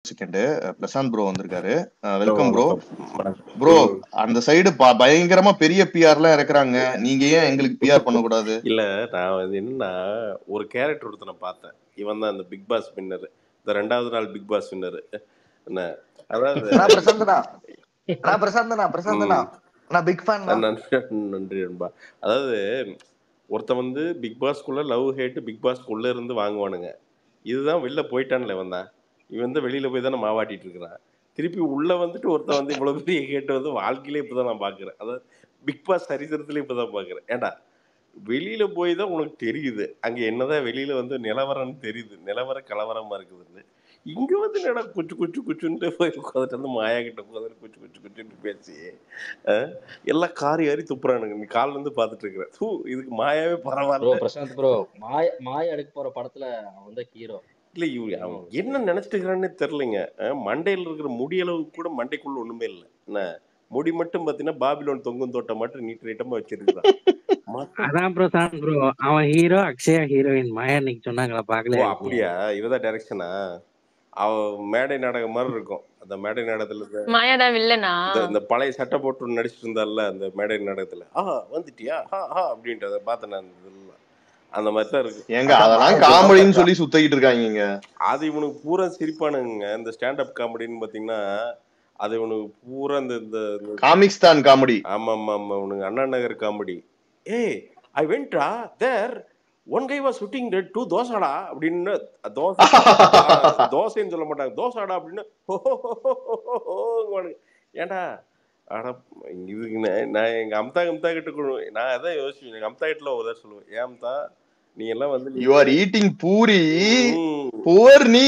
Second Prashanth bro வந்திருக்காரு welcome bro வணக்கம் bro அந்த சைடு பயங்கரமா பெரிய பிஆர் எல்லாம் இறக்குறாங்க நீங்க ஏன் எங்களுக்கு பிஆர் பண்ணக்கூடாது இல்ல நான் வந்து என்னன்னா ஒரு கேரக்டர் ஒருத்தனை பார்த்தேன் இவன் தான் இந்த பிக் பாஸ் வின்னர் இந்த ரெண்டாவது நாள் பிக் பாஸ் வின்னர் என்ன அதாவது நான் பிரசாந்தனா நான் பிரசாந்தனா பிரசாந்தனா ம், நான் பிக் ஃபேன் தான் நன்றி நன்றி நண்பா அதாவது ஒருத்தன் வந்து பிக் பாஸ்க்குள்ள லவ் ஹேட் பிக் பாஸ்க்குள்ள இருந்து வாங்குவானுங்க இதுதான் வெளில போயிட்டான்ல இவன் தான் இவன் தான் வெளியில போய் தானே மாவாட்டிட்டு இருக்கிறான் திருப்பி உள்ள வந்துட்டு ஒருத்தன் வந்து இவ்வளவு பெரிய ஹேட் வந்து வாழ்க்கையிலே இப்பதான் நான் பாக்குறேன் அதாவது பிக் பாஸ் சரித்திரத்திலே இப்பதான் பாக்குறேன் ஏன்டா வெளியில போய் தான் உனக்கு தெரியுது அங்க என்னதான் வெளியில வந்து நிலவரம்னு தெரியுது நிலவர கலவரமா இருக்குதுன்னு இங்க வந்து என்னடா குச்சு குச்சு குச்சுன்ட்டு போய் உட்காந்துட்டு வந்து மாயா கிட்ட உட்காந்துட்டு குச்சு குச்சு குச்சுன்ட்டு பேசி அஹ், எல்லாம் காரி ஏறி துப்புறானுங்க நீ கால்ல இருந்து பாத்துட்டு இருக்கிற தூ இதுக்கு மாயாவே ப்ரோ பரவாயில்ல பிரசாந்த் ப்ரோ மாய மாய எடுக்க போற படத்துல அவன் தான் ஹீரோ இல்ல இவ அவன் என்ன நினைச்சிட்டு இருக்கிறான்னு தெரியலைங்க அஹ், மண்டையில இருக்கிற முடியளவுக்கு கூட மண்டைக்குள்ள ஒண்ணுமே இல்லை என்ன முடி மட்டும் பாத்தீங்கன்னா பாபிலோன் தொங்கும் தோட்டம் மட்டும் நீட் நீட்டமா வச்சிருக்கான் மத்த- அதான் ப்ரோ சான் ப்ரோ அவன் ஹீரோ அக்ஷயா ஹீரோயின் மாயா இன்னைக்கு சொன்னாங்களா ஓ பாக்கலையா அப்படியா இவதான் டைரக்ஷனா அவ மேடை நாடகம் மாதிரி இருக்கும் அந்த மேடை நாடகத்துல இந்த மாயாதான் வில்லனா இந்த இந்த பழைய சட்டை போட்டு நடிச்சிட்டு இருந்தால அந்த மேடை நாடகத்துல ஆ வந்துட்டியா ஆ ஆ அப்படின்ட்டு அதை பார்த்தேன் நான் இந்த இதுல. அந்த மாதிரி தான் இருக்கு ஏங்க அதான் அதெல்லாம் மாயா காமெடின்னு சொல்லி சுத்திக்கிட்டு இருக்காங்க அது இவனுக்கு பூரா சிரிப்பானுங்க இந்த ஸ்டாண்டப் காமெடின்னு பாத்தீங்கன்னா அது இவனுக்கு பூரா இந்த இந்த இந்த- காமிக்ஸ் தான் காமெடி ஆமா ஆமா ஆமா இவனுக்கு அண்ணா நகர் காமெடி ஏய் ஐ வென்ட்ரா there one guy was shooting two தோசாடா அப்படின்னு தோசை ஆ, தோசைன்னு சொல்ல மாட்டாங்க தோசாடா அப்படின்னு ஹோஹோஹோஹோஹோங்குவானுங்க. ஏன்டா அட இதுக்கு நான் நான் எங்க அம்தா அம்தா கிட்ட கொடு- நான் அதான் யோசிப்பேன் எங்க அம்தா கிட்ட ஒரு தடவை சொல்லுவேன் ஏன் அம்தா நீ எல்லாம் வந்து நீ யூ ஆர் ஈட்டிங் பூரி ம். புவர் நீ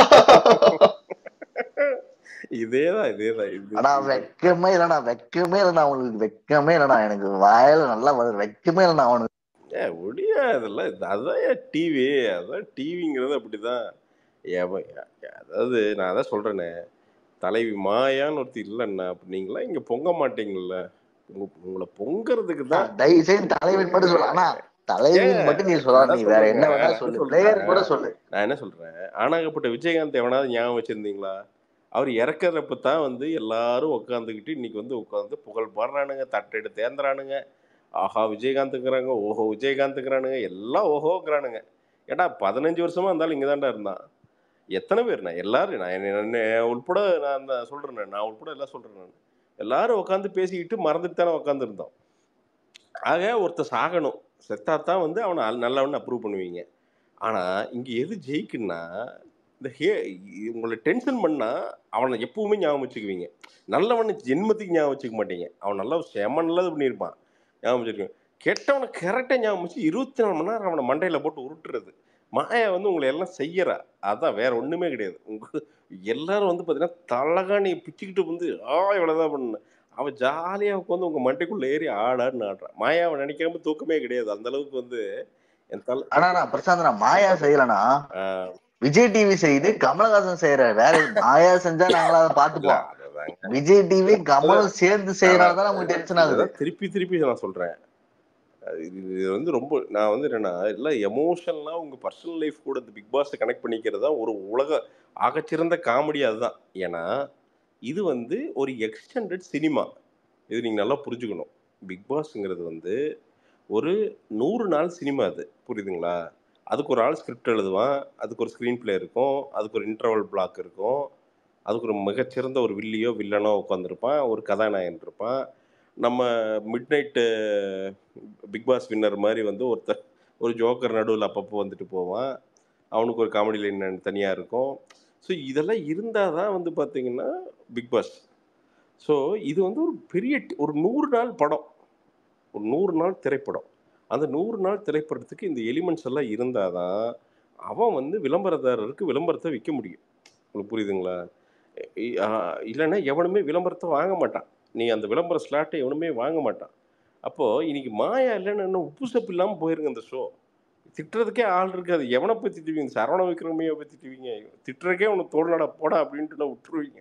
இதேதான் இதேதான் இது ஆனா வெக்கமே இல்லடா வெக்கமே இல்லடா அவனுக்கு வெக்கமே இல்லடா எனக்கு வாயில நல்லா வருது வெக்கமே இல்லடா அவனுக்கு ஏ முடியாதுல்ல இது- அதான் டிவி அதான் டிவிங்கிறது அப்படிதான் எவன் அதாவது நான் அதான் சொல்றேனே தலைவி மாயான்னு ஒருத்தி இல்லைன்னா அப்ப நீங்களாம் இங்க பொங்க மாட்டீங்கல்ல உங்க உங்களை பொங்கறதுக்கு தான் தயவு செய்து தலைவன் மட்டும் சொல்லு ஆனா தலைவின் மட்டும் நீ சொல்லாத நீ வேற என்ன வேணா சொல்லு பிளேயர் கூட சொல்லு நான் என்ன சொல்றேன் ஆனாகப்பட்ட விஜயகாந்த் எவனாவது ஞாபகம் வச்சிருந்தீங்களா அவர் இறக்குறப்ப தான் வந்து எல்லாரும் உட்காந்துக்கிட்டு இன்னைக்கு வந்து உட்காந்து புகழ் பாடுறானுங்க தட்டெடு தேந்துறானுங்க ஆஹா விஜயகாந்துங்கிறாங்க ஓஹோ விஜயகாந்துங்கிறானுங்க எல்லாம் ஓஹோங்கிறானுங்க ஏடா பதினஞ்சு வருஷமா இருந்தாலும் இங்கே தான்டா இருந்தான் எத்தனை பேர் நான் எல்லாரும் நான் என்ன- என்ன உள்பட நான் அந்த சொல்றேன் நான் உள்பட எல்லாம் சொல்றேன் நான் எல்லாரும் உட்காந்து பேசிக்கிட்டு மறந்துட்டு தானே உட்காந்துருந்தோம் ஆக ஒருத்தர் சாகணும் செத்தா தான் வந்து அவனை அல்- நல்லவன்னு அப்ரூவ் பண்ணுவீங்க ஆனா இங்க எது ஜெயிக்குன்னா இந்த ஹே உங்களை டென்ஷன் பண்ணா அவனை எப்பவுமே ஞாபகம் வச்சுக்குவீங்க நல்லவனை ஜென்மத்துக்கு ஞாபகம் வச்சுக்க மாட்டீங்க அவன் நல்லா செம நல்லது பண்ணியிருப்பான் ஞாபகம் வச்சிருக்கேன் கெட்டவனை கரெக்டாக ஞாபகம் வச்சு இருபத்தி நாலு மணி நேரம் அவனை மண்டையில போட்டு உருட்டுறது மாயா வந்து உங்களை எல்லாம் செய்யறா அதான் வேற ஒண்ணுமே கிடையாது உங்க எல்லாரும் வந்து பார்த்தீங்கன்னா தலகாணி பிச்சுக்கிட்டு வந்து ஆ இவ்வளோதான் பண்ண அவன் ஜாலியாக உட்காந்து உங்க மண்டைக்குள்ள ஏறி ஆடான்னு ஆடுறான் மாயாவை நினைக்காம தூக்கமே கிடையாது அந்த அளவுக்கு வந்து என் தலை ஆனா நான் பிரசாந்த் நான் மாயா செய்யலனா ஆஹ் விஜய் டிவி செய்து கமலஹாசன் செய்யற வேற மாயா செஞ்சா நாங்களா அதை இல்ல பாத்துப்போம் அதுதாங்க விஜய் டிவி கமலும் சேர்ந்து செய்யறதுதான் நமக்கு டென்ஷன் ஆகுது இதான் திருப்பி திருப்பி நான் சொல்றேன் அது இது இது வந்து ரொம்ப நான் வந்து என்னன்னா எல்லாம் எமோஷனலாக உங்க பர்சனல் லைஃப் கூட இந்த பிக் பாஸை கனெக்ட் பண்ணிக்கிறது தான் ஒரு உலக ஆகச்சிறந்த காமெடி அதுதான் ஏன்னா இது வந்து ஒரு எக்ஸ்டெண்டட் சினிமா இது நீங்க நல்லா புரிஞ்சுக்கணும் பிக் பாஸ்ங்கிறது வந்து ஒரு நூறு நாள் சினிமா அது புரியுதுங்களா அதுக்கு ஒரு ஆள் ஸ்கிரிப்ட் எழுதுவான் அதுக்கு ஒரு ஸ்க்ரீன் ப்ளே இருக்கும் அதுக்கு ஒரு இன்டர்வல் பிளாக் இருக்கும் அதுக்கு ஒரு மிகச்சிறந்த ஒரு வில்லியோ வில்லனோ உட்காந்துருப்பான் ஒரு கதாநாயகன் இருப்பான் நம்ம midnight Bigg Boss winner மாதிரி வந்து ஒருத்தர் ஒரு ஜோக்கர் நடுவில் அப்பப்போ வந்துட்டு போவான் அவனுக்கு ஒரு காமெடி லைன் தனியாக இருக்கும் ஸோ இதெல்லாம் இருந்தால் தான் வந்து பார்த்தீங்கன்னா பிக் பாஸ் ஸோ இது வந்து ஒரு பெரிய டி- ஒரு நூறு நாள் படம் ஒரு நூறு நாள் திரைப்படம் அந்த நூறு நாள் திரைப்படத்துக்கு இந்த எலிமெண்ட்ஸ் எல்லாம் இருந்தால் தான் அவன் வந்து விளம்பரதாரருக்கு விளம்பரத்தை விற்க முடியும் உங்களுக்கு புரியுதுங்களா இ- ஆ, இல்லைன்னா எவனுமே விளம்பரத்தை வாங்க மாட்டான் நீ அந்த விளம்பர ஸ்லாட்டை எவனுமே வாங்க மாட்டான் அப்போது இன்னைக்கு மாயா இல்லைன்னு இன்னும் உப்பு சப்பு இல்லாமல் போயிருங்க அந்த ஷோ திட்டுறதுக்கே ஆள் இருக்காது எவனை போய் திட்டுவீங்க சரவண விக்ரமையை போய் திட்டுவீங்க திட்டுறதுக்கே உனக்கு தோல்நடா போடா அப்படின்ட்டு நான் விட்டுருவீங்க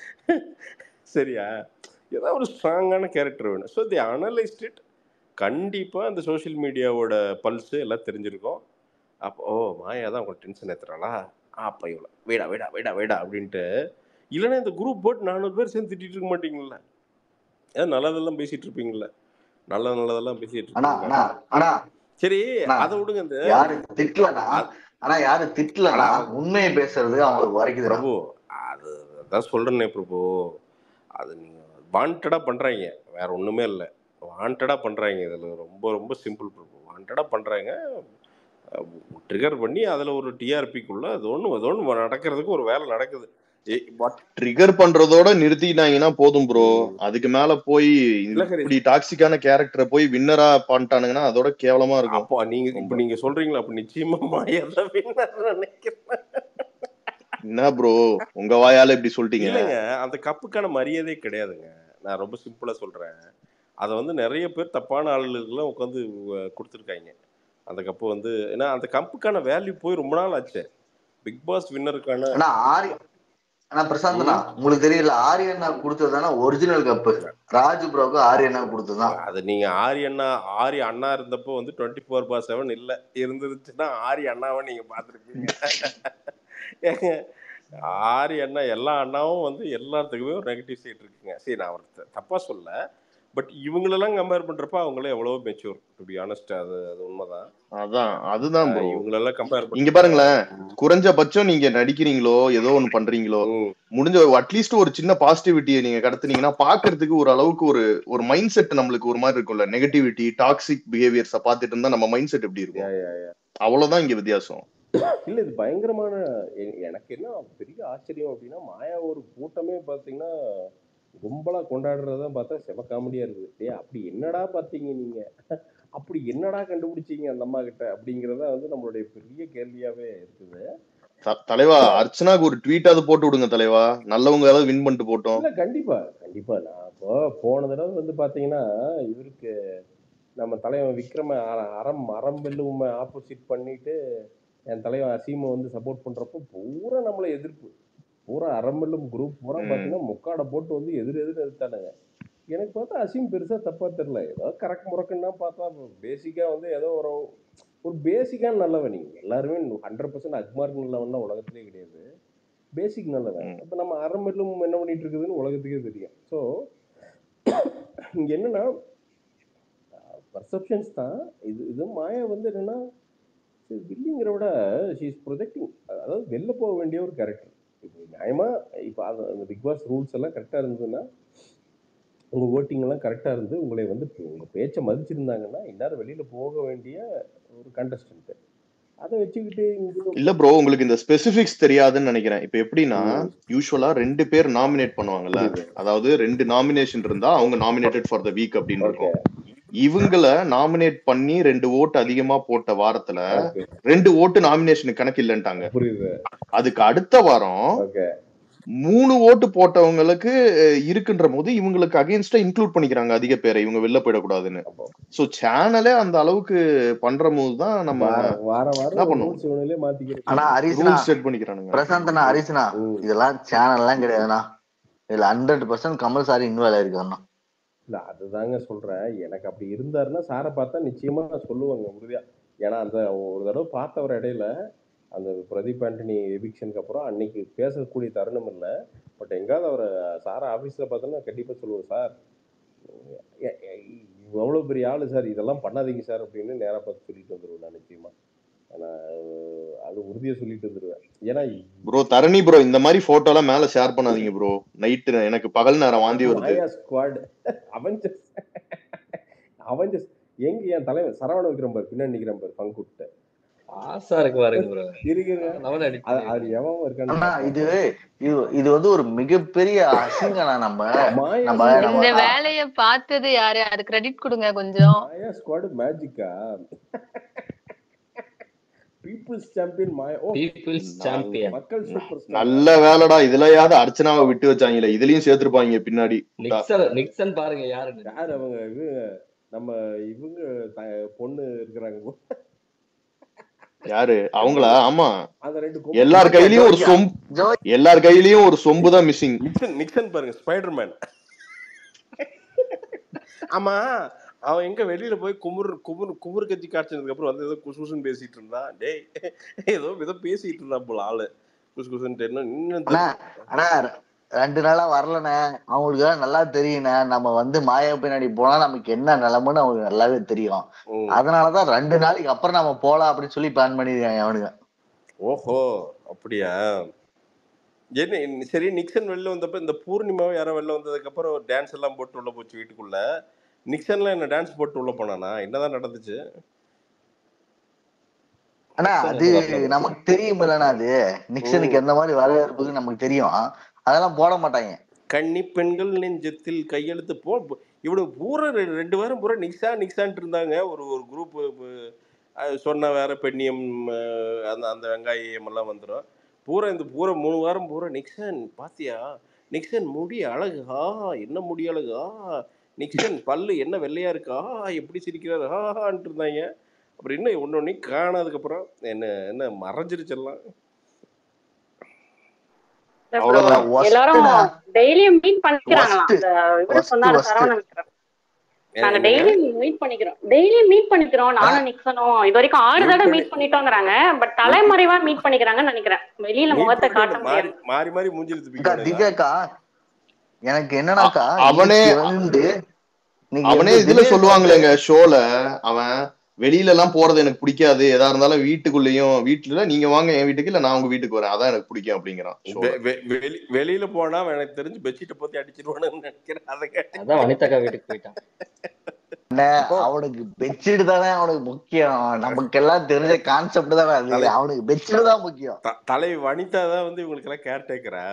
சரியா ஏதாவது ஒரு ஸ்ட்ராங்கான கேரக்டர் வேணும் ஸோ தி அனலைஸ்ட் இட் கண்டிப்பாக அந்த சோஷியல் மீடியாவோட பல்ஸு எல்லாம் தெரிஞ்சிருக்கும் அப்போ ஓ மாயா தான் உங்களுக்கு டென்ஷன் ஏற்றுறாளா அப்ப இவ்வளோ வேடா வேடா வேடா வேடா அப்படின்ட்டு இல்லைன்னா இந்த குரூப் போட்டு நானூறு பேர் சேர்ந்து திட்டிட்டு இருக்க மாட்டீங்களா ஏன் நல்லதெல்லாம் பேசிட்டு இருப்பீங்களா நல்ல நல்லதெல்லாம் பேசிட்டு ஆனா இருப்பீங்களா ஆனா ஆனா சரி அண்ணா, அதை விடுங்க இந்த யாரு திட்டலனா ஆனா யாரு திட்டலனா ஆனா, உண்மையை பேசுறது அவங்களுக்கு வரைக்குது பிரபு அது அதான் சொல்றேனே பிரபு அது நீங்க வாண்டடா பண்றாங்க வேற ஒண்ணுமே இல்லை வாண்டடா பண்றாங்க இதுல ரொம்ப ரொம்ப சிம்பிள் பிரபு வாண்டடா பண்றாங்க ட்ரிகர் பண்ணி அதுல ஒரு டிஆர்பிக்குள்ள அது ஒண்ணு அது ஒண்ணு நடக்கிறதுக்கு ஒரு வேலை நடக்குது ஏய், but ட்ரிகர் பண்றதோட நிறுத்திட்டாங்கன்னா போதும் ப்ரோ ம். அதுக்கு மேல போய் இல்ல ஹரி. இப்படி டாக்ஸிக்கான கேரக்டரை போய் வின்னரா பண்ணிட்டானுங்கன்னா அதோட கேவலமா இருக்கும் அப்போ நீங்க இப்ப நீங்க சொல்றீங்களா அப்ப நிச்சயமா மாயா தான் winner நினைக்கிறேன் என்ன ப்ரோ உங்க வாயால இப்படி சொல்லிட்டீங்க இல்லைங்க அந்த கப்புக்கான மரியாதையே கிடையாதுங்க நான் ரொம்ப சிம்பிளா சொல்றேன் அதை வந்து நிறைய பேர் தப்பான ஆளுகளுக்கெல்லாம் உட்காந்து கொடுத்துருக்காங்க அந்த கப்பு வந்து ஏன்னா அந்த கப்புக்கான வேல்யூ போய் ரொம்ப நாள் ஆச்சு பிக் பாஸ் வின்னருக்கான ஆனா ஆரி ஆனா பிரசாந்த்னா உங்களுக்கு தெரியல ஆரியண்ணா கொடுத்ததுதானே ஒரிஜினல் கப்பு ராஜு ப்ரோக்கு ஆரியண்ணா கொடுத்ததுதான் அது நீங்க ஆரி அண்ணா ஆரி அண்ணா இருந்தப்போ வந்து டுவெண்ட்டி ஃபோர் பார் செவன் இல்ல இருந்துருச்சுன்னா ஆரி அண்ணாவை நீங்க பார்த்துருப்பீங்க ஏங்க ஆரி அண்ணா எல்லா அண்ணாவும் வந்து எல்லாத்துக்குமே ஒரு நெகட்டிவ் சைட் இருக்குங்க சரி நான் அவர் தப்பா சொல்ல பட் இவங்களெல்லாம் கம்பேர் பண்றப்ப அவங்களே எவ்வளவோ மெச்சூர் டு பி ஆனஸ்ட் அது அது உண்மைதான் அதான் அதுதான் ப்ரோ இவங்களெல்லாம் கம்பேர் இங்க பாருங்களேன் குறைஞ்சபட்சம் நீங்க நடிக்கிறீங்களோ ஏதோ ஒண்ணு பண்றீங்களோ முடிஞ்ச அட்லீஸ்ட் ஒரு சின்ன பாசிட்டிவிட்டியை நீங்க கடத்துனீங்கன்னா பாக்குறதுக்கு ஒரு அளவுக்கு ஒரு ஒரு மைண்ட் செட் நம்மளுக்கு ஒரு மாதிரி இருக்கும்ல நெகட்டிவிட்டி டாக்ஸிக் பிஹேவியர்ஸ பாத்துட்டு இருந்தா நம்ம மைண்ட் செட் எப்படி இருக்கும் அவ்வளவுதான் இங்க வித்தியாசம் இல்ல இது பயங்கரமான எ- எனக்கு என்ன பெரிய ஆச்சரியம் அப்படின்னா மாயா ஒரு கூட்டமே பாத்தீங்கன்னா கும்பலா கொண்டாடுறத பார்த்தா செம காமெடியா இருக்குது டேய் அப்படி என்னடா பார்த்தீங்க நீங்க அப்படி என்னடா கண்டுபிடிச்சீங்க அந்த அம்மா கிட்ட அப்படிங்கறத வந்து நம்மளுடைய பெரிய கேள்வியாவே இருக்குது த- தலைவா அர்ச்சனாக்கு ஒரு ட்வீட் அது போட்டு விடுங்க தலைவா நல்லவங்க ஏதாவது வின் பண்ணிட்டு போட்டோம் இல்ல கண்டிப்பா கண்டிப்பா நான் இப்போ போன தடவை வந்து பாத்தீங்கன்னா இவருக்கு நம்ம தலைவன் விக்ரம அர- அறம் அறம் வெல்லுவமை ஆப்போசிட் பண்ணிட்டு என் தலைவன் அசீமை வந்து சப்போர்ட் பண்றப்போ பூரா நம்மளை எதிர்ப்பு பூரா அறம் வெல்லும் குரூப் பூரா ம். பாத்தீங்கன்னா முக்காடை போட்டு வந்து எதிர் எதிர் எடுத்தானுங்க எனக்கு பார்த்தா அசீம் பெருசா தப்பா தெரியல ஏதோ கரெக்ட் முறக்குன்னா பார்த்தா பேசிக்கா வந்து ஏதோ ஒரு ஒரு பேசிக்கான நல்லவன் நீங்க எல்லாருமே ஹண்ட்ரட் பர்சன்ட் அக்மார்க் நல்லவன்லாம் உலகத்திலே கிடையாது பேசிக் நல்லவன் ம். அப்போ நம்ம அரமெல்லும் என்ன பண்ணிட்டு இருக்குதுன்னு உலகத்துக்கே தெரியும் ஸோ இங்க என்னன்னா பர்செப்ஷன்ஸ் தான் இது இது மாயா வந்து என்னன்னா வில்லிங்கிற விட ஷீஸ் ப்ரொஜெக்டிங் அதாவது வெளில போக வேண்டிய ஒரு கேரக்டர் இப்போ நியாயமா இப்போ அது அந்த பிக் பாஸ் ரூல்ஸ் எல்லாம் கரெக்டாக இருந்ததுன்னா உங்கள் ஓட்டிங் எல்லாம் கரெக்டாக இருந்து உங்களை வந்து உங்கள் பேச்சை மதிச்சிருந்தாங்கன்னா இந்நேரம் வெளியில் போக வேண்டிய ஒரு கண்டஸ்டன்ட் அதை வச்சுக்கிட்டு இங்க இல்ல ப்ரோ உங்களுக்கு இந்த ஸ்பெசிபிக்ஸ் தெரியாதுன்னு நினைக்கிறேன் இப்ப எப்படின்னா ம். யூஸ்வலா ரெண்டு பேர் நாமினேட் பண்ணுவாங்கல்ல புரியுது. அதாவது ரெண்டு நாமினேஷன் இருந்தா அவங்க நாமினேட்டட் ஃபார் த வீக் அப்படின்னு ஓகே இருக்கும் இவங்கள நாமினேட் பண்ணி ரெண்டு ஓட்டு அதிகமா போட்ட வாரத்துல ஓகே ரெண்டு ஓட்டு நாமினேஷனுக்கு கணக்கு இல்லைன்ட்டாங்க புரியுது அதுக்கு அடுத்த வாரம் ஓகே மூணு ஓட்டு போட்டவங்களுக்கு அஹ், இருக்குன்ற போது இவங்களுக்கு அகைன்ஸ்டா இன்க்ளூட் பண்ணிக்கிறாங்க அதிக பேரை இவங்க வெளில போயிடக்கூடாதுன்னு அப்போ சோ சேனலே அந்த அளவுக்கு பண்ற போது தான் நம்ம வார வார என்ன வாரம் பண்ணுவோம்? ரூல்ஸ் இவனிலே மாத்திக்கிறேன் ஆனா ஹரிசனா ரூல் செட் பண்ணிக்கிறானுங்க பிரசாந்த்னா ஹரிசனா ம். இதெல்லாம் சேனல்லாம் கிடையாதுண்ணா இதுல ஹண்ட்ரட் பர்சன்ட் கமல் சாரி இன்வால்வ் ஆயிருக்காருண்ணா இல்ல அதுதாங்க சொல்றேன் எனக்கு அப்படி இருந்தாருன்னா சாரை பார்த்தா நிச்சயமா நான் சொல்லுவாங்க உறுதியா ஏன்னா அந்த ஒரு தடவை பார்த்தவர் இடையில அந்த பிரதீப் ஆண்டனி எவிக்ஷனுக்கு அப்புறம் அன்னைக்கு பேசக்கூடிய தருணம் இல்லை பட் எங்காவது அவரை சாரை ஆஃபீஸில் பார்த்தோன்னா கண்டிப்பாக சொல்லுவோம் சார் எ- எ- எவ்வளோ பெரிய ஆளு சார் இதெல்லாம் பண்ணாதீங்க சார் அப்படின்னு நேராக பார்த்து சொல்லிட்டு வந்துடுவேன் நான் நிச்சயமா நான் அது உறுதியாக சொல்லிட்டு வந்துடுவேன் ஏன்னா ப்ரோ தரணி ப்ரோ இந்த மாதிரி போட்டோ எல்லாம் மேல ஷேர் பண்ணாதீங்க ப்ரோ நைட்டு எனக்கு பகல் நேரம் வாந்தி வருது மாயா ஸ்குவாட் அவெஞ்சர்ஸ் அவெஞ்சர்ஸ் எங்க என் தலைவன் சரவண விக்ரம் பாரு பின்னாடி நிக்கிறேன் பாரு பங்குட்டு ஆசா இருக்கு பாருங்க ப்ரோ இருக்கிற லெவல் அது அது அடிச்சு எவன் இருக்கான்னு அண்ணா இது இது இது வந்து ஒரு மிகப்பெரிய அசிங்கண்ணா நம்ம மாயா நம்ம நம்ம இந்த வேலைய பார்த்தது யாரு அது கிரெடிட் கொடுங்க கொஞ்சம் மாயா ஸ்குவாட் மேஜிக்கா பீப்புள்ஸ் சாம்பியன் மாயா ஓ பீப்புள்ஸ் சாம்பியன் மக்கள் சூப்பர் ஸ்டார் நல்ல வேலைடா இதுலயாவது அர்ச்சனாவை விட்டு வச்சாங்களே இதுலயும் சேர்த்திருப்பாங்க பின்னாடி நிக்சன் நிக்சன் பாருங்க யாருன்னு யார் அவங்க இது நம்ம இவங்க த- பொண்ணு இருக்கிறாங்க யாரு அவங்களா ஆமா அந்த ரெண்டு எல்லார் கையிலயும் ஒரு சொம்பு ஜோ எல்லார் கையிலயும் ஒரு சொம்பு தான் மிஸ்ஸிங் நிக்சன் நிக்சன் பாருங்க ஸ்பைடர்மேன் ஆமா அவன் எங்க வெளியில போய் குமுர் குமுர் குமுர் கட்சி காய்ச்சதுக்கு அப்புறம் வந்து ஏதோ குசுகுசுன்னு பேசிட்டு இருந்தான் டேய் ஏதோ ஏதோ பேசிட்டு இருந்தான் போல ஆளு குசு குசுன்ட்டு என்ன இன்னும் அண்ணா தெரியல. அண்ணா ரெண்டு நாளா வரலண்ணே அவங்களுக்கு எல்லாம் நல்லா தெரியுண்ணே நம்ம வந்து மாயா பின்னாடி போனா நமக்கு என்ன நிலைமைன்னு அவங்களுக்கு நல்லாவே தெரியும் ம். அதனாலதான் ரெண்டு நாளைக்கு அப்புறம் நம்ம போலாம் அப்படின்னு சொல்லி பிளான் பண்ணிருக்காங்க அவனுங்க ஓஹோ அப்படியா என்ன என்ன- சரி நிக்சன் வெளில வந்தப்ப இந்த பூர்ணிமாவும் யாரோ வெளில வந்ததுக்கு அப்புறம் டான்ஸ் எல்லாம் போட்டு உள்ள போச்சு வீட்டுக்குள்ள நிக்சன்லாம் என்ன டான்ஸ் போட்டு உள்ள போனானா என்னதான் நடந்துச்சு ஆனா நிக்சன் அது வந்து வரல நமக்கு தெரியுமில்லண்ணா அது நிக்சனுக்கு எந்த மாதிரி வரவேற்புக்கு நமக்கு தெரியும் அதெல்லாம் போட மாட்டாங்க கன்னி பெண்கள் நெஞ்சத்தில் கையெழுத்து போ இவனுக்கு பூரா ரெ- ரெண்டு வாரம் பூரா நிக்ஸா நிக்ஸான்ட்டு இருந்தாங்க ஒரு ஒரு குரூப் சொன்ன வேற பெண்ணியம் அஹ், அந்த அந்த வெங்காயம் எல்லாம் வந்துடும் பூரா இந்த பூரா மூணு வாரம் பூரா நிக்சன் பாத்தியா நிக்சன் முடி அழகா என்ன முடி அழகா நிக்சன் பல்லு என்ன வெள்ளையா இருக்கா எப்படி சிரிக்கிறாரு ஹாஹான்ட்டு இருந்தாங்க அப்புறம் என்ன ஒன்று ஒன்று காணாதுக்கப்புறம் என்ன என்ன மறைஞ்சிருச்செல்லாம் அவ்வளவுதான். worst எல்லாரும் ண்ணா. டெய்லியும் மீட் பண்ணிக்கிறாங்களாம் Worst. அந்த இவரு Worst, சொன்னாரு worst. சரவணன் சார். நாங்க என்னங்க? டெய்லியும் மீட் பண்ணிக்கிறோம் டெய்லியும் மீட் பண்ணிக்கிறோம் நானும் நிக்சனும் இது வரைக்கும் ஆறு Meet தடவை பண்ணி- மீட் பண்ணிட்டோங்கிறாங்க பட் தலைமறைவா மீட் பண்ணிக்கிறாங்கன்னு நினைக்கிறேன் வெளியில Meet முகத்தை பண்ணிட்டு காட்ட மாறி முடியாது மாறி மாறி மூஞ்சில் அக்கா, துப்பிக்க திவ்யாக்கா எனக்கு என்னன்னாக்கா அவனே- இன்னைக்கு வந்து இன்னைக்கு அவனே வந்து இதுல திடீர்னு சொல்லுவாங்களேங்க ஷோல அவன் வெளியில எல்லாம் போறது எனக்கு பிடிக்காது எதா இருந்தாலும் வீட்டுக்குள்ளேயும் வீட்டுல நீங்க வாங்க என் வீட்டுக்கு இல்ல நான் உங்க வீட்டுக்கு வரேன் அதான் எனக்கு பிடிக்கும் அப்படிங்கிறான் showல. வெ- வெ- வெளி- வெளியில போனா அவன் எனக்கு தெரிஞ்சு பெட்ஷீட்டை பத்தி அடிச்சிருவானுன்னு நினைக்கிறேன் அதை கேட்டு அதான் வனிதாக்கா வீட்டுக்கு போயிட்டான் அவனுக்கு பெட்ஷீட் தானே அவனுக்கு முக்கியம் நமக்கு எல்லாம் தெரிஞ்ச கான்செப்ட் தானே அது தலை- அவனுக்கு பெட்ஷீட் தான் முக்கியம் த- தலை வனிதா தான் வந்து இவங்களுக்கு எல்லாம் கேர் டேக்கரா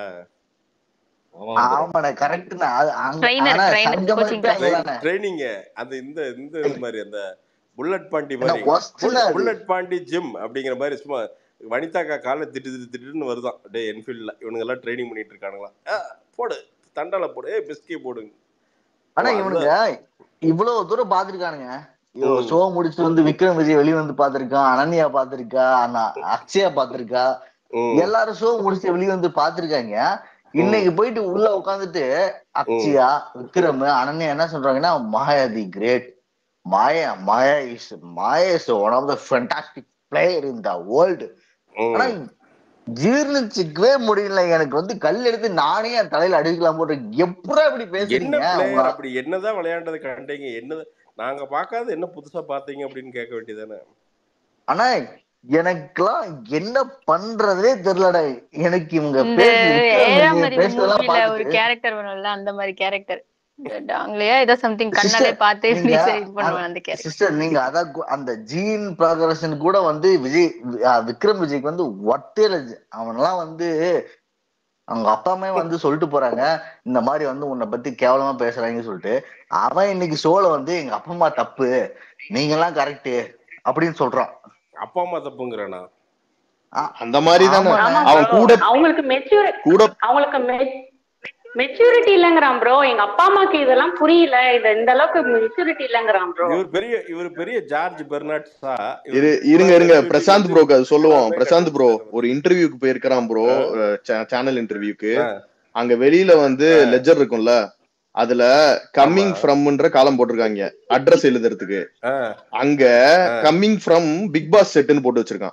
ஆமா bro. ஆமாண்ணே கரெக்ட்ண்ணா அது அங்க- Trainer, ஆனா trainer, சங்கமா coaching class. இருக்காங்களாண்ணே. ட்ரைனிங் அந்த இந்த இந்த இது மாதிரி அந்த புல்லட் பாண்டி என்ன மாதிரி worst ண்ணா அது. புல்லட் பாண்டி ஜிம் அப்படிங்கிற மாதிரி சும்மா வனிதாக்கா காலை திட்டு திட்டு திட்டுன்னு வருதான் டே என்ஃபீல்ட்ல இவனுங்க எல்லாம் ட்ரைனிங் பண்ணிட்டு இருக்கானுங்களா ஆ, போடு தண்டால போடு ஏ பிஸ்கி போடுங்க ஆனா ஓ, இவனுங்க இவ்வளவு தூரம் பாத்துருக்கானுங்க ம். ஷோ முடிச்சு வந்து விக்ரம் விஜய் வெளிய வந்து பாத்திருக்கான் அனன்யா பாத்திருக்கா அண்ணா அக்ஷயா பாத்திருக்கா ம். எல்லாரும் ஷோ முடிச்சு வெளிய வந்து பாத்திருக்காங்க இன்னைக்கு போயிட்டு உள்ள உட்காந்துட்டு அக்ஷயா விக்ரம் அனன்யா என்ன சொல்றாங்கன்னா Maya the great Maya Maya is Maya is one of the fantastic player in the world hmm. ஆனா ஜீர்ணிச்சுக்கவே முடியல எனக்கு வந்து கல் எடுத்து நானே என் தலையில அடிக்கலாம் போட்டு எப்படா இப்படி என்ன பேசுறீங்க பிளேயர் உங்க- அப்படி என்னதான் விளையாண்டது கண்டீங்க என்ன நாங்க பார்க்காத என்ன புதுசா பாத்தீங்க அப்படின்னு கேட்க வேண்டியதானே ஆனா எனக்குலாம் என்ன பண்றதே தெரியலடா எனக்கு இவங்க இந்த ஏழாம் அறிவு பேசுறதெல்லாம் மூவில ஒரு பார்த்துட்டு கேரக்டர் வரும்ல அந்த மாதிரி கேரக்டர் டாங்லயா ஏதோ சம்திங் கண்ணாலே Sister, பார்த்து இப்படி நீங்க சரி பண்ணுவாங்க அந்த கேரக்டர் சிஸ்டர் நீங்க அதான் கு- அந்த ஜீன் ப்ராகரஷன் கூட வந்து விஜய் அஹ் விக்ரம் விஜய்க்கு வந்து ஒட்டே இல்லை அவன்லாம் வந்து அவங்க அப்பா அம்மா வந்து சொல்லிட்டு போறாங்க இந்த மாதிரி வந்து உன்னை பத்தி கேவலமா பேசுறாங்கன்னு சொல்லிட்டு அவன் இன்னைக்கு ஷோல வந்து எங்க அப்பா அம்மா தப்பு நீங்க எல்லாம் கரெக்ட் அப்படின்னு சொல்றான் அப்பா அம்மா தப்புங்கிறானா அந்த மாதிரி தானே ஆமா. ஆமா அவன் bro. கூட அவங்களுக்கு மெச்சூர் கூட அவங்களுக்கு மெச்சூரிட்டி இல்லங்கிறான் ப்ரோ எங்க அப்பா அம்மாக்கு இதெல்லாம் புரியல இது இந்த அளவுக்கு மெச்சூரிட்டி இல்லங்கிறான் ப்ரோ இவர் பெரிய இவர் பெரிய ஜார்ஜ் பெர்னாட்ஸா இரு இருங்க இருங்க பிரசாந்த் ப்ரோக்கு அது சொல்லுவோம் பிரசாந்த் ப்ரோ ஒரு இன்டர்வியூக்கு போயிருக்கிறான் ப்ரோ சேனல் இன்டர்வியூக்கு அங்க வெளியில வந்து லெஜர் இருக்கும்ல அதுல கம்மிங் ஃப்ரம்ன்ற காலம் போட்டிருக்காங்க அட்ரஸ் எழுதுறதுக்கு அங்க கம்மிங் ஃப்ரம் பிக் பாஸ் செட்னு போட்டு வச்சிருக்கான்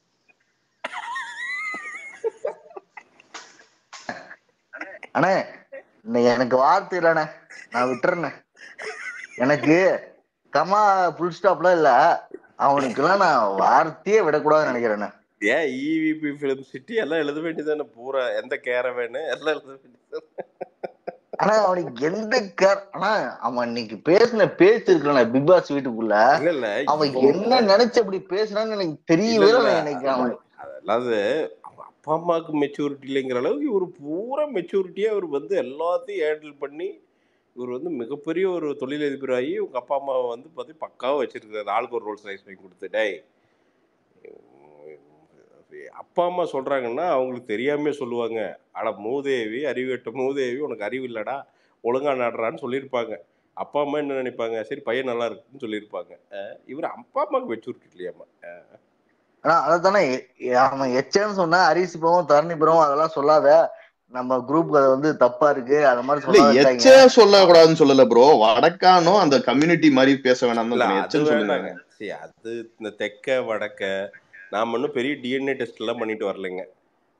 அண்ணே இன்னைக்கு எனக்கு வார்த்தை இல்லண்ணே நான் விட்டுறேண்ணே எனக்கு கமா ஃபுல் ஸ்டாப்லாம் இல்ல அவனுக்குலாம் நான் வார்த்தையே விடக்கூடாதுன்னு நினைக்கிறேண்ணே ஏன் இவிபி பிலிம் சிட்டி எல்லாம் எழுத வேண்டியதானே பூரா எந்த கேரவேனு எல்லாம் எழுத வேண்டியது ஆனா அவனுக்கு எந்த கேர் ஆனா அவன் இன்னைக்கு பேசின பேச்சு இருக்கல பிக் பாஸ் வீட்டுக்குள்ள இல்ல இல்ல அவன் இப்போ- என்ன நினைச்சு அப்படி பேசுறான்னு எனக்கு தெரியவே இல்ல, இல்லை இல்ல. எனக்கு அவன் அதாவது அவங்க அப்பா அம்மாவுக்கு மெச்சூரிட்டி இல்லைங்கிற அளவுக்கு இவர் பூரா மெச்சூரிட்டியா இவர் வந்து எல்லாத்தையும் ஹேண்டில் பண்ணி இவர் வந்து மிகப்பெரிய ஒரு தொழிலதிபராகி உங்க அப்பா அம்மாவை வந்து பார்த்து பக்காவாக வச்சிருக்காரு ஆளுக்கு ஒரு ரோல்ஸ் ரைஸ் வாங்கி கொடுத்து டேய் அப்பா அம்மா சொல்றாங்கன்னா அவங்களுக்கு தெரியாமே சொல்லுவாங்க அட மூதேவி அறிவுகட்ட மூதேவி உனக்கு அறிவு இல்லடா ஒழுங்கா நடுறான்னு சொல்லியிருப்பாங்க அப்பா அம்மா என்ன நினைப்பாங்க சரி பையன் நல்லா இருக்குன்னு சொல்லியிருப்பாங்க அஹ் இவர் அப்பா அம்மாவுக்கு மெச்சூரிட்டி இல்லையாம்மா ஆனா அதைத்தானே அவன் எச்சன்னு சொன்னா அரிசிபவம் தரணிபுரம் அதெல்லாம் சொல்லாத நம்ம குரூப் அது வந்து தப்பா இருக்கு அது மாதிரி இல்ல சொல்லாத எச்ச சொல்ல கூடாதுன்னு சொல்லல ப்ரோ வடக்கானும் அந்த கம்யூனிட்டி மாதிரி பேச வேணாம் இல்ல தான் அது எச்சன்னு சொல்லுங்க வேணாங்க சரி அது இந்த தெக்க வடக்க நாம இன்னும் பெரிய டிஎன்ஏ டெஸ்ட் எல்லாம் பண்ணிட்டு வரலைங்க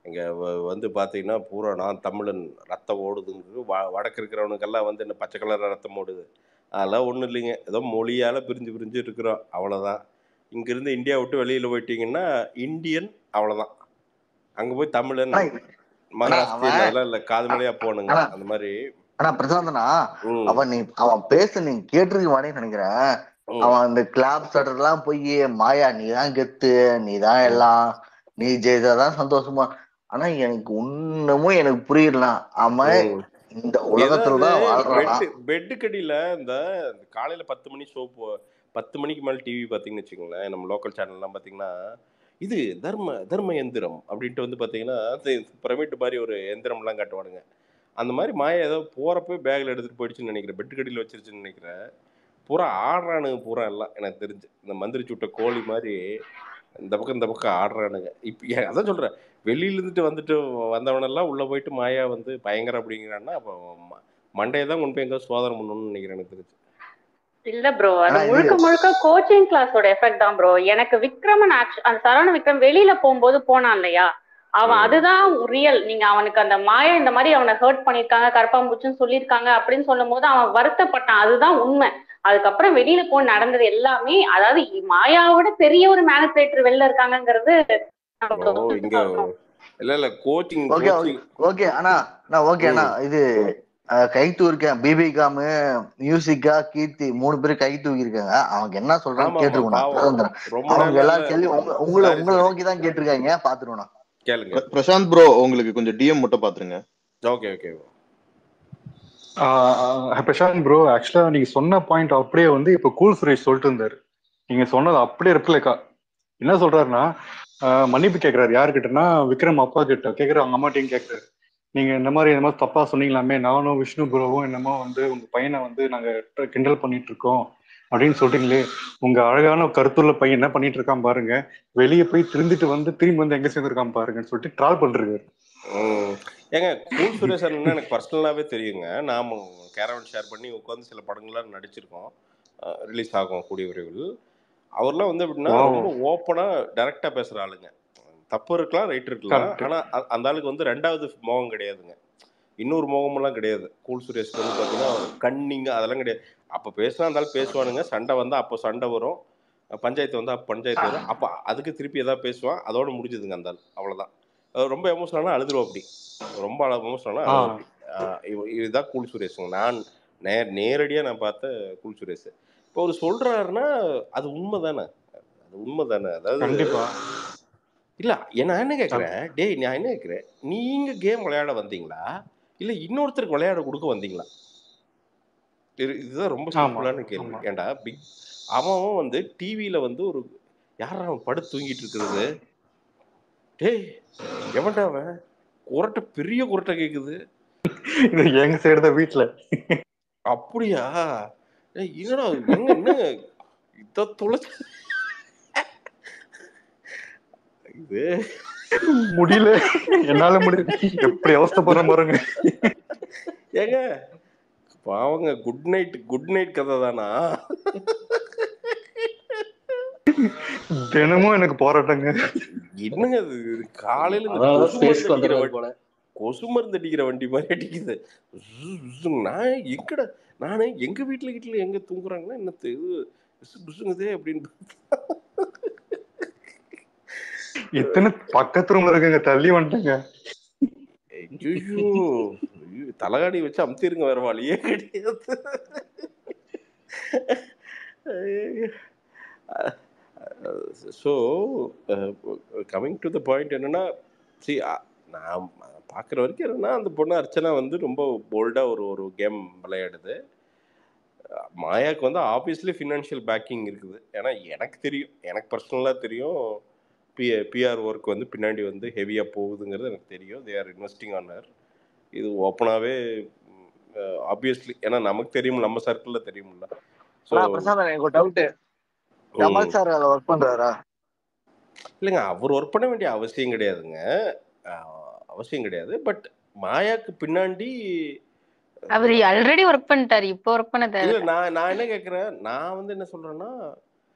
இங்கே வந்து பார்த்தீங்கன்னா பூரா நான் தமிழன் ரத்தம் ஓடுதுங்கிறது வ வடக்கு இருக்கிறவனுக்கெல்லாம் வந்து என்ன பச்சை கலர் ரத்தம் ஓடுது அதெல்லாம் ஒன்றும் இல்லைங்க ஏதோ மொழியால் பிரிஞ்சு பிரிஞ்சு இருக்கிறோம் அவ்வளோதான் இங்கேருந்து இந்தியா விட்டு வெளியில் போயிட்டீங்கன்னா இந்தியன் அவ்வளோதான் அங்கே போய் தமிழன் ஆனா மகாராஷ்டிரியன் அவன் அதெல்லாம் இல்லை காது மலையா போகணுங்க ஆனா அந்த மாதிரி ஆனா பிரசாந்தனா ம் அவன் நீ அவன் பேச நீ கேட்டிருக்க மாட்டேன்னு நினைக்கிறேன் ம் அவன் அந்த கிளாப் சட்டர் எல்லாம் போய் மாயா நீ தான் கெத்து நீ தான் எல்லாம் நீ ஜெயிச்சாதான் சந்தோஷமா ஆனா எனக்கு ஒண்ணுமும் எனக்கு புரியல அவன் ம் இந்த உலகத்துல ஏதாவது தான் வாழ்றானா பெட்டு பெட்டுக்கடியில் இந்த இந்த காலையில பத்து மணி ஷோ போ பத்து மணிக்கு மேலே டிவி பார்த்தீங்கன்னு வச்சுக்கோங்களேன் நம்ம லோக்கல் சேனல்லாம் பார்த்தீங்கன்னா இது தர்ம தர்ம எந்திரம் அப்படின்ட்டு வந்து பார்த்தீங்கன்னா பிரமிட் மாதிரி ஒரு எந்திரம்லாம் காட்டுவானுங்க அந்த மாதிரி மாயா ஏதோ போகிறப்ப பேக்கில் எடுத்துகிட்டு போயிடுச்சுன்னு நினைக்கிறேன் பெட்டுக்கடியில் வச்சிருச்சுன்னு நினைக்கிறேன் பூரா ஆடுறானுங்க பூரா எல்லாம் எனக்கு தெரிஞ்சு இந்த மந்திரி சுட்ட கோழி மாதிரி இந்த பக்கம் இந்த பக்கம் ஆடுறானுங்க இப்போ அதான் சொல்கிறேன் வெளியில இருந்துட்டு வந்துட்டு வந்தவனெல்லாம் உள்ளே போயிட்டு மாயா வந்து பயங்கரம் அப்படிங்கிறான்னா அப்போ ம- மண்டையை தான் கொண்டு போய் எங்கே சோதனை பண்ணணும்னு நினைக்கிறேன் எனக்கு தெரிஞ்சு இல்ல ப்ரோ அது ஆனா இது முழுக்க முழுக்க கோச்சிங் கிளாஸோட எஃபெக்ட் தான் ப்ரோ எனக்கு விக்ரமன் ஆக்ஷன் அந்த சரவண விக்ரம் வெளியில போகும்போது போனான் இல்லையா அவன் ம் அதுதான் ரியல் நீங்க அவனுக்கு அந்த மாயா இந்த மாதிரி அவனை ஹர்ட் பண்ணிருக்காங்க கருப்பாம்பூச்சின்னு சொல்லியிருக்காங்க அப்படின்னு சொல்லும் போது அவன் வருத்தப்பட்டான் அதுதான் உண்மை அதுக்கப்புறம் வெளியில போய் நடந்தது எல்லாமே அதாவது மாயாவோட பெரிய ஒரு மேனிபுலேட்டர் வெளில இருக்காங்கங்கிறது ஓ இங்கே இல்லை இல்லை கோச்சிங் ஓகே கோச்சிங் ஓகே அண்ணா அண்ணா ஓகே அண்ணா ம் இது அஹ், கை தூக்கிருக்கேன் பிபிகாமு மியூசிக்கா கீர்த்தி மூணு பேரும் கை தூக்கி இருக்காங்க அவங்க என்ன சொல்றான்னு ஆமாம் ஆமாம் கேட்டுருக்கோம் பாவம் பிரசாந்தன் ரொம்ப அவங்க நாளாக எல்லாரும் கேள்வி உங்க உங்களை சாரி உங்களை சாரி நோக்கி தான் கேட்டிருக்காங்க பாத்துருவோம் கேளுங்க பிர- பிரசாந்த் ப்ரோ உங்களுக்கு கொஞ்சம் டிஎம் மட்டும் பாத்துருங்க ஓகே ஓகே ஆஹ் பிரசாந்த் ப்ரோ ஆக்சுவலா நீங்க சொன்ன பாயிண்ட் அப்படியே வந்து இப்ப கூல் சுரேஷ் சொல்லிட்டு இருந்தாரு நீங்க சொன்னது அப்படியே ரிப்ளைக்கா என்ன சொல்றாருன்னா ஆஹ் மன்னிப்பு கேக்குறாரு யாருக்கிட்டனா விக்ரம் அப்பா கிட்ட கேக்குறாரு அவங்க அம்மாட்டையும் கேக்குறாரு நீங்க இந்த மாதிரி இந்த மாதிரி தப்பா சொன்னீங்களாமே நானும் விஷ்ணு ப்ரோவும் என்னமோ வந்து உங்க பையனை வந்து நாங்க கிண்டல் பண்ணிட்டு இருக்கோம் அப்படின்னு சொல்றீங்களே உங்க அழகான கருத்துள்ள பையன் என்ன பண்ணிட்டு இருக்கான் பாருங்க வெளியே போய் திருந்திட்டு வந்து திரும்பி வந்து எங்க சேர்ந்துருக்கான் பாருங்கன்னு சொல்லிட்டு ட்ரால் பண்றாரு ம் ஏங்க கூல் சுரேஷ் அண்ணன் எனக்கு பர்சனலாகவே தெரியுங்க நாம் கேரவன் ஷேர் பண்ணி உட்காந்து சில படங்கள்லாம் நடிச்சிருக்கோம் ரிலீஸ் ஆகும் கூடிய விரைவில் அவர்லாம் வந்து எப்படின்னா Wow. ரொம்ப ஓப்பனாக டைரெக்டாக பேசுகிற ஆளுங்க தப்பு இருக்கலாம் ரைட் இருக்கலாம் Correct. ஆனால் அந்த ஆளுக்கு வந்து ரெண்டாவது முகம் கிடையாதுங்க இன்னொரு முகமெல்லாம் கிடையாது கூல் சுரேஷ்க்கு வந்து பார்த்தீங்கன்னா கண்ணிங்க அதெல்லாம் கிடையாது அப்போ பேசினா இருந்தாலும் பேசுவானுங்க சண்டை வந்தால் அப்போ சண்டை வரும் பஞ்சாயத்து வந்தால் அப்போ பஞ்சாயத்து வரும் அப்போ அதுக்கு திருப்பி எதாவது பேசுவான் அதோட முடிஞ்சதுங்க அந்த ஆள் அவ்வளோதான் அது ரொம்ப எமோஷனலாக அழுதுருவோம் அப்படி ரொம்ப எமோஷனலாக ஆ. அழுதுருவோம் அப்படி ஆஹ் இவ- இதுதான் கூல் சுரேஷுங்க நான் நே நேரடியாக நான் பார்த்த கூல் சுரேஷ் இப்போ அவர் சொல்கிறாருன்னா அது உண்மை தானே அது உண்மை தானே அதாவது கண்டிப்பா இல்ல ஏன் நான் என்ன கேக்குறேன் டேய் நான் என்ன கேக்குறேன் நீங்க கேம் விளையாட வந்தீங்களா இல்ல இன்னொருத்தருக்கு விளையாட கொடுக்க வந்தீங்களா இது- இதுதான் ரொம்ப ஆமா, சிம்பிளான கேள்வி ஆமா. ஏன்டா பிக் அவன் அவன் வந்து டிவியில வந்து ஒரு யாரா அவன் படுத்து தூங்கிட்டு இருக்கிறது டேய் எவன்டா அவன் குரட்டை பெரிய குரட்டை கேக்குது இது எங்க சைடு தான் வீட்டுல அப்படியா ஏய், என்னடா எங்க என்ன இத தொலைச்சு இது முடியல என்னால முடியல எப்படி அவஸ்தைப்படுற பாருங்க ஏங்க பாவங்க குட் நைட் குட் நைட் கதை தானா தினமும் எனக்கு போராட்டங்க என்னங்க இது காலையில இந்த அதனாலதான் கொசு ஸ்பேஸ்க்கு மருந்து அடிக்கிற வந்துடுறாரு வண்டி போல கொசு மருந்து அடிக்கிற வண்டி மாதிரி அடிக்குது ஜு, ஜு, நான் எங்கடா நானே எங்க வீட்டுல வீட்டுல எங்க தூங்குறாங்கன்னா என்ன இது பிசு பிசுங்குதே அப்படின்னு இத்தனை பக்கத்து ரூம்ல இருக்குங்க தள்ளி வந்துட்டேங்க ஐயோ தலகாணி வச்சு அமுத்திருங்க வேற வழியே கிடையாது so coming to the point என்னன்னா சி நான் பார்க்குற வரைக்கும் என்னன்னா அந்த பொண்ணு அர்ச்சனா வந்து ரொம்ப போல்டாக ஒரு ஒரு கேம் விளையாடுது மாயாக்கு வந்து ஆப்வியஸ்லி ஃபினான்ஷியல் பேக்கிங் இருக்குது ஏன்னா எனக்கு தெரியும் எனக்கு பர்சனலாக தெரியும் பி பிஆர் ஒர்க் வந்து பின்னாடி வந்து ஹெவியாக போகுதுங்கிறது எனக்கு தெரியும் they are investing on her இது ஓப்பனாகவே ஆப்வியஸ்லி ஏன்னா நமக்கு தெரியும் நம்ம சர்க்கிளில் தெரியும்ல ஸோ ஆனா பிரசாந்த் எனக்கு ஒரு டவுட் கமல் சார் அதுல ஒர்க் பண்றாரா இல்லைங்க அவர் ஒர்க் பண்ண வேண்டிய அவசியம் கிடையாதுங்க அஹ் அவசியம் கிடையாது பட் மாயாக்கு பின்னாடி அவர் ஆல்ரெடி ஒர்க் பண்ணிட்டாரு இப்போ ஒர்க் பண்ண இல்ல தேவை நான் நான் என்ன கேட்குறேன் நான் வந்து என்ன சொல்றேன்னா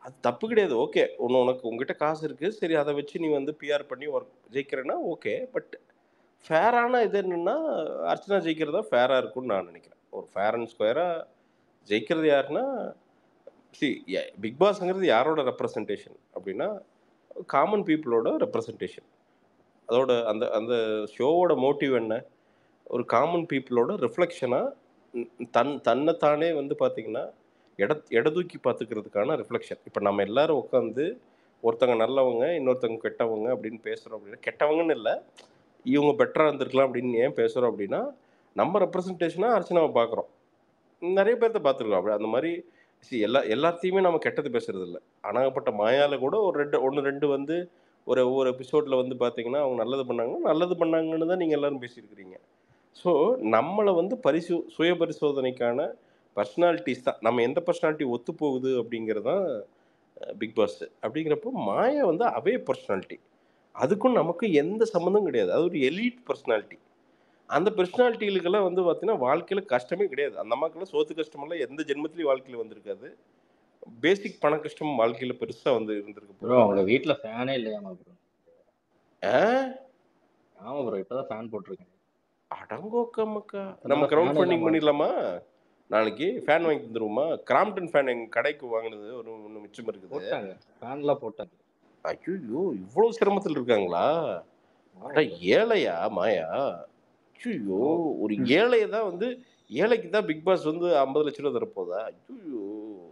அது தப்பு கிடையாது ஓகே ஒன்று உனக்கு உங்ககிட்ட காசு இருக்குது சரி அதை வச்சு நீ வந்து பிஆர் பண்ணி ஒர்க் ஜெயிக்கிறேன்னா ஓகே பட் ஃபேரான இது என்னென்னா அர்ச்சனா ஜெயிக்கிறதா ஃபேராக இருக்கும்னு நான் நினைக்கிறேன் ஒரு ஃபேர் அண்ட் ஸ்கொயராக ஜெயிக்கிறது யாருன்னா சி பிக் பாஸ்ங்கிறது யாரோட ரெப்ரசன்டேஷன் அப்படின்னா காமன் பீப்புளோட ரெப்ரசன்டேஷன் அதோட அந்த அந்த ஷோவோட மோட்டிவ் என்ன ஒரு காமன் பீப்புளோட ரிஃப்ளெக்ஷனாக தன் தன்னைத்தானே வந்து பார்த்திங்கன்னா எட எடதூக்கி பார்த்துக்கிறதுக்கான ரிஃப்ளெக்ஷன் இப்போ நம்ம எல்லாரும் உட்காந்து ஒருத்தங்க நல்லவங்க இன்னொருத்தவங்க கெட்டவங்க அப்படின்னு பேசுகிறோம் அப்படின்னா கெட்டவங்கன்னு இல்லை இவங்க பெட்டராக இருந்திருக்கலாம் அப்படின்னு ஏன் பேசுகிறோம் அப்படின்னா நம்ம ரெப்ரசன்டேஷனாக அர்ச்சனாவை பார்க்குறோம் நிறைய பேர்த்த பார்த்துருக்கோம் அப்படி அந்த மாதிரி see எல்லா எல்லாத்தையுமே நம்ம கெட்டது பேசுறது இல்லை அனாகப்பட்ட மாயால கூட ஒரு ரெண்டு ஒன்று ரெண்டு வந்து ஒரு ஒவ்வொரு எபிசோடில் வந்து பார்த்தீங்கன்னா அவங்க நல்லது பண்ணாங்கன்னா நல்லது பண்ணாங்கன்னு தான் நீங்கள் எல்லாரும் பேசியிருக்கிறீங்க ஸோ நம்மளை வந்து பரிசு சுய பரிசோதனைக்கான பர்சனாலிட்டிஸ் தான் நம்ம எந்த பர்சனாலிட்டி ஒத்து போகுது அப்படிங்கிறது தான் பிக் பாஸ் அப்படிங்கிறப்போ மாயா வந்து அவே பர்சனாலிட்டி அதுக்கும் நமக்கு எந்த சம்மந்தம் கிடையாது அது ஒரு எலீட் பர்சனாலிட்டி அந்த பர்சனாலிட்டிகளுக்கெல்லாம் வந்து பார்த்தீங்கன்னா வாழ்க்கையில் கஷ்டமே கிடையாது அந்த அம்மாக்கெல்லாம் சோத்து கஷ்டமெல்லாம் எந்த ஜென்மத்திலையும் வாழ்க்கையில் வந்திருக்காது பேசிக் பண கஷ்டம் வாழ்க்கையில் பெருசாக வந்து இருந்திருக்கு ப்ரோ அவங்க வீட்ல ஃபேனே இல்லையாமா ப்ரோ ஆ ஆமா ப்ரோ இப்பதான் ஃபேன் போட்டிருக்கேன் அடங்கோக்கம்மக்கா அதனால நம்ம fan க்ரௌட் ஃபண்டிங் இல்லாம- பண்ணிடலாமா நாளைக்கு ஃபேன் வாங்கி தந்துருவோமா கிராம்டன் ஃபேன் எங்கள் கடைக்கு வாங்கினது ஒரு ஒன்று மிச்சம் இருக்குது போட்டாங்க ஃபேன்லாம் போட்டாங்க ஐயோ இவ்வளோ சிரமத்தில் இருக்காங்களா அட ஏழையா மாயா ஐயோ ஒரு ஏழையை தான் வந்து ஏழைக்கு தான் பிக் பாஸ் வந்து ஐம்பது லட்ச ரூபா தரப்போதா ஐயோ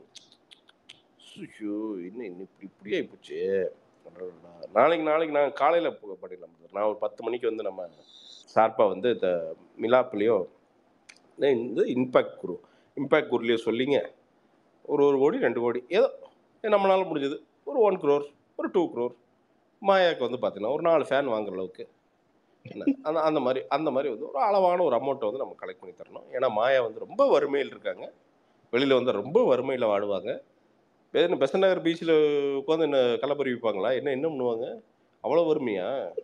ஐயோ என்ன இன்னும் இப்படி இப்படி ஆகிப்போச்சு அடடடா. நாளைக்கு நாளைக்கு நான் காலையில் பண்ணிடலாம் brother. நான் ஒரு பத்து மணிக்கு வந்து நம்ம ஷார்ப்பாக வந்து இந்த மிலாப்லேயோ இந்த இம்பேக்ட் குரு இம்பேக்ட் குருலையோ சொல்லிங்க ஒரு ஒரு கோடி ரெண்டு கோடி ஏதோ நம்மளால முடிஞ்சது ஒரு ஒன் க்ரோர் ஒரு டூ க்ரோர் மாயாவுக்கு வந்து பார்த்தீங்கன்னா ஒரு நாலு ஃபேன் வாங்குற அளவுக்கு என்ன அந்த அந்த மாதிரி அந்த மாதிரி வந்து ஒரு அளவான ஒரு அமௌண்ட்டை வந்து நம்ம கலெக்ட் பண்ணி தரணும் ஏன்னா மாயா வந்து ரொம்ப வறுமையில் இருக்காங்க வெளியில் வந்து ரொம்ப வறுமையில் வாடுவாங்க என்ன பெசன் நகர் பீச்சில் உட்காந்து என்ன கலப்பறி விற்பாங்களா என்ன என்ன பண்ணுவாங்க அவ்வளோ வறுமையா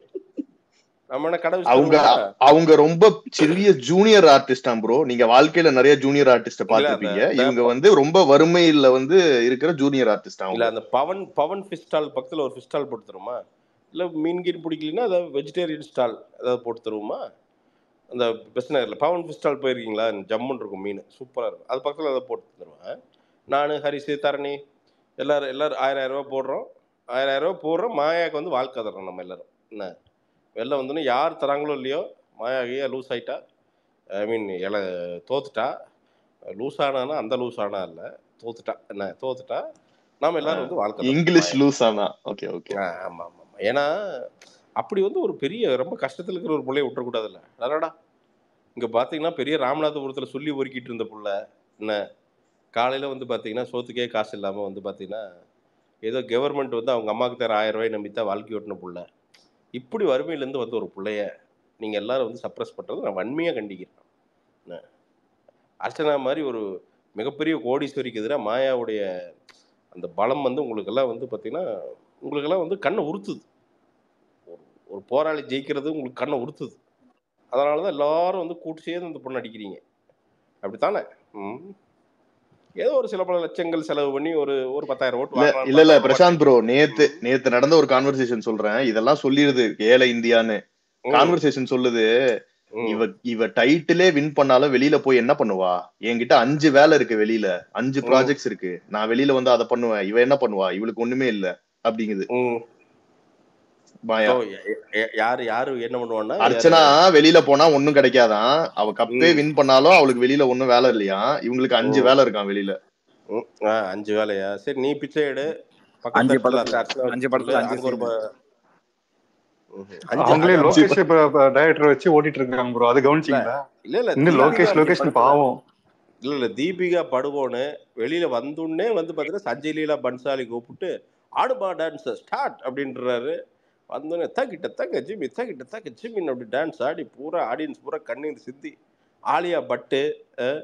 நம்ம என்ன கடை அவங்க வச்சுருவோமா அவங்க ரொம்ப சிறிய ஜூனியர் ஆர்டிஸ்டா ப்ரோ நீங்க வாழ்க்கையில நிறைய ஜூனியர் ஆர்டிஸ்ட இல்ல அந்த பாத்திருப்பீங்க இந்த இவங்க வந்து ரொம்ப வறுமையில வந்து இருக்கிற ஜூனியர் ஆர்டிஸ்ட் இல்ல அவங்க அந்த பவன் பவன் ஃபிஷ் ஸ்டால் பக்கத்துல ஒரு ஃபிஷ் ஸ்டால் போட்டு தருமா இல்ல மீன் கீன் பிடிக்கலன்னா அதாவது வெஜிடேரியன் ஸ்டால் ஏதாவது போட்டு தருவோமா அந்த பெஸ்ட் நகர்ல பவன் ஃபிஷ் ஸ்டால் போயிருக்கீங்களா ஜம்முன்னு இருக்கும் மீன் சூப்பரா இருக்கும் அது பக்கத்துல அதை போட்டு தருவேன் நான் ஹரிஷ் தரணி எல்லாரும் எல்லாரும் ஆயிரம் ஆயிரம் ரூபாய் போடுறோம் ஆயிரம் ஆயிரம் ரூபாய் போடுறோம் மாயாவுக்கு வந்து வாழ்க்கை தர்றோம் நம்ம எல்லாரும் என்ன வெளில வந்தோன்னே யார் தராங்களோ இல்லையோ மாயா ஐயா லூஸ் ஆயிட்டா ஐ மீன் இல தோத்துட்டா லூஸ் ஆனானா அந்த லூஸ் ஆனா இல்ல தோத்துட்டா என்ன தோத்துட்டா நாம எல்லாரும் வந்து வாழ்க்கை தரணும் இங்கிலீஷ் மாயா லூஸ் ஆனா ஓகே ஓகே ஆ, ஆமா ஆமா ஆமா ஏன்னா அப்படி வந்து ஒரு பெரிய ரொம்ப கஷ்டத்துல இருக்கிற ஒரு பிள்ளைய விட்டுறக்கூடாதுல்ல அதாடா இங்க பாத்தீங்கன்னா பெரிய ராமநாதபுரத்துல சொல்லி ஒருக்கிட்டு இருந்த புள்ள என்ன காலையில வந்து பாத்தீங்கன்னா சோத்துக்கே காசு இல்லாம வந்து பாத்தீங்கன்னா ஏதோ கவர்மெண்ட் வந்து அவங்க அம்மாவுக்கு தர ஆயிரம் ரூபாய் நம்பித்தான் வாழ்க்கை ஓட்டின புள்ள இப்படி வறுமையிலேருந்து வந்த ஒரு பிள்ளைய நீங்க எல்லாரும் வந்து சப்ரஸ் பண்றது நான் வன்மையா கண்டிக்கிறேன் என்ன அர்ச்சனா மாதிரி ஒரு மிகப்பெரிய கோடீஸ்வரிக்கு எதிராக மாயாவுடைய அந்த பலம் வந்து உங்களுக்கெல்லாம் வந்து பார்த்தீங்கன்னா உங்களுக்கெல்லாம் வந்து கண்ணை உறுத்துது ஒரு ஒரு போராளி ஜெயிக்கிறது உங்களுக்கு கண்ணை உறுத்துது அதனால தான் எல்லாரும் வந்து கூட்டு சேர்ந்து இந்த பொண்ணு அடிக்கிறீங்க அப்படித்தானே ம் ஏதோ ஒரு சில பல லட்சங்கள் செலவு பண்ணி ஒரு ஒரு பத்தாயிரம் ஓட்டு இல்ல வாங்கலாம்னு இல்ல இல்ல பார்த்தா பிரசாந்த் ப்ரோ நேத்து ம் நேத்து நடந்த ஒரு கான்வர்சேஷன் சொல்றேன் இதெல்லாம் சொல்லிருது ஏழை இந்தியான்னு ம் கான்வர்சேஷன் சொல்லுது ம் இவ இவ டைட்டிலே வின் பண்ணாலும் வெளியில போய் என்ன பண்ணுவா என்கிட்ட அஞ்சு வேலை இருக்கு வெளியில அஞ்சு ம் ப்ராஜெக்ட்ஸ் இருக்கு நான் வெளியில வந்து அதை பண்ணுவேன் இவ என்ன பண்ணுவா இவளுக்கு ஒண்ணுமே இல்ல அப்படிங்குது ம் மாயா ஸோ யாரு யாரு என்ன பண்ணுவான்னா யாரு அர்ச்சனா வெளியில போனா ஒண்ணும் கிடைக்காதான் அவ கப்பே ம் வின் பண்ணாலும் அவளுக்கு வெளியில ஒண்ணும் வேலை இல்லையா இவங்களுக்கு அஞ்சு ம் வேலை இருக்கான் வெளியில ம் ஆ அஞ்சு வேலையா சரி நீ பிச்சை எடு பக்கத்து அஞ்சு தட்டுல படத்துல அர்ச்சனா அஞ்சு வச்சு சொல்லு படத்துல அஞ்சு அங்க ஒரு சீன் ப- ம்ஹும். அஞ்சு அவங்களே அதான் அஞ்சு லோகேஷ் இப்ப டைரக்டர் வச்சு ஓட்டிட்டு இருக்காங்க ப்ரோ அது இல்ல கவனிச்சிங்களா இல்ல இல்ல இன்னும் தீபிகா லோகேஷ் அந்த லோகேஷ் படத்துல பாவம் இல்ல இல்ல தீபிகா படுகோன்னு வெளியில வந்தோடனே வந்து பாத்தீங்கன்னா சஞ்சய் லீலா பன்சாலி கூப்பிட்டு ஆடுபா டான்ஸ் ஸ்டார்ட் அப்படின்றாரு வந்தோடனே தக்கிட்ட தக்க ஜிம்மி தக்கிட்ட தக்க ஜிம்மின் அப்படி டான்ஸ் ஆடி பூரா ஆடியன்ஸ் பூரா கண்ணீர் சிந்தி ஆலியா பட்டு அஹ்,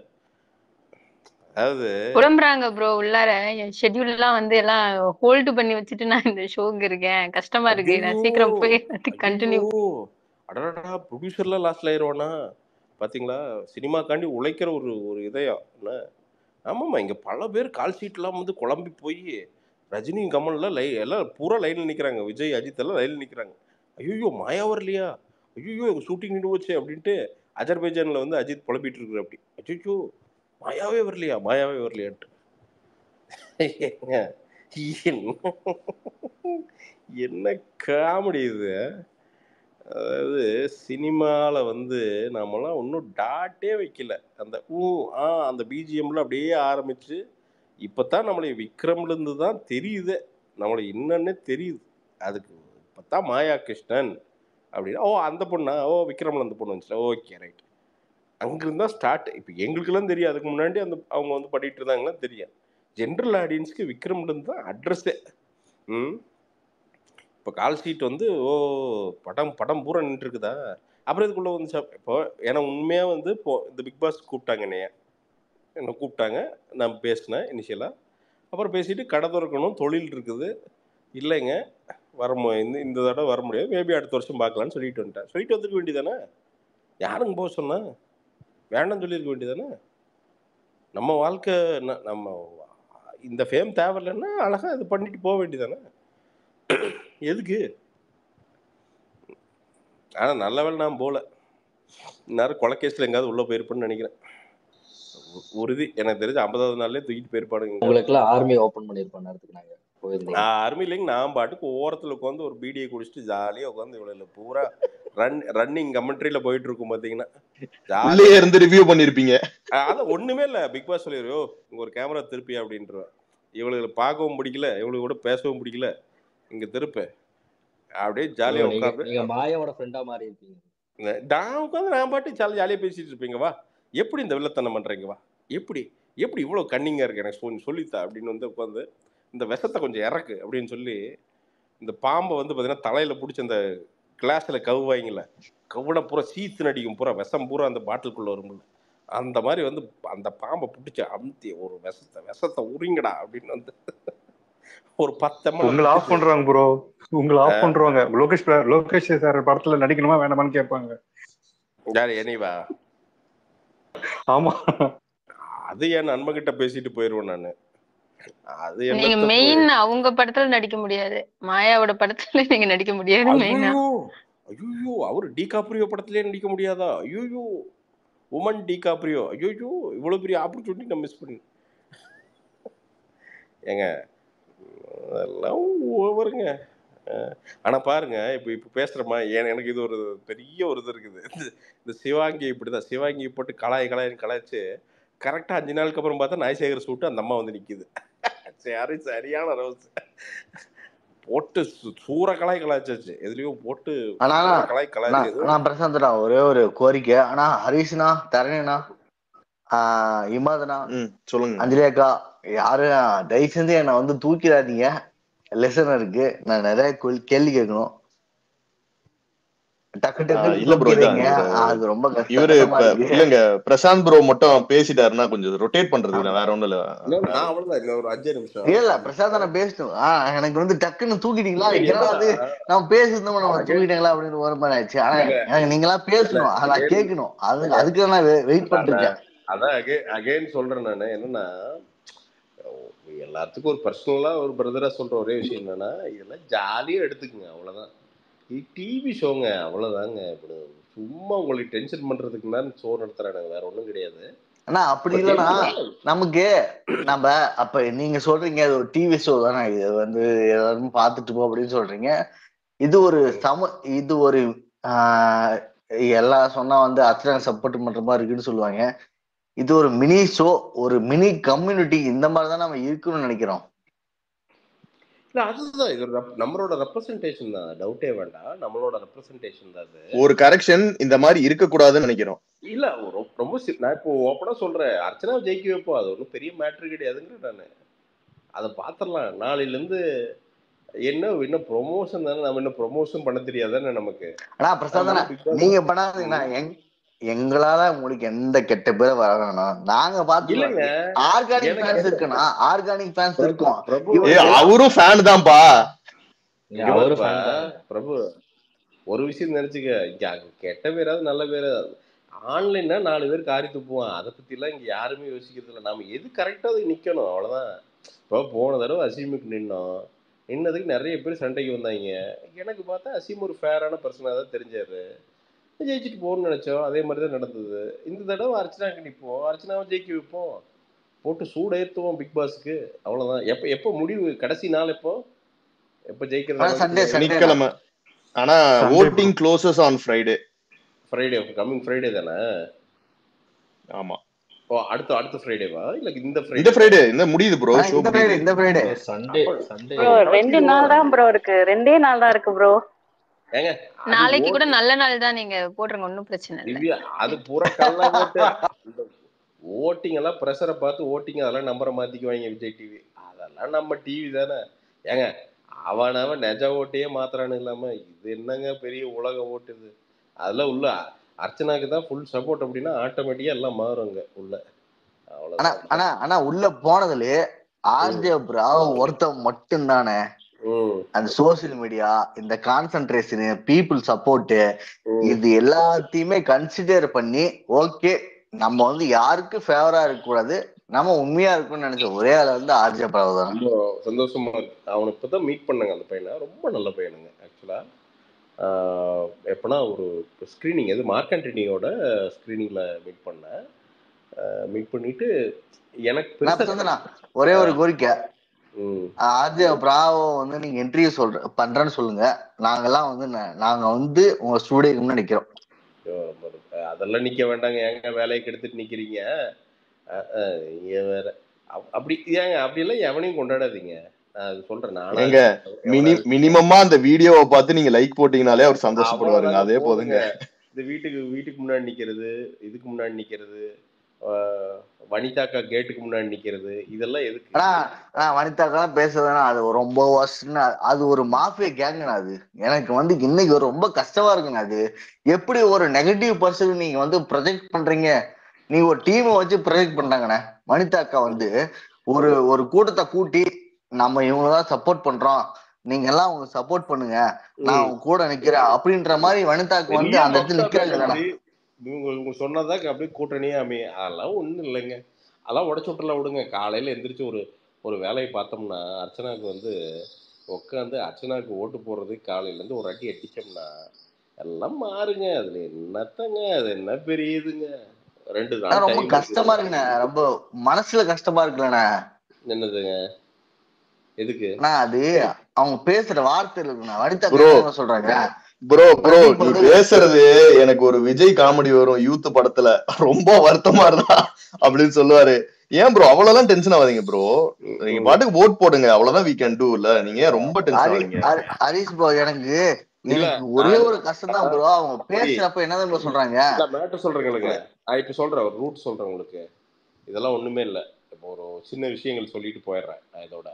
அதாவது புலம்புறாங்க ப்ரோ உள்ளார என் ஷெட்யூல் எல்லாம் வந்து எல்லாம் ஹோல்டு பண்ணி வச்சுட்டு நான் இந்த ஷோக்கு இருக்கேன் கஷ்டமா இருக்கு நான் ஐயோ சீக்கிரம் போய் ஐயோ கண்டினியூ அடடா ப்ரொடியூசர்லாம் லாஸ்ட்ல ஆயிடுவானா பாத்தீங்களா சினிமாக்காண்டி உழைக்கிற ஒரு ஒரு இதயம் என்ன ஆமாம்மா இங்க பல பேர் கால் ஷீட்லாம் வந்து குழம்பி போய் ரஜினியும் கமல்ல லை எல்லாம் பூரா லைன்ல நிக்கிறாங்க விஜய் அஜித் எல்லாம் லைன்ல நிக்கிறாங்க ஐயோ மாயா வரலையா ஐயோ ஷூட்டிங் நின்று போச்சு அப்படின்ட்டு அஜர்பைஜான்ல வந்து அஜித் புலம்பிட்டு இருக்கிற அப்படி ஐயோ மாயாவே வரலையா மாயாவே வரலையான்ட்டு ஏங்க, என்ன என்ன காமெடி இது அதாவது சினிமாவில் வந்து நாமெல்லாம் ஒன்றும் டாட்டே வைக்கல அந்த ஊ ஆ அந்த பிஜிஎம்ல அப்படியே ஆரம்பிச்சு இப்போ தான் நம்மளை விக்ரம்லேருந்து தான் தெரியுது நம்மளை என்னன்னே தெரியுது அதுக்கு இப்போ தான் மாயா கிருஷ்ணன் அப்படின்னா ஓ அந்த பொண்ணா ஓ விக்ரம்ல அந்த பொண்ணு வந்துச்சு ஓகே ரைட் அங்கிருந்து தான் ஸ்டார்ட் இப்போ எங்களுக்கெல்லாம் தெரியும் அதுக்கு முன்னாடி அந்த அவங்க வந்து படிட்டு இருந்தாங்கன்னா தெரியும் ஜென்ரல் ஆடியன்ஸ்க்கு விக்ரம்லேருந்து தான் அட்ரஸே ம் இப்போ கால் ஷீட் வந்து ஓ படம் படம் பூரா நின்றுருக்குதா அப்புறம் இதுக்குள்ளே வந்து இப்போ ஏன்னா உண்மையாக வந்து இப்போ இந்த பிக் பாஸ் கூப்பிட்டாங்க என்னைய என்னை கூப்பிட்டாங்க நான் பேசினேன் இனிஷியலாக அப்புறம் பேசிட்டு கடை திறக்கணும் தொழில் இருக்குது இல்லைங்க வர மு இந்த இந்த தடவை வர முடியாது மேபி அடுத்த வருஷம் பார்க்கலான்னு சொல்லிட்டு வந்துட்டேன் சொல்லிட்டு வந்துருக்க வேண்டியதானே யாருங்க போக சொன்னா வேண்டாம்னு சொல்லியிருக்க வேண்டியதானே நம்ம வாழ்க்கை ந- நம்ம இந்த ஃபேம் தேவையில்லைன்னா அழகாக இது பண்ணிட்டு போக வேண்டியதானே எதுக்கு ஆனால் நல்ல வேளை நான் போகல இந்நேரம் கொலைக்கேஸில் எங்கேயாவது உள்ளே போயிருப்பேன்னு நினைக்கிறேன் உ- உறுதி எனக்கு தெரிஞ்ச ஐம்பதாவது நாள்லேயே தூக்கிட்டு போயிருப்பானுங்க உங்களுக்குலாம் ஆர்மி ஓபன் பண்ணிருப்போம் நேரத்துக்கு நாங்க போயிருந்தீங்க நான் அருமை இல்லைங்க நான் பாட்டுக்கு ஓரத்தில் உட்காந்து ஒரு பீடியை குடிச்சிட்டு ஜாலியாக உட்காந்து இவ்வளோ இல்லை பூரா ரன் ரன்னிங் கமெண்ட்ரியில் போயிட்டு இருக்கும் பார்த்தீங்கன்னா ஜாலியாக உள்ளே இருந்து ரிவ்யூ பண்ணிருப்பீங்க அதான் ஒன்றுமே இல்லை பிக் பாஸ் சொல்லிடுறோ இங்கே ஒரு கேமரா திருப்பி அப்படின்றவன் இவளுகளை பார்க்கவும் பிடிக்கல இவளுக்கு கூட பேசவும் பிடிக்கல இங்கே திருப்பு அப்படியே ஜாலியாக நீங்க உட்காந்து நீங்க மாயாவோட ஃப்ரெண்டா மாறி இருப்பீங்க நான் உட்காந்து நான் பாட்டு ஜாலி ஜாலியாக பேசிட்டு இருப்பீங்க வா எப்படி இந்த வில்லத்தனம் பண்ணுறீங்க வா எப்படி எப்படி இவ்வளோ கன்னிங்காக இருக்கு எனக்கு சொல்லி சொல்லித்தா அப்படின்னு வந்து உட்காந்து இந்த விஷத்தை கொஞ்சம் இறக்கு அப்படின்னு சொல்லி இந்த பாம்பை வந்து பார்த்தீங்கன்னா தலையில் பிடிச்சி அந்த கிளாஸில் கவுவாய்ங்கள கவுன பூரா சீத்து நடிக்கும் பூரா விஷம் பூரா அந்த பாட்டிலுக்குள்ளே வரும்ல அந்த மாதிரி வந்து அந்த பாம்பை பிடிச்சி அமுத்தி ஒரு விஷத்தை விஷத்தை உரிங்கடா அப்படின்னு வந்து ஒரு பத்து ml உங்களை ஆஃப் பிடிச்சி பண்றாங்க ப்ரோ உங்களை ஆஃப் பண்றாங்க லோகேஷ் பா- லோகேஷ் சார் படத்துல நடிக்கணுமா வேண்டாமான்னு கேட்பாங்க யார் என்னைவா ஆமா அது என் நண்பன்கிட்ட பேசிட்டு போயிடுவேன் நான் அது நீங்க என்னத்த போய் மெயின் அவங்க படத்துல நடிக்க முடியாது மாயாவோட படத்துல நீங்க நடிக்க முடியாது மெயினா ஐயோ ஐயோ அவர் டிகாப்ரியோ படத்திலே நடிக்க முடியாதா ஐயோ உமன் டிகாப்ரியோ ஐயோ இவ்வளவு பெரிய ஆப்பர்ச்சுனிட்டி நான் மிஸ் பண்ணி ஏங்க அதெல்லாம் ஓவருங்க அஹ், ஆனா பாருங்க இப்ப இப்ப பேசுறமா ஏன் எனக்கு இது ஒரு பெரிய ஒரு இது இருக்குது இந்த- இந்த சிவாங்கி இப்படிதான் சிவாங்கி போட்டு கலாய் கலாயின்னு கலாய்ச்சு கரெக்டா அஞ்சு நாளுக்கு அப்புறம் பார்த்தா நாய்சேகர் சூட்டு அந்த அம்மா வந்து நிக்குது சரி சரியான ரோஸ் போட்டு சு- சூற கலாய் கலாய்ச்சாச்சு எதுலயும் போட்டு ஆனா சூற கலாய் நான் கலாய்ச்சது நான் பிரசாந்த்ண்ணா ஒரே ஒரு கோரிக்கை ஆனா ஹரிஷ்னா தரணினா ஆஹ் இமாதனா ம் சொல்லுங்க அஞ்சலியாக்கா யாரும் தயவு செஞ்சு என்னை வந்து தூக்கிடாதீங்க லெசன் இருக்கு நான் நிறைய கேள்- கேள்வி கேட்கணும் டக்கு ஆஹ் டக்குன்னு இல்ல ப்ரோ தூக்கிடுறீங்க இந்த அது ரொம்ப இவரு கஷ்டமா இப்ப இருக்கு இல்லங்க பிரசாந்த் ப்ரோ மட்டும் பேசிட்டாருன்னா கொஞ்சம் ரொட்டேட் பண்றதுக்கு நான் வேற ஒண்ணும் இல்ல நான் அவ்வளவுதான் இன்னும் ஒரு அஞ்சே நிமிஷம் இல்ல இல்ல பிரசாந்த் நான் பேசணும் ஆஹ் எனக்கு வந்து டக்குன்னு தூக்கிட்டீங்களா என்னடா அது நம்ம பேசுறதும் நம்ம தூக்கிட்டீங்களா அப்படின்னு ஒரு மாதிரி ஆயிடுச்சு ஆனா எனக்கு நீங்களா பேசணும் அதை நான் கேட்கணும் அது அதுக்கு நான் வெயிட் பண்ணிட்டு இருக்கேன் அதான் அகைன் சொல்றேன் நான் என்னன்னா எல்லாத்துக்கும் ஒரு பர்சனலா ஒரு பிரதரா சொல்ற ஒரே விஷயம் என்னன்னா இதெல்லாம் ஜாலியா எடுத்துக்கங்க அவ்வளவுதான் டிவி ஷோங்க அவ்வளவுதாங்க இப்படி சும்மா உங்களுக்கு டென்ஷன் பண்றதுக்கு தான் ஷோ நடத்துறானுங்க வேற ஒண்ணும் கிடையாது ஆனா அப்படி இல்லைன்னா நமக்கு நம்ம அப்ப நீங்க சொல்றீங்க அது ஒரு டிவி ஷோ தானே இது வந்து எல்லாரும் பார்த்துட்டு போ அப்படின்னு சொல்றீங்க இது ஒரு சம இது ஒரு ஆஹ் எல்லாம் சொன்னா வந்து அத்தனை சப்போர்ட் பண்ற மாதிரி இருக்குன்னு சொல்லுவாங்க இது ஒரு மினி ஷோ ஒரு மினி கம்யூனிட்டி இந்த மாதிரி தான் நம்ம இருக்கணும்னு நினைக்கிறோம் இல்ல அதுதான் இது ஒரு rep- நம்மளோட ரெப்ரசன்டேஷன் தான் டவுட்டே வேண்டாம் நம்மளோட ரெப்ரசன்டேஷன் தான் அது ஒரு கரெக்ஷன் இந்த மாதிரி இருக்க கூடாதுன்னு நினைக்கிறோம் இல்ல ரொ- ரொம்ப சி- நான் இப்போ ஓப்பனா சொல்றேன் அர்ச்சனா ஜெயிக்க வைப்போம் அது ஒன்றும் பெரிய மேட்ரு கிடையாதுங்கிற நான் அதை பார்த்துடலாம் நாளையில இருந்து என்ன இன்னும் ப்ரொமோஷன் தானே நம்ம இன்னும் ப்ரொமோஷன் பண்ண தெரியாதானே நமக்கு ஆனா பிரசாத் அண்ணா, Big Boss- நீங்க பண்ணாதீங்கன்னா எங் எங்களால உங்களுக்கு எந்த கெட்ட பேரும் வர வேணாம் நாங்க பாத்துக்கலாம் இல்லைங்க ஆர்கானிக் எனக்கு- ஃபேன்ஸ் இருக்குன்னா ஆர்கானிக் ஃபேன்ஸ் இருக்கும் பிரபு ஏ அவரும் ஃபேன் தான்ப்பா இங்க அவரு பாருப்பா, fan தான். பிரபு ஒரு விஷயம் நினைச்சுக்க இங்க அங்க கெட்ட பேராது நல்ல பேராது ஆன்லைன்னா நாலு பேர் காரி துப்புவான் அதை பத்தி எல்லாம் இங்க யாருமே யோசிக்கிறது இல்லை நாம எது கரெக்டா அது நிக்கணும் அவ்வளவுதான் இப்போ போன தடவை அசீமுக்கு நின்னோம் நின்னதுக்கு நிறைய பேர் சண்டைக்கு வந்தாங்க எனக்கு பார்த்தா அசீம் ஒரு ஃபேரான பர்சனாக தான் தெரிஞ்சாரு ஜெயிச்சுட்டு போகணும்னு நினைச்சோம் அதே மாதிரி தான் நடந்தது இந்த தடவை அர்ச்சனாக்கு நிற்போம் அர்ச்சனாவை ஜெயிக்க வைப்போம் போட்டு சூட ஏற்றுவோம் பிக் பாஸ்க்கு அவ்வளோதான் எப்போ எப்போ முடிவு கடைசி நாள் எப்போ எப்போ ஆனா சண்டே ஜெயிக்கிறது சண்டே சனிக்கிழமை ஆனா Sunday voting closes on Friday Friday coming Friday தானே ஆமா ஓ அடுத்த அடுத்த ஃப்ரைடேவா இல்ல இந்த இந்த ஃப்ரைடே ஃப்ரைடே இந்த முடியுது ப்ரோ ஆனா ஷோ இந்த ஃப்ரைடே முடியுது இந்த ஃப்ரைடே சண்டே அப்ப சண்டே ப்ரோ ரெண்டு நாள் தான் ப்ரோ இருக்கு ரெண்டே நாள் தான் இருக்கு ப்ரோ ஏங்க அது நாளைக்கு கூட ஓட்டு நல்ல நாள் தான் நீங்க போட்டுருங்க ஒன்னும் பிரச்சனை இல்ல திவ்யா அது பூரா கள்ள ஓட்டு இந்த ஓட்டிங் எல்லாம் ப்ரெஷரை பார்த்து ஓட்டிங் அதெல்லாம் நம்பரை மாத்திக்குவாங்க விஜய் டிவி அதெல்லாம் நம்ம டிவி தானே ஏங்க அவனவன் நெஜ ஓட்டையே மாத்துறானு இல்லாம இது என்னங்க பெரிய உலக ஓட்டு இது அதெல்லாம் உள்ள அர்ச்சனாக்கு தான் ஃபுல் சப்போர்ட் அப்படின்னா ஆட்டோமேட்டிக்கா எல்லாம் மாறுங்க உள்ள ஆனா அவ்வளவுதான் ஆனா ஆனா உள்ள போனதுலயே ஆர்ஜே பிராவ் ஒருத்தன் மட்டும் தானே ம் அந்த சோசியல் மீடியா இந்த கான்சென்ட்ரேஷன் பீப்புள் சப்போர்ட் ம் இது எல்லாத்தையுமே கன்சிடர் பண்ணி ஓகே நம்ம வந்து யாருக்கு ஃபேவரா இருக்க கூடாது நம்ம உண்மையா இருக்கணும்னு நினைச்ச ஒரே ஆள் வந்து ஆர்ஜே பிராவ் தான் ரொம்ப சந்தோஷமா இருக்கு அவனை இப்பதான் மீட் பண்ணாங்க அந்த பையனை ரொம்ப நல்ல பையனுங்க ஆக்சுவலா எப்பனா ஒரு ஸ்க்ரீனிங் எது மார்க் ஆண்டனியோட ஸ்க்ரீனிங்ல மீட் பண்ணேன் மீட் பண்ணிட்டு எனக்கு நான் இப்ப பெருசா வந்து நான் ஒரே ஒரு கோரிக்கை ம் ஆர்ஜே பிராவோ வந்து நீங்க இன்டர்வியூ சொல்ற பண்றேன்னு சொல்லுங்க நாங்கெல்லாம் வந்து நா- நாங்க வந்து உங்க ஸ்டூடியோக்கு முன்னாடி நிக்கிறோம் ஐயோ, ரொம்ப ரொம்ப. அதெல்லாம் நிக்க வேண்டாங்க ஏங்க வேலையை கெடுத்துட்டு நிக்கிறீங்க அஹ், அஹ், நீங்க வேற அப்- அப்படி ஏங்க அப்படியெல்லாம் எவனையும் கொண்டாடாதீங்க நான் அது சொல்றேன் நானா ஏங்க மினி எவனாவது மினிமமா அந்த வீடியோவை பார்த்து நீங்க லைக் போட்டீங்கனாலே அவர் சந்தோஷப்படுவாருங்க அவ்வளவுதாங்க அதே போதுங்க போதுங்க இந்த வீட்டுக்கு வீட்டுக்கு முன்னாடி நிக்கிறது இதுக்கு முன்னாடி நிக்கிறது ஆஹ் வனிதாக்கா கேட்டுக்கு முன்னாடி நிக்கிறது இதெல்லாம் எதுக்கு ஆனா நான் வனிதாக்கெல்லாம் பேசுறதுனா அது ரொம்ப வருஷம்னா அது ஒரு மாஃபியா கேங்குண்ணா அது எனக்கு வந்து இன்னைக்கு ஒரு ரொம்ப கஷ்டமா இருக்குங்க அது எப்படி ஒரு நெகட்டிவ் பர்சன் நீங்க வந்து ப்ரொஜெக்ட் பண்றீங்க நீங்க ஒரு டீமை வச்சு ப்ரொஜெக்ட் பண்றாங்கண்ணே வனிதாக்கா வந்து ஒரு ஒரு கூட்டத்தை கூட்டி நம்ம இவங்கதான் சப்போர்ட் பண்றோம் நீங்க எல்லாம் அவங்க சப்போர்ட் பண்ணுங்க நான் ம். அவங்க கூட நிக்கிறேன் அப்படின்ற மாதிரி வனிதாக்கு வந்து பெரிய அந்த இடத்துல மொத்தா நிக்கிறாங்க பேசுறது இவங்க இவங்க சொன்னதாக்க அப்படியே கூட்டணியே அமையும் அதெல்லாம் ஒண்ணும் இல்லைங்க அதெல்லாம் உடச்சு விட்டுலாம் விடுங்க காலையில எந்திரிச்சு ஒரு ஒரு வேலையை பார்த்தோம்னா அர்ச்சனாவுக்கு வந்து உட்காந்து அர்ச்சனாவுக்கு ஓட்டு போடுறதுக்கு காலையில இருந்து ஒரு அடி அடிச்சோம்னா எல்லாம் மாறுங்க அதுல என்னத்தங்க அது என்ன பெரிய இதுங்க ரெண்டு ஆனா நாள் ரொம்ப டைம் கஷ்டமா இருக்குண்ணே ரொம்ப மனசுல கஷ்டமா இருக்குல்லண்ணே என்னதுங்க எதுக்கு ஆனா அது அவங்க பேசுற வார்த்தை இருக்குண்ணா வனிதா ப்ரோ என்ன சொல்றாங்க ப்ரோ ப்ரோ பிரதீப் நீ வந்து பேசுறது எனக்கு ஒரு விஜய் காமெடி வரும் யூத் படத்துல ரொம்ப வருத்தமா இருந்தா அப்படின்னு சொல்லுவாரு ஏன் ப்ரோ அவ்வளவுதான் டென்ஷன் ஆகாதீங்க ப்ரோ நீங்க ம். பாட்டுக்கு ஓட் போடுங்க அவ்வளவுதான் வீ கேன் டூ இல்ல நீங்க ஏன் ரொம்ப டென்ஷன் ஹரி ஆவீங்க ஹரி- ஹரிஷ் ப்ரோ எனக்கு இல்ல எனக்கு ஒரே நான் ஒரு கஷ்டம் தான் ப்ரோ அவங்க அப்படி பேசுறப்ப என்ன ப்ரோ சொல்றாங்க இல்ல மேட்டர் சொல்றேங்களுங்க நான் இப்ப சொல்றேன் ஒரு ரூட் சொல்றேன் உங்களுக்கு இதெல்லாம் ஒண்ணுமே இல்ல இப்போ ஒரு சின்ன விஷயங்கள் சொல்லிட்டு போயிடுறேன் நான் இதோட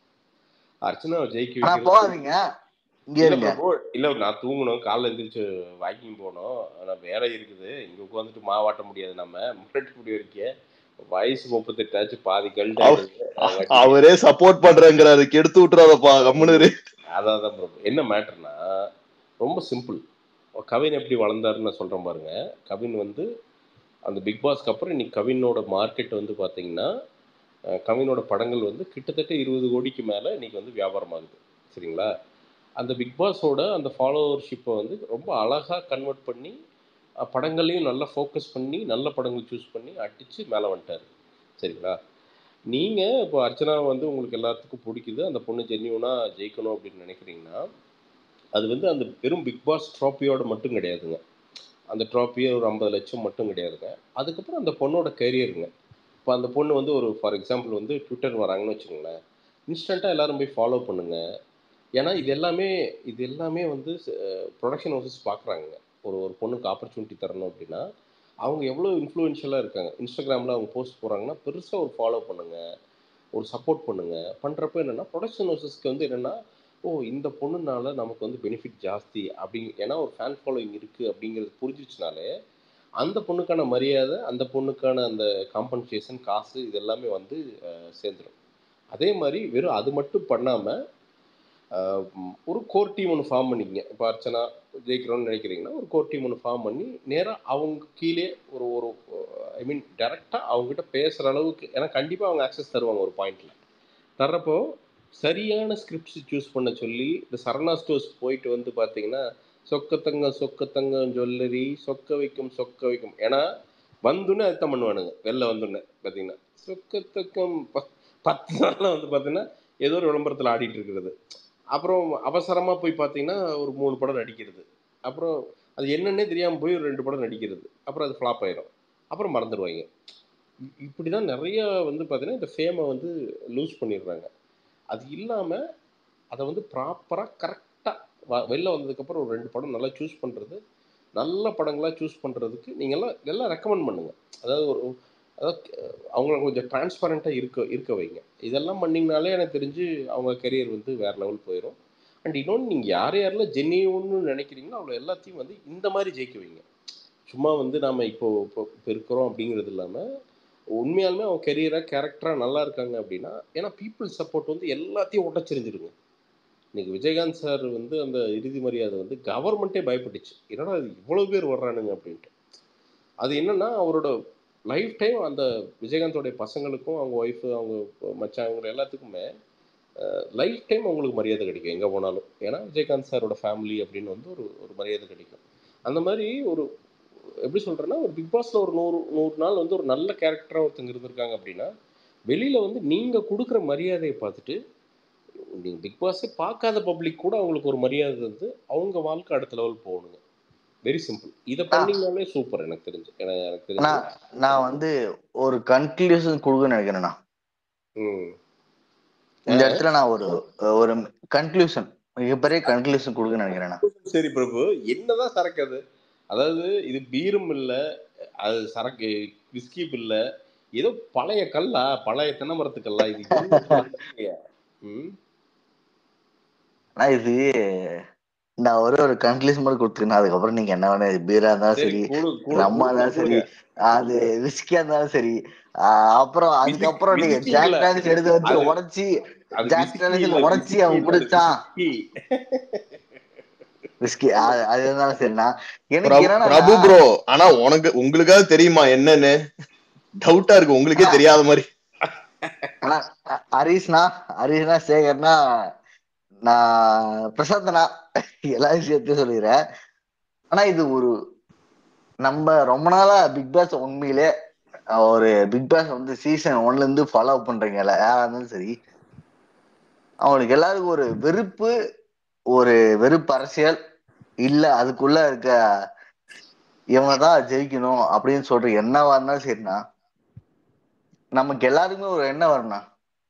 அர்ச்சனாவை ஜெயிக்க ஆனா வைக்கிறது போகாதீங்க இங்க இல்ல இருங்க பிரபு இல்ல நான் தூங்கணும் காலைல எந்திரிச்சு வாக்கிங் போகணும் ஆனா வேலை இருக்குது இங்க உட்காந்துட்டு மாவாட்ட முடியாது நம்ம முன்னாடி முடி வரைக்கும் வயசு முப்பத்தெட்டு ஆச்சு பாதி கல்ட் அவ- ஆயிடுது அதங்காட்டி அவரே சப்போர்ட் பண்றேங்கிறாரு கெடுத்து விட்டுறாதப்பா கம்முனு இரு. அதான் தான் பிரபு என்ன மேட்டர்னா ரொம்ப சிம்பிள் கவின் எப்படி வளர்ந்தாருன்னு நான் சொல்றேன் பாருங்க கவின் வந்து அந்த பிக் பாஸ்க்கு அப்புறம் இன்னைக்கு கவினோட மார்க்கெட் வந்து பாத்தீங்கன்னா அஹ், கவினோட படங்கள் வந்து கிட்டத்தட்ட இருபது கோடிக்கு மேலே இன்னைக்கு வந்து வியாபாரம் ஆகுது சரிங்களா அந்த பிக் பாஸோட அந்த ஃபாலோவர்ஷிப்பை வந்து ரொம்ப அழகாக கன்வெர்ட் பண்ணி அஹ், படங்களையும் நல்லா ஃபோக்கஸ் பண்ணி நல்ல படங்கள் சூஸ் பண்ணி அடித்து மேலே வந்துட்டார் சரிங்களா நீங்கள் இப்போ அர்ச்சனா வந்து உங்களுக்கு எல்லாத்துக்கும் பிடிக்குது அந்த பொண்ணு ஜென்யூனாக ஜெயிக்கணும் அப்படின்னு நினைக்கிறீங்கன்னா அது வந்து அந்த வெறும் பிக் பாஸ் ட்ராஃபியோட மட்டும் கிடையாதுங்க அந்த ட்ராஃபியே ஒரு ஐம்பது லட்சம் மட்டும் கிடையாதுங்க அதுக்கப்புறம் அந்த பொண்ணோட கெரியருங்க இப்போ அந்த பொண்ணு வந்து ஒரு ஃபார் எக்ஸாம்பிள் வந்து ட்விட்டர் வராங்கன்னு வச்சுக்கோங்களேன் இன்ஸ்டண்ட்டாக எல்லாரும் போய் ஃபாலோ பண்ணுங்க ஏன்னா இது எல்லாமே இது எல்லாமே வந்து ப்ரொடக்ஷன் ஹவுசஸ் பார்க்குறாங்க ஒரு ஒரு பொண்ணுக்கு ஆப்பர்ச்சுனிட்டி தரணும் அப்படின்னா அவங்க எவ்வளோ இன்ஃப்ளூயன்ஷியலாக இருக்காங்க இன்ஸ்டாகிராமில் அவங்க போஸ்ட் போடுறாங்கன்னா பெருசாக ஒரு ஃபாலோ பண்ணுங்க ஒரு சப்போர்ட் பண்ணுங்க பண்ணுறப்ப என்னென்னா ப்ரொடக்ஷன் ஹவுசஸ்க்கு வந்து என்னென்னா ஓ இந்த பொண்ணுனால நமக்கு வந்து பெனிஃபிட் ஜாஸ்தி அப்படிங்க ஏன்னா ஒரு ஃபேன் ஃபாலோயிங் இருக்குது அப்படிங்கிறது புரிஞ்சிச்சுனாலே அந்த பொண்ணுக்கான மரியாதை அந்த பொண்ணுக்கான அந்த காம்பன்சேஷன் காசு இது எல்லாமே வந்து அஹ், சேர்ந்துடும் அதே மாதிரி வெறும் அது மட்டும் பண்ணாமல் ஒரு கோர் டீம் ஒன்று ஃபார்ம் பண்ணிக்கங்க இப்போ அர்ச்சனா ஜெயிக்கிறோம்னு நினைக்கிறீங்கன்னா ஒரு கோர் டீம் ஒன்று ஃபார்ம் பண்ணி நேராக அவங்க கீழே ஒரு ஒரு ஐ மீன் டேரெக்டாக அவங்ககிட்ட பேசுகிற அளவுக்கு ஏன்னா கண்டிப்பாக அவங்க ஆக்சஸ் தருவாங்க ஒரு பாயிண்டில் தர்றப்போ சரியான ஸ்கிரிப்ட்ஸ் சூஸ் பண்ண சொல்லி இந்த சரணா ஸ்டோர்ஸ் போயிட்டு வந்து பார்த்தீங்கன்னா சொக்கத்தங்கம் சொக்கத்தங்கம் ஜுவல்லரி சொக்க வைக்கும் சொக்க வைக்கும் ஏன்னா வந்துன்னு அதுதான் பண்ணுவானுங்க வெளில வந்துன்னு பார்த்தீங்கன்னா சொக்கத்தக்கம் ப பத்து நாளில் வந்து பார்த்தீங்கன்னா ஏதோ ஒரு விளம்பரத்தில் ஆடிட்டு இருக்கிறது அப்புறம் அவசரமாக போய் பார்த்தீங்கன்னா ஒரு மூணு படம் நடிக்கிறது அப்புறம் அது என்னன்னே தெரியாமல் போய் ஒரு ரெண்டு படம் நடிக்கிறது அப்புறம் அது ஃப்ளாப் ஆயிரும் அப்புறம் மறந்துடுவாங்க இ- இப்படி தான் நிறைய வந்து பார்த்தீங்கன்னா இந்த ஃபேமை வந்து லூஸ் பண்ணிடுறாங்க அது இல்லாமல் அதை வந்து ப்ராப்பராக கரெக்டாக வெளில வந்ததுக்கப்புறம் ஒரு ரெண்டு படம் நல்லா சூஸ் பண்ணுறது நல்ல படங்களாக சூஸ் பண்ணுறதுக்கு நீங்கள்லாம் எல்லாம் ரெக்கமெண்ட் பண்ணுங்கள் அதாவது ஒரு அதாவது அவங்கள கொஞ்சம் டிரான்ஸ்பரண்ட்டாக இருக்க இருக்க வைங்க இதெல்லாம் பண்ணிங்கனாலே எனக்கு தெரிஞ்சு அவங்க கெரியர் வந்து வேறு லெவல் போயிடும் அண்ட் இன்னொன்று நீங்கள் யார் யாரெல்லாம் ஜென்னியூன்னு நினைக்கிறீங்களோ அவ்வளோ எல்லாத்தையும் வந்து இந்த மாதிரி ஜெயிக்க வைங்க சும்மா வந்து நாம் இப்போ இப்போ இப்போ இருக்கிறோம் அப்படிங்கிறது இல்லாமல் உண்மையாலுமே அவங்க கெரியராக கேரக்டராக நல்லா இருக்காங்க அப்படின்னா ஏன்னா பீப்புள் சப்போர்ட் வந்து எல்லாத்தையும் உடச்சிருந்துருங்க இன்னைக்கு விஜயகாந்த் சார் வந்து அந்த இறுதி மரியாதை வந்து கவர்மெண்ட்டே பயப்பட்டுச்சு என்னடா இது இவ்வளோ பேர் வர்றானுங்க அப்படின்ட்டு அது என்னன்னா அவரோட லைஃப் டைம் அந்த விஜயகாந்தோடைய பசங்களுக்கும் அவங்க ஒய்ஃபு அவங்க மச்சான் அவங்க எல்லாத்துக்குமே லைஃப் டைம் அவங்களுக்கு மரியாதை கிடைக்கும் எங்கே போனாலும் ஏன்னா விஜயகாந்த் சாரோட ஃபேமிலி அப்படின்னு வந்து ஒரு ஒரு மரியாதை கிடைக்கும் அந்த மாதிரி ஒரு எப்படி சொல்கிறேன்னா ஒரு பிக் பாஸில் ஒரு நூறு நூறு நாள் வந்து ஒரு நல்ல கேரக்டராக ஒருத்தங்க இருந்திருக்காங்க அப்படின்னா வெளியில் வந்து நீங்கள் கொடுக்குற மரியாதையை பார்த்துட்டு நீங்கள் பிக் பாஸே பார்க்காத பப்ளிக் கூட அவங்களுக்கு ஒரு மரியாதை வந்து அவங்க வாழ்க்கை அடுத்த லெவல் போகணுங்க வெரி சிம்பிள் இதை பண்ணீங்கனாலே சூப்பர் எனக்கு தெரிஞ்சு எனக்கு எனக்கு தெரிஞ்சு நான் நான் வந்து ஒரு கன்க்ளூஷன் கொடுக்க நினைக்கிறேண்ணா ம் இந்த இடத்துல நான் ஒரு ஒரு கன்க்ளூஷன் மிகப்பெரிய கன்க்ளூஷன் கொடுக்க நினைக்கிறேண்ணா சரி பிரபு என்னதான் சரக்கு அது அதாவது இது பீரும் இல்ல அது சரக்கு விஸ்கி இல்ல ஏதோ பழைய கல்லா பழைய தென்னை மரத்து கல்லா இது என்ன? ம் ஆனா இது நான் ஒரு ஒரு கன்க்ளூஷன் மட்டும் கொடுத்துருக்கேன் அதுக்கப்புறம் நீங்க என்ன வேணா பீரா இருந்தாலும் சரி சரி கூடு கூடு ரம்மா இருந்தாலும் சரி அது விஸ்கியா இருந்தாலும் சரி ஆஹ் அப்புறம் அதுக்கப்புறம் நீங்க whiskey ஜாக் இல்ல. டானிஸ் எடுத்து வச்சு அது- உடைச்சி அது ஜாக் whiskey டானிஸ் இல்ல, உடைச்சி whiskey அவன் இல்ல, குடிச்சான் whiskey. விஸ்கி அது அது இருந்தாலும் சரிண்ணா எனக்கு பிரபு- என்னன்னா பிரபு ப்ரோ ஆனா உனக்கு உங்களுக்காவது தெரியுமா என்னன்னு டவுட்டா இருக்கு உங்களுக்கே தெரியாத மாதிரி ஆனா அ- ஹரிஷ்னா ஹரிஷ்னா சேகர்னா நான் பிரசாந்தனா எல்லா விஷயத்தையும் சொல்லிடுறேன் ஆனா இது ஒரு நம்ம ரொம்ப நாளா பிக் பாஸ் உண்மையிலே அஹ், ஒரு பிக் பாஸ் வந்து சீசன் ஒன்ல இருந்து ஃபாலோ பண்றீங்கல்ல யாரா இருந்தாலும் சரி அவங்களுக்கு எல்லாருக்கும் ஒரு வெறுப்பு ஒரு வெறுப்பு அரசியல் இல்ல அதுக்குள்ள இருக்க இவங்க தான் ஜெயிக்கணும் அப்படின்னு சொல்ற என்னவா இருந்தாலும் சரிண்ணா நமக்கு எல்லாருக்குமே ஒரு எண்ணம் வரணும்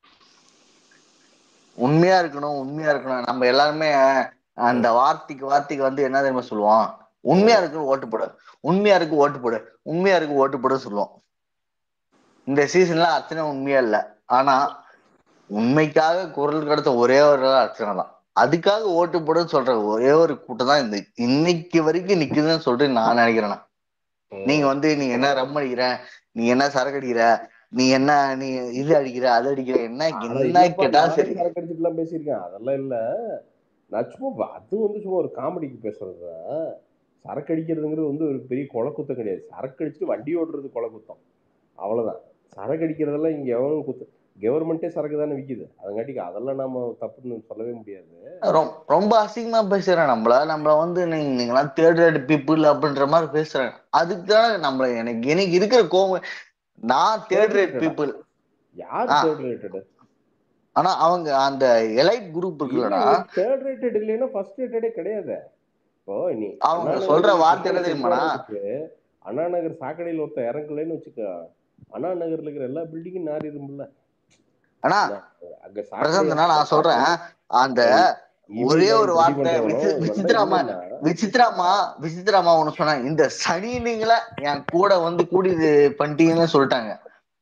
உண்மையா இருக்கணும் உண்மையா இருக்கணும் நம்ம எல்லாருமே அந்த வார்த்தைக்கு வார்த்தைக்கு வந்து என்ன தெரியுமா சொல்லுவோம் உண்மையா இருக்கு ஓட்டு போடு உண்மையா இருக்கு ஓட்டு போடு உண்மையா இருக்கு ஓட்டு போடு சொல்லுவோம் இந்த சீசன்ல அர்ச்சனை உண்மையா இல்ல ஆனா உண்மைக்காக குரல் கொடுத்த ஒரே ஒரு ஆள் அர்ச்சனை தான் அதுக்காக ஓட்டு போடுன்னு சொல்ற ஒரே ஒரு கூட்டம் தான் இந்த இன்னைக்கு வரைக்கும் நிக்குதுன்னு சொல்லிட்டு நான் நினைக்கிறேன் நீங்க வந்து நீ என்ன ரம் அடிக்கிற நீ என்ன சரக்கு அடிக்கிற நீ என்ன நீ இது அடிக்கிற அது அடிக்கிற என்ன அட என்ன இல்லப்பா, கேட்டா நானே சரி சரக்கு அடிச்சுட்டுலாம் பேசியிருக்கேன் அதெல்லாம் இல்ல நான் சும்மா ப- அது வந்து சும்மா ஒரு காமெடிக்கு பேசுறதுதான் சரக்கு அடிக்கிறதுங்கிறது வந்து ஒரு பெரிய கொலை குத்தம் கிடையாது சரக்கு அடிச்சுட்டு வண்டி ஓட்டுறது கொலை குத்தம் அவ்வளவுதான் சரக்கு அடிக்கிறதெல்லாம் இங்க எவனும் குத்து கவர்மெண்ட்டே சரக்கு தானே விக்குது அதங்காட்டிக்கு அதெல்லாம் நாம தப்புன்னு சொல்லவே முடியாது ரொம்- ரொம்ப அசிங்கமா பேசுறேன் நம்மள நம்மள வந்து நீங்க நீங்களாம் தேர்ட் ரேட் பீப்புள் அப்படின்ற மாதிரி பேசுறேன் அதுக்கு தான் நம்மள எனக்கு எனக்கு இருக்கிற கோவம் நான் தேர்ட் ரேட் பீப்புள் யார் ஆ. தேர்ட் ரேட்டட் ஆனா அவங்க அந்த எலைட் குரூப் இருக்குல்லடா தேர்ட் ரேட்டட் இல்லைன்னா ஃபர்ஸ்ட் ரேட்டடே கிடையாது இப்போ நீ அவங்க அண்ணா சொல்ற நகர் வார்த்தை என்ன சாக்கடை தெரியுமாடா? போறதுக்கு அண்ணா நகர் சாக்கடையில் ஒருத்தன் இறங்கலைன்னு வச்சுக்க அண்ணா நகர்ல இருக்கிற எல்லா பில்டிங்கும் நாரி இரும்புல ஆனா அங்க பிரசாந்த்னா நான் சொல்றேன் அந்த ஒரே ஒரு வார்த்தை விசி- விசித்ராமா விசித்ராமா விசித்ராமா ஒண்ணு சொன்னாங்க இந்த சனி நீங்கள என் கூட வந்து கூடி இது பண்ணிட்டீங்கன்னு சொல்லிட்டாங்க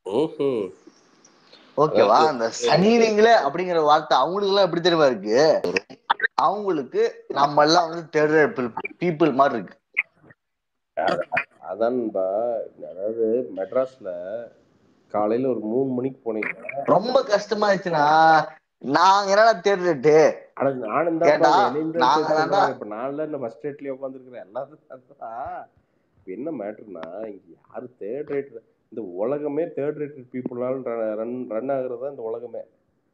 ஓகேவா அந்த சனி நீங்களே அப்படிங்கிற வார்த்தை அவங்களுக்கு எல்லாம் எப்படி தெரியுமா இருக்கு அவங்களுக்கு நம்ம எல்லாம் வந்து தேர்ட் பீப்புள் மாதிரி இருக்கு அதான்பா அதாவது மெட்ராஸ்ல காலையில ஒரு மூணு மணிக்கு போனீங்கன்னா ரொம்ப கஷ்டமாயிடுச்சுன்னா நாங்க என்னடா தேர்ட் ரேட்டு அட நானும் கேட்டா, தான் நாங்க தான்டா. இப்ப நான்ல இந்த ஃபர்ஸ்ட் ரேட்லயே உட்காந்துருக்கிறேன் எல்லாரும் அதுதான். இப்ப என்ன மேட்டர்னா இங்க யாரு தேர்ட் ரேட் இந்த உலகமே தேர்ட் ரேட்டட் பீப்புளால் ரன் ரன் ஆகுறது தான் இந்த உலகமே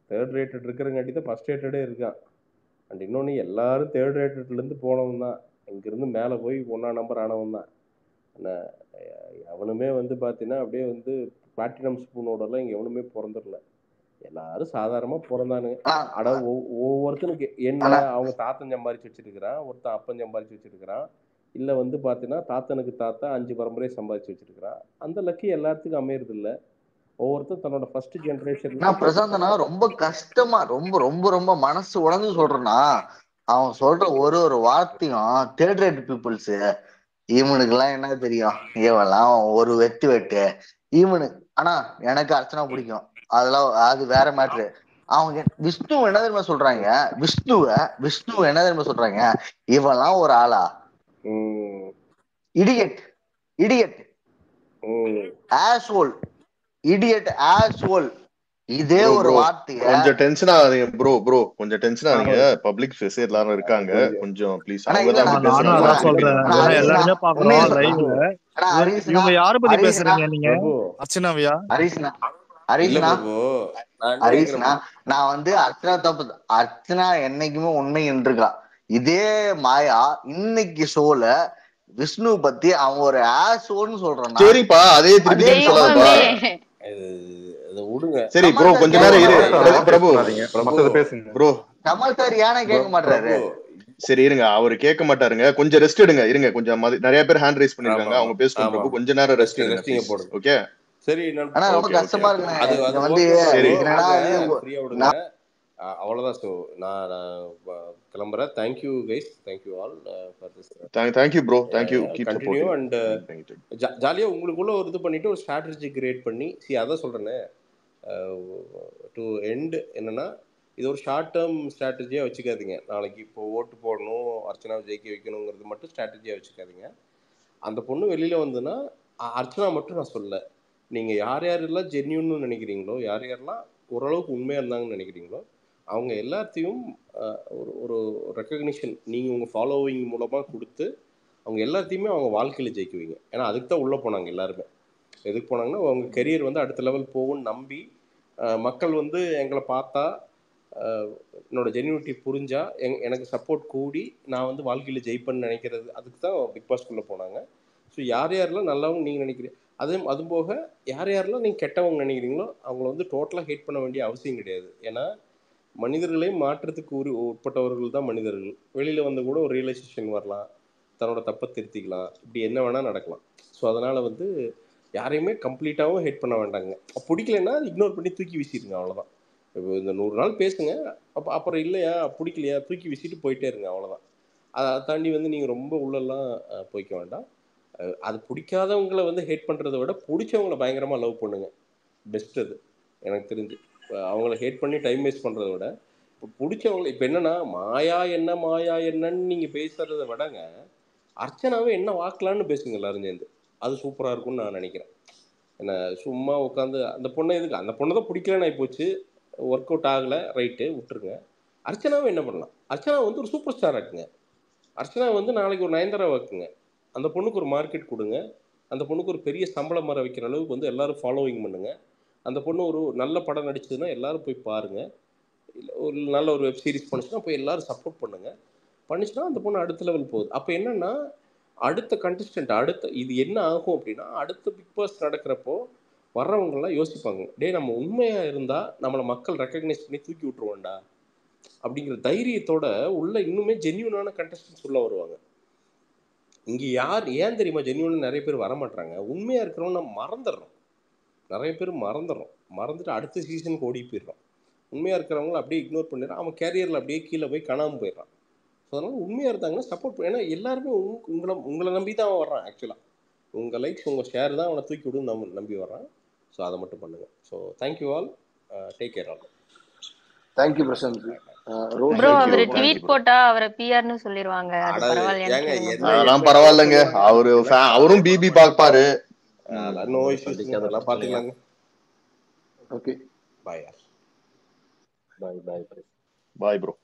தேர்ட் ரேட்டட் இருக்கிறங்காட்டி தான் ஃபர்ஸ்ட் ரேட்டடே இருக்கான் அண்ட் இன்னொன்று எல்லாரும் தேர்ட் ரேட்டட்லேருந்து போனவன் தான் இங்கேருந்து மேலே போய் ஒன்றா நம்பர் ஆனவன் தான் ஆனால் எவனுமே வந்து பார்த்தீங்கன்னா அப்படியே வந்து பிளாட்டினம் ஸ்பூனோடலாம் இங்கே எவனுமே பிறந்துடல எல்லாரும் சாதாரணமாக பிறந்தானுங்க ஆனா அட ஒவ்- ஒவ்வொருத்தனுக்கு என்ன ஆனா அவங்க தாத்தன் சம்பாரிச்சு வச்சிருக்கிறான் ஒருத்தன் அப்பன் சம்பாரிச்சு வச்சிருக்கிறான் இல்லை வந்து பார்த்தீங்கன்னா தாத்தனுக்கு தாத்தா அஞ்சு பரம்பரையை சம்பாதிச்சு வச்சிருக்கிறான் அந்த லக்கு எல்லாத்துக்கும் அமையறது இல்ல ஒவ்வொருத்தன் தன்னோட ஃபர்ஸ்ட் ஜென்ரேஷன்ல நான் பிரசாந்தனா ரொம்ப கஷ்டமா ரொம்ப ரொம்ப ரொம்ப மனசு உடஞ்சு சொல்றேன்னா அவன் சொல்ற ஒரு ஒரு வார்த்தையும் தேர்ட் ரேட் பீப்புள்ஸ் இவனுக்கு எல்லாம் என்ன தெரியும் இவெல்லாம் ஒரு வெட்டு வெட்டு இவனு ஆனா எனக்கு அர்ச்சனா பிடிக்கும் அதெல்லாம் அது வேற மேட்ரு அவங்க விஷ்ணு என்ன தெரியுமா சொல்றாங்க விஷ்ணுவ விஷ்ணு என்ன தெரியுமா சொல்றாங்க இவெல்லாம் ஒரு ஆளா ம், இடியட் இடியட் ம், ஆஸ்வோல் இடியட் ஆஸ்வோல் இதே ப்ரோ ஒரு ப்ரோ வார்த்தைய கொஞ்சம் டென்ஷன் ஆகாதீங்க ப்ரோ ப்ரோ கொஞ்சம் டென்ஷன் ஆகாதீங்க ஆமா பப்ளிக் ஃபேஸ் எல்லாரும் இருக்காங்க கொஞ்சம் கொஞ்சம் ப்ளீஸ் ஆனா அவங்க இல்ல தான் நான் அப்படி ஆமா நான் பேசுறாங்க நானும் சொல்றேன் அதான் அவங்கள சொல்றேன் ஆனா கேளுங்க ஆனா ஹரீஷ்னா எல்லாருமே ஆனா ஹரீஷ்னா பாக்குறோம் லைவ்ல இவங்க யார பத்தி ஹரீஷ்னா பேசுறீங்க நீங்க பிரபு அர்ச்சனாவியா ஹரீஷ்னா இல்ல ஹரீஷ்னா பிரபு நான் என்ன ஹரீஷ்னா கேக்குறேன் நான் வந்து அர்ச்சனா தப்பு அர்ச்சனா என்னைக்குமே உண்மை இருக்கா இதே மாயா இன்னைக்கு ஷோல விஷ்ணு பத்தி அவன் ஒரு ஆசோன்னு சொல்றான்னா சரிப்பா அதே திருப்பி அதே திருப்பி சொல்லாதப்பா தெய்வமே இது இதை விடுங்க சரி ப்ரோ கமல் சார் கொஞ்ச கேட்க நேரம் இரு மாட்டாரு பிரபு பிரபு பேசாதீங்க பிரபு மத்தத பேசுங்க ப்ரோ கமல் சார் ஏன்னா கேட்க பிர- மாட்டாரு பிரபு சரி இருங்க அவர் கேட்க மாட்டாருங்க கொஞ்சம் ரெஸ்ட் எடுங்க இருங்க கொஞ்சம் மதி- நிறைய பேர் ஹேண்ட் ரைஸ் ஆமா பண்ணிருக்காங்க ஆமா அவங்க பேசட்டும் ஆமா பிரபு ஆமா கொஞ்ச நேரம் ரெஸ்ட் ரெஸ்டிங் எடுங்க ரெஸ்டிங்க ப்ளீஸ் போடுங்க ஓகே சரி நான் ஆனா ரொம்ப ஓகே ஓகே கஷ்டமா ஓகே இருக்குண்ணே அது இங்க அது வந்து ஓகே சரி பிரபு என்னடா விடுங்க இது ஃப்ரீயா விடுங்க நான் அஹ் அவ்வளவுதான் ஸோ நான் நான் வ- கிளம்புறேன் thank you guys thank you all for this thank you bro thank you keep continue supporting and ஜாலியாக உங்களுக்குள்ள ஒரு இது பண்ணிட்டு ஒரு ஸ்ட்ராட்டஜி கிரியேட் பண்ணி சி அதான் சொல்றேனே டு எண்ட் என்னன்னா இது ஒரு ஷார்ட் டேர்ம் ஸ்ட்ராட்டஜியாக வச்சுக்காதீங்க நாளைக்கு இப்போ ஓட்டு போடணும் அர்ச்சனாவை ஜெயிக்க வைக்கணுங்கிறது மட்டும் ஸ்ட்ராட்டஜியாக வச்சுக்காதீங்க அந்த பொண்ணு வெளியில் வந்துன்னா அ- அர்ச்சனா மட்டும் நான் சொல்ல நீங்கள் யார் யாரெல்லாம் ஜென்யூன்னு நினைக்கிறீங்களோ யார் யாரெல்லாம் ஓரளவுக்கு உண்மையாக இருந்தாங்கன்னு நினைக்கிறீங்களோ அவங்க எல்லாத்தையும் அஹ், ஒரு ஒரு ரெக்கக்னிஷன் நீங்கள் உங்கள் ஃபாலோவிங் மூலமாக கொடுத்து அவங்க எல்லாத்தையுமே அவங்க வாழ்க்கையில் ஜெயிக்க வைங்க ஏன்னா அதுக்கு தான் உள்ளே போனாங்க எல்லாருமே எதுக்கு போனாங்கன்னா அவங்க கெரியர் வந்து அடுத்த லெவல் போகும்னு நம்பி அஹ், மக்கள் வந்து எங்களை பார்த்தா அஹ், என்னோட ஜென்யூனிட்டி புரிஞ்சா எங் எனக்கு சப்போர்ட் கூடி நான் வந்து வாழ்க்கையில் ஜெயிப்பேன்னு நினைக்கிறது அதுக்கு தான் பிக் பாஸ்க்குள்ளே போனாங்க ஸோ யார் யாரெல்லாம் நல்லவங்க நீங்கள் நினைக்கிறீங்க அது அது போக யார் யாரெல்லாம் நீங்கள் கெட்டவங்க நினைக்கிறீங்களோ அவங்கள வந்து டோட்டலாக ஹேட் பண்ண வேண்டிய அவசியம் கிடையாது ஏன்னா மனிதர்களே மாற்றத்துக்கு உரி உட்பட்டவர்கள் தான் மனிதர்கள் வெளியில் வந்து கூட ஒரு ரியலைசேஷன் வரலாம் தன்னோட தப்பை திருத்திக்கலாம் இப்படி என்ன வேணால் நடக்கலாம் ஸோ அதனால் வந்து யாரையுமே கம்ப்ளீட்டாகவும் ஹேட் பண்ண வேண்டாங்க பிடிக்கலன்னா இக்னோர் பண்ணி தூக்கி வீசிடுங்க அவ்வளோதான் இப்போ இந்த நூறு நாள் பேசுங்க அப்போ அப்புறம் இல்லையா பிடிக்கலையா தூக்கி வீசிட்டு போயிட்டே இருங்க அவ்வளோதான் அதை தாண்டி வந்து நீங்கள் ரொம்ப உள்ளெல்லாம் அஹ், போய்க்க வேண்டாம் அஹ், அது பிடிக்காதவங்கள வந்து ஹேட் பண்ணுறதை விட பிடிச்சவங்கள பயங்கரமாக லவ் பண்ணுங்க பெஸ்ட் அது எனக்கு தெரிஞ்சு இப்ப அவங்கள ஹேட் பண்ணி டைம் வேஸ்ட் பண்ணுறத விட இப்போ பிடிச்சவங்கள இப்போ என்னன்னா மாயா என்ன மாயா என்னன்னு நீங்கள் பேசுறத விடங்க அர்ச்சனாவே என்ன வாக்கலான்னு பேசுங்க எல்லாரும் சேர்ந்து அது சூப்பராக இருக்கும்னு நான் நினைக்கிறேன் என்ன சும்மா உட்காந்து அந்த பொண்ணை எதுக்கு அந்த பொண்ணை தான் பிடிக்கலன்னு ஆகிப்போச்சு ஒர்க் அவுட் ஆகலை ரைட்டு விட்டுருங்க அர்ச்சனாவை என்ன பண்ணலாம் அர்ச்சனா வந்து ஒரு சூப்பர் ஸ்டார் ஆக்குங்க அர்ச்சனா வந்து நாளைக்கு ஒரு நயன்தாரா வாக்குங்க அந்த பொண்ணுக்கு ஒரு மார்க்கெட் கொடுங்க அந்த பொண்ணுக்கு ஒரு பெரிய சம்பளம் வர வைக்கிற அளவுக்கு வந்து எல்லாரும் ஃபாலோவிங் பண்ணுங்க அந்த பொண்ணு ஒரு நல்ல படம் நடிச்சதுன்னா எல்லாரும் போய் பாருங்க இல்ல ஒரு நல்ல ஒரு வெப் சீரிஸ் பண்ணுச்சுன்னா போய் எல்லாரும் சப்போர்ட் பண்ணுங்க பண்ணுச்சுன்னா அந்த பொண்ணு அடுத்த லெவல் போகுது அப்போ என்னன்னா அடுத்த கண்டஸ்டன்ட் அடுத்த இது என்ன ஆகும் அப்படின்னா அடுத்த பிக் பாஸ் நடக்கிறப்போ வர்றவங்கலாம் யோசிப்பாங்க டேய் நம்ம உண்மையா இருந்தா நம்மளை மக்கள் ரெக்கக்னைஸ் பண்ணி தூக்கி விட்டுருவோம்டா அப்படிங்கிற தைரியத்தோட உள்ள இன்னுமே ஜென்யூனான கண்டஸ்டன்ஸ் உள்ள வருவாங்க இங்க யார் ஏன் தெரியுமா ஜென்யூன் நிறைய பேர் வர மாட்டாங்க உண்மையா இருக்கிறவங்க நம்ம மறந்துடுறோம் நிறைய பேர் மறந்துடுறோம் மறந்துட்டு அடுத்த சீசனுக்கு ஓடி போயிடுறோம் உண்மையா இருக்கிறவங்கள அப்படியே இக்னோர் பண்ணிடுறான் அவன் கேரியர்ல அப்படியே கீழே போய் காணாம போயிடுறான் ஸோ அதனால உண்மையா இருந்தாங்கன்னா சப்போர்ட் ஏன்னா எல்லாருமே உங்க- உங்களை உங்களை நம்பி தான் அவன் வர்றான் ஆக்சுவலா உங்க லைக்ஸ் உங்க ஷேர் தான் அவனை தூக்கி விடுன்னு நம்ம நம்பி வர்றான் ஸோ அதை மட்டும் பண்ணுங்க so thank you all take care all thank you Prashanth Rose bro thank you அவரு தேங்க்யூ ட்வீட் ப்ரோ போட்டா அவரை பிஆர்னு சொல்லிருவாங்க அது அட பரவாயில்லையான்னு ஏங்க கேளுங்க என்ன அதெல்லாம் என்ன பரவாயில்லைங்க சொல்லுங்க அவரு எனக்கு fa- அவரும் பிபி பாப்பாரு ம், அதெல்லாம் நோ நம்மள இஷ்யூஸ்ங்க சந்திக்காத அதெல்லாம் பிரச்சனையா பார்த்துக்கலாங்க ஓகே பாய் பாய் பாய் பாய் ப்ரோ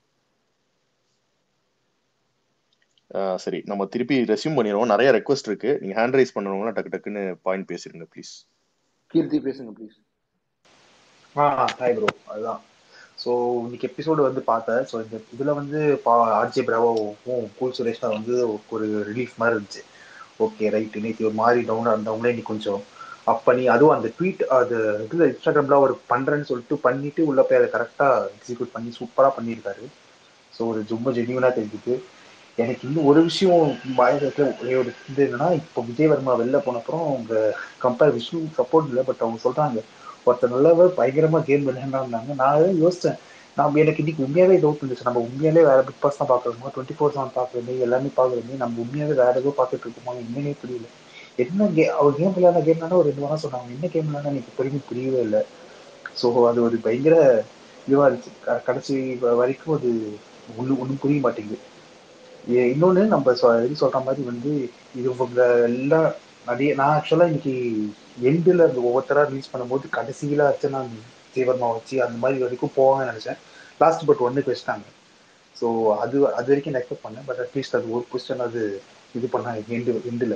சரி நம்ம திருப்பி ரெஸ்யூம் பண்ணிடுவோம் நிறைய ரெக்வஸ்ட் இருக்கு நீங்க ஹேண்ட் ரைஸ் பண்ணுறவங்களாம் டக்கு டக்குன்னு பாயிண்ட் பேசிருங்க ப்ளீஸ் கீர்த்தி பேசுங்க ப்ளீஸ் ஆ ஹாய் ப்ரோ அதுதான் ஸோ இன்னைக்கு எபிசோடு வந்து பார்த்தேன் ஸோ இந்த இதில் வந்து பா ஆர்ஜே பிராவோவும் கூல் சுரேஷ் தான் வந்து ஒரு ரிலீஃப் மாதிரி இருந்துச்சு ஓகே ரைட் இன்னைக்கு ஒரு மாதிரி டவுனாக இருந்தவங்களே இன்னைக்கு கொஞ்சம் அப் பண்ணி அதுவும் அந்த ட்வீட் அது இதில் இன்ஸ்டாகிராமில் அவர் பண்ணுறேன்னு சொல்லிட்டு பண்ணிட்டு உள்ள போய் அதை கரெக்டாக எக்ஸிக்யூட் பண்ணி சூப்பராக பண்ணியிருக்காரு ஸோ ஒரு ரொம்ப ஜென்யூனாக தெரிஞ்சுது எனக்கு இன்னும் ஒரு விஷயம் பயத்தில் ஒரே ஒரு இது என்னன்னா இப்போ விஜயவர்மா வெளில போனப்புறம் அவங்க கம்பேர் விஷ்ணு சப்போர்ட் இல்லை பட் அவங்க சொல்றாங்க ஒருத்தர் நல்லவர் பயங்கரமா கேம் விளையாண்டாங்க நான் அதான் யோசிச்சேன் நம்ம எனக்கு இன்னைக்கு உண்மையாவே டவுட் இருந்துச்சு நம்ம உண்மையாலே வேற பிக் பாஸ் தான் பாக்குறோமோ டுவெண்ட்டி ஃபோர் செவன் பாக்குறோமே எல்லாமே பாக்குறோமே நம்ம உண்மையாவே வேற ஏதோ பார்த்துட்டு இருக்கோமா என்னன்னே புரியல என்ன கே அவர் கேம் விளையாட கேம் ஒரு ரெண்டு வாரம் சொன்னாங்க என்ன கேம் விளையாட எனக்கு பெருமை புரியவே இல்லை ஸோ அது ஒரு பயங்கர இதுவா இருந்துச்சு க- கடைசி வ- வரைக்கும் அது ஒன்றும் ஒன்றும் புரிய மாட்டேங்குது ஏ- இன்னொன்னு நம்ம சொ- இது சொல்ற மாதிரி வந்து இது இவங்க எல்லாம் நிறைய நான் ஆக்சுவலா இன்னைக்கு எண்டில் அந்த ஒவ்வொருத்தரா ரிலீஸ் பண்ணும்போது கடைசியில அர்ச்சனா தீவிரமா வச்சு அந்த மாதிரி வரைக்கும் போவாங்கன்னு நினைச்சேன் லாஸ்ட் பட் ஒன்றுக்கு வச்சிட்டாங்க ஸோ அது அது வரைக்கும் நான் எக்ஸ்பெக்ட் பண்ணேன் பட் அட்லீஸ்ட் அது ஒரு கொஸ்டின் அது இது பண்ணாங்க எண்டு எண்டில்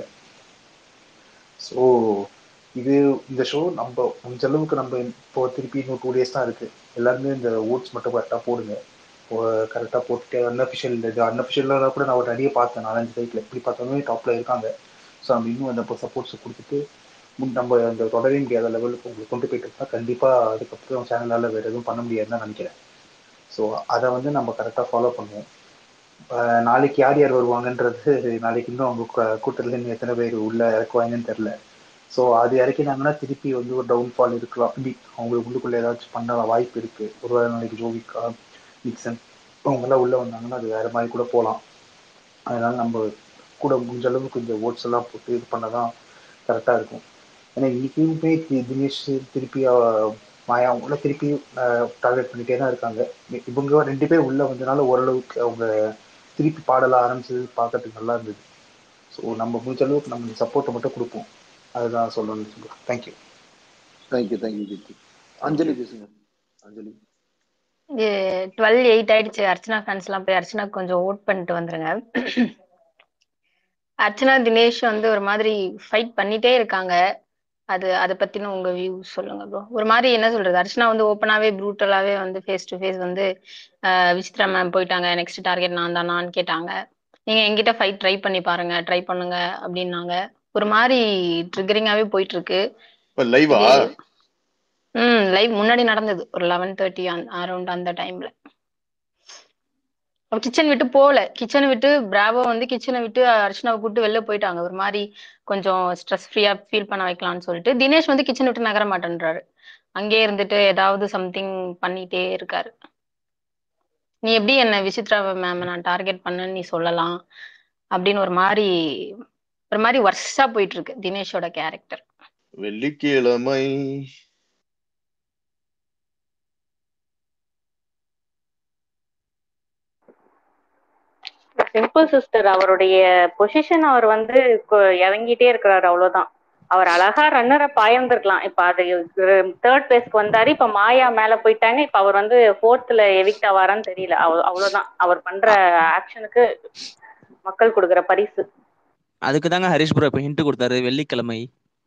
ஸோ இது இந்த ஷோ நம்ம முடிஞ்ச அளவுக்கு நம்ம இப்போ திருப்பி இன்னும் டூ டேஸ் தான் இருக்கு எல்லாருமே இந்த ஓட்ஸ் மட்டும் கரெக்டாக போடுங்க கரெக்டாக போட்டுட்டு அன்அஃபிஷியல் இது அன்அஃபிஷியலாக கூட நான் ஒரு நிறைய பார்த்தேன் நாலஞ்சு சைட்டில் எப்படி பார்த்தாலுமே டாப்ல இருக்காங்க ஸோ நம்ம இன்னும் அந்த சப்போர்ட்ஸ் கொடுத்துட்டு முன் நம்ம அந்த தொடரவே முடியாத லெவலுக்கு உங்களுக்கு கொண்டு போயிட்டு இருந்தால் கண்டிப்பாக அதுக்கப்புறம் சேனலால் வேறு எதுவும் பண்ண முடியாதுன்னு தான் நினைக்கிறேன் ஸோ அதை வந்து நம்ம கரெக்டாக ஃபாலோ பண்ணுவோம் ஆஹ் நாளைக்கு யார் யார் வருவாங்கன்றது நாளைக்கு இன்னும் அவங்க கூ- கூட்டத்துல இன்னும் எத்தனை பேர் உள்ள இறக்குவாங்கன்னு தெரில ஸோ அது இறக்கினாங்கன்னா திருப்பி வந்து ஒரு டவுன்ஃபால் இருக்கலாம் இப்படி அவங்களுக்கு உள்ளுக்குள்ள ஏதாச்சும் பண்ண வாய்ப்பு இருக்கு ஒருவேளை நாளைக்கு ஜோவிகா நிக்சன் அவங்கெல்லாம் உள்ள வந்தாங்கன்னா அது வேற மாதிரி கூட போகலாம் அதனால நம்ம கூட முடிஞ்ச அளவுக்கு கொஞ்சம் ஓட்ஸ் எல்லாம் போட்டு இது பண்ணதான் கரெக்டாக இருக்கும் ஏன்னா இன்னைக்குமே தி- தினேஷ் திருப்பி ஆஹ், மாயா அவங்கள திருப்பி டார்கெட் பண்ணிட்டே தான் இருக்காங்க இ- இவங்க ரெண்டு பேர் உள்ள வந்தனால ஓரளவுக்கு அவங்க திருப்பி பாடல ஆரம்பிச்சு பார்க்கறதுக்கு நல்லா இருந்தது ஸோ நம்ம முடிஞ்ச அளவுக்கு நம்ம சப்போர்ட்டை மட்டும் கொடுப்போம் அதுதான் சொல்லணும்னு thank you thank you thank you Keerthi Anjali பேசுங்க அஞ்சலி டுவெல் எயிட் ஆயிடுச்சு அர்ச்சனா ஃபேன்ஸ் எல்லாம் போய் அர்ச்சனாக்கு கொஞ்சம் ஓட் பண்ணிட்டு வந்துருங்க அர்ச்சனா தினேஷ் வந்து ஒரு மாதிரி ஃபைட் பண்ணிட்டே இருக்காங்க அது அதை பத்தின உங்க வியூ சொல்லுங்க ப்ரோ ஒரு மாதிரி என்ன சொல்றது அர்ச்சனா வந்து ஓப்பனாவே ப்ரூட்டலாவே வந்து ஃபேஸ் டு ஃபேஸ் வந்து ஆஹ் விசித்ரா மேம் போயிட்டாங்க நெக்ஸ்ட் டார்கெட் நான் தானான்னு கேட்டாங்க நீங்க என்கிட்ட ஃபைட் ட்ரை பண்ணி பாருங்க ட்ரை பண்ணுங்க அப்படின்னாங்க ஒரு மாதிரி ட்ரிகரிங்காவே போயிட்டு இருக்கு இப்ப லைவா இது ம் லைவ் முன்னாடி நடந்தது ஒரு லெவன் தேர்ட்டி அரௌண்ட் அந்த டைம்ல அவ கிச்சன் விட்டு போகல கிச்சனை விட்டு பிராவோ வந்து கிச்சனை விட்டு அர்ச்சனாவை கூட்டு வெளில போயிட்டாங்க ஒரு மாதிரி கொஞ்சம் ஸ்ட்ரெஸ் ஃப்ரீயா ஃபீல் பண்ண வைக்கலாம்னு சொல்லிட்டு தினேஷ் வந்து கிச்சன் விட்டு நகர மாட்டேன்றாரு அங்கேயே இருந்துட்டு ஏதாவது சம்திங் பண்ணிட்டே இருக்காரு நீ எப்படி என்ன விசித்ரா மேம் நான் டார்கெட் பண்ணேன்னு நீ சொல்லலாம் அப்படின்னு ஒரு மாதிரி ஒரு மாதிரி வர்ஷா போயிட்டு இருக்கு தினேஷோட கேரக்டர் வெள்ளிக்கிழமை சிம்பிள் சிஸ்டர் அவருடைய பொசிஷன் அவர் வந்து கொ- இறங்கிட்டே இருக்கிறாரு அவ்வளவுதான் அவர் அழகா ரன்னரை பாயிருந்திருக்கலாம் இப்ப அது தேர்ட் பிளேஸ்க்கு வந்தாரு இப்ப மாயா மேல போயிட்டாங்க இப்ப அவர் வந்து ஃபோர்த்ல எவிக்ட் ஆவாரான்னு தெரியல அவ- அவ்வளவுதான் அவர் பண்ற ஆக்ஷனுக்கு மக்கள் கொடுக்கிற பரிசு அதுக்கு தாங்க ஹரிஷ் ப்ரோ இப்ப ஹிண்ட் கொடுத்தாரு வெள்ளிக்கிழமை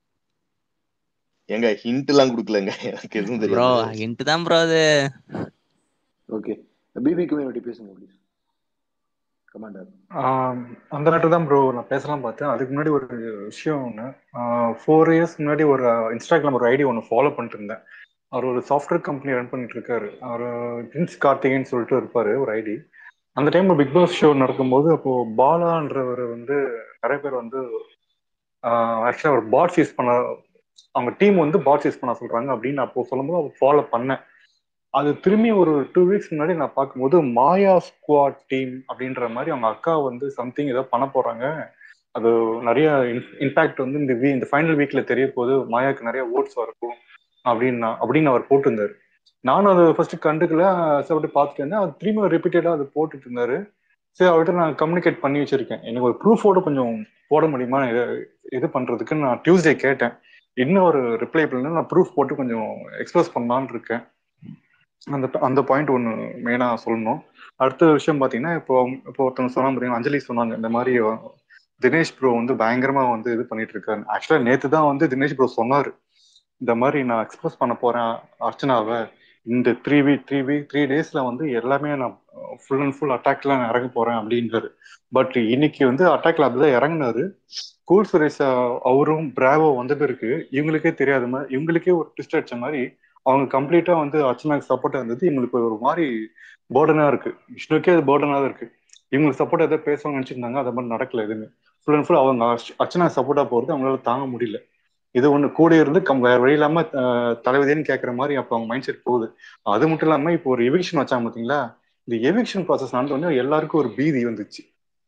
எங்க ஹிண்ட் எல்லாம் கொடுக்கலங்க எனக்கு எதுவும் ப்ரோ தெரியாது ஹிண்ட் தான் ப்ரோ அது ஓகே பிபி கம்யூனிட்டி பேசுங்க ப்ளீஸ் கமாண்டர் ஆம், அந்த நேரத்தில் தான் ப்ரோ நான் பேசலாம் பார்த்தேன் அதுக்கு முன்னாடி ஒரு விஷயம் ஒன்று ஃபோர் இயர்ஸ் முன்னாடி ஒரு இன்ஸ்டாகிராம் ஒரு ஐடி ஒன்று ஃபாலோ பண்ணிட்டு இருந்தேன் அவர் ஒரு சாஃப்ட்வேர் கம்பெனி ரன் பண்ணிட்டு இருக்காரு அவர் பிரின்ஸ் கார்த்திகேயன் சொல்லிட்டு இருப்பாரு ஒரு ஐடி அந்த டைம்ல பிக் பாஸ் ஷோ நடக்கும்போது அப்போ பாலான்றவர் வந்து நிறைய பேர் வந்து ஆக்சுவலாக ஒரு பாட்ஸ் யூஸ் பண்ண அவங்க டீம் வந்து பாட்ஸ் யூஸ் பண்ண சொல்றாங்க அப்படின்னு அப்போ சொல்லும்போது அவர் ஃபாலோ பண்ணேன் அது திரும்பி ஒரு டூ வீக்ஸ் முன்னாடி நான் பார்க்கும்போது மாயா ஸ்குவாட் டீம் அப்படின்ற மாதிரி அவங்க அக்கா வந்து சம்திங் ஏதோ பண்ண போறாங்க அது நிறைய இம்பாக்ட் வந்து இந்த வீ இந்த ஃபைனல் வீக்ல தெரிய போது மாயாக்கு நிறைய ஓட்ஸ் இருக்கும் அப்படின்னு அப்படின்னு அவர் போட்டிருந்தாரு நானும் அதை ஃபர்ஸ்ட் கண்டுக்கல சரி அப்படி பார்த்துட்டு இருந்தேன் அது திரும்பி ரிப்பீட்டடா அது போட்டுட்டு இருந்தாரு சரி அவர்கிட்ட நான் கம்யூனிகேட் பண்ணி வச்சிருக்கேன் எனக்கு ஒரு ப்ரூஃபோட கொஞ்சம் போட முடியுமா இது இது பண்றதுக்கு நான் டியூஸ்டே கேட்டேன் இன்னும் ஒரு ரிப்ளை பண்ணல நான் ப்ரூஃப் போட்டு கொஞ்சம் எக்ஸ்பிரஸ் பண்ணலான்னு இருக்கேன் அந்த அந்த பாயிண்ட் ஒன்று மெயினாக சொல்லணும் அடுத்த விஷயம் பார்த்தீங்கன்னா இப்போ அவங்க- இப்போ ஒருத்தவங்க சொன்னா பார்த்தீங்கன்னா அஞ்சலி சொன்னாங்க இந்த மாதிரி தினேஷ் ப்ரோ வந்து பயங்கரமா வந்து இது பண்ணிட்டு இருக்காரு ஆக்சுவலா நேத்து தான் வந்து தினேஷ் ப்ரோ சொன்னாரு இந்த மாதிரி நான் எக்ஸ்பிரஸ் பண்ண போறேன் அர்ச்சனாவை இந்த three week three week three டேஸ்ல வந்து எல்லாமே நான் ஃபுல் அண்ட் ஃபுல் அட்டாக்ல நான் இறங்க போறேன் அப்படின்றாரு பட் இன்னைக்கு வந்து அட்டாக்ல அப்படிதான் இறங்குனாரு கூல் சுரேஷ் அஹ், அவரும் பிராவோ வந்த பிறகு இவங்களுக்கே தெரியாத மாதிரி இவங்களுக்கே ஒரு ட்விஸ்ட் அடிச்ச மாதிரி அவங்க கம்ப்ளீட்டா வந்து அர்ச்சனாக்கு சப்போர்ட்டா இருந்தது இவங்களுக்கு ஒரு மாதிரி பேர்டனா இருக்கு விஷ்ணுக்கே அது பேர்டனா தான் இருக்கு இவங்களுக்கு சப்போர்ட் எதாவது பேசணும்னு நினைச்சிருந்தாங்க அது மாதிரி நடக்கல எதுவுமே ஃபுல் அண்ட் ஃபுல் அவங்க அர்ச்ச- அர்ச்சனா சப்போர்ட்டா போறது அவங்களால தாங்க முடியல இது ஒண்ணு கூட இருந்து கம் வேற வழி இல்லாம அஹ், தளபதின்னு கேட்கற மாதிரி அப்ப அவங்க மைண்ட் செட் போகுது அது மட்டும் இல்லாம இப்போ ஒரு எவிக்ஷன் வச்சாங்க பாத்தீங்களா இந்த எவிக்ஷன் ப்ராசஸ் நடந்த உடனே எல்லாருக்கும் ஒரு பீதி வந்துச்சு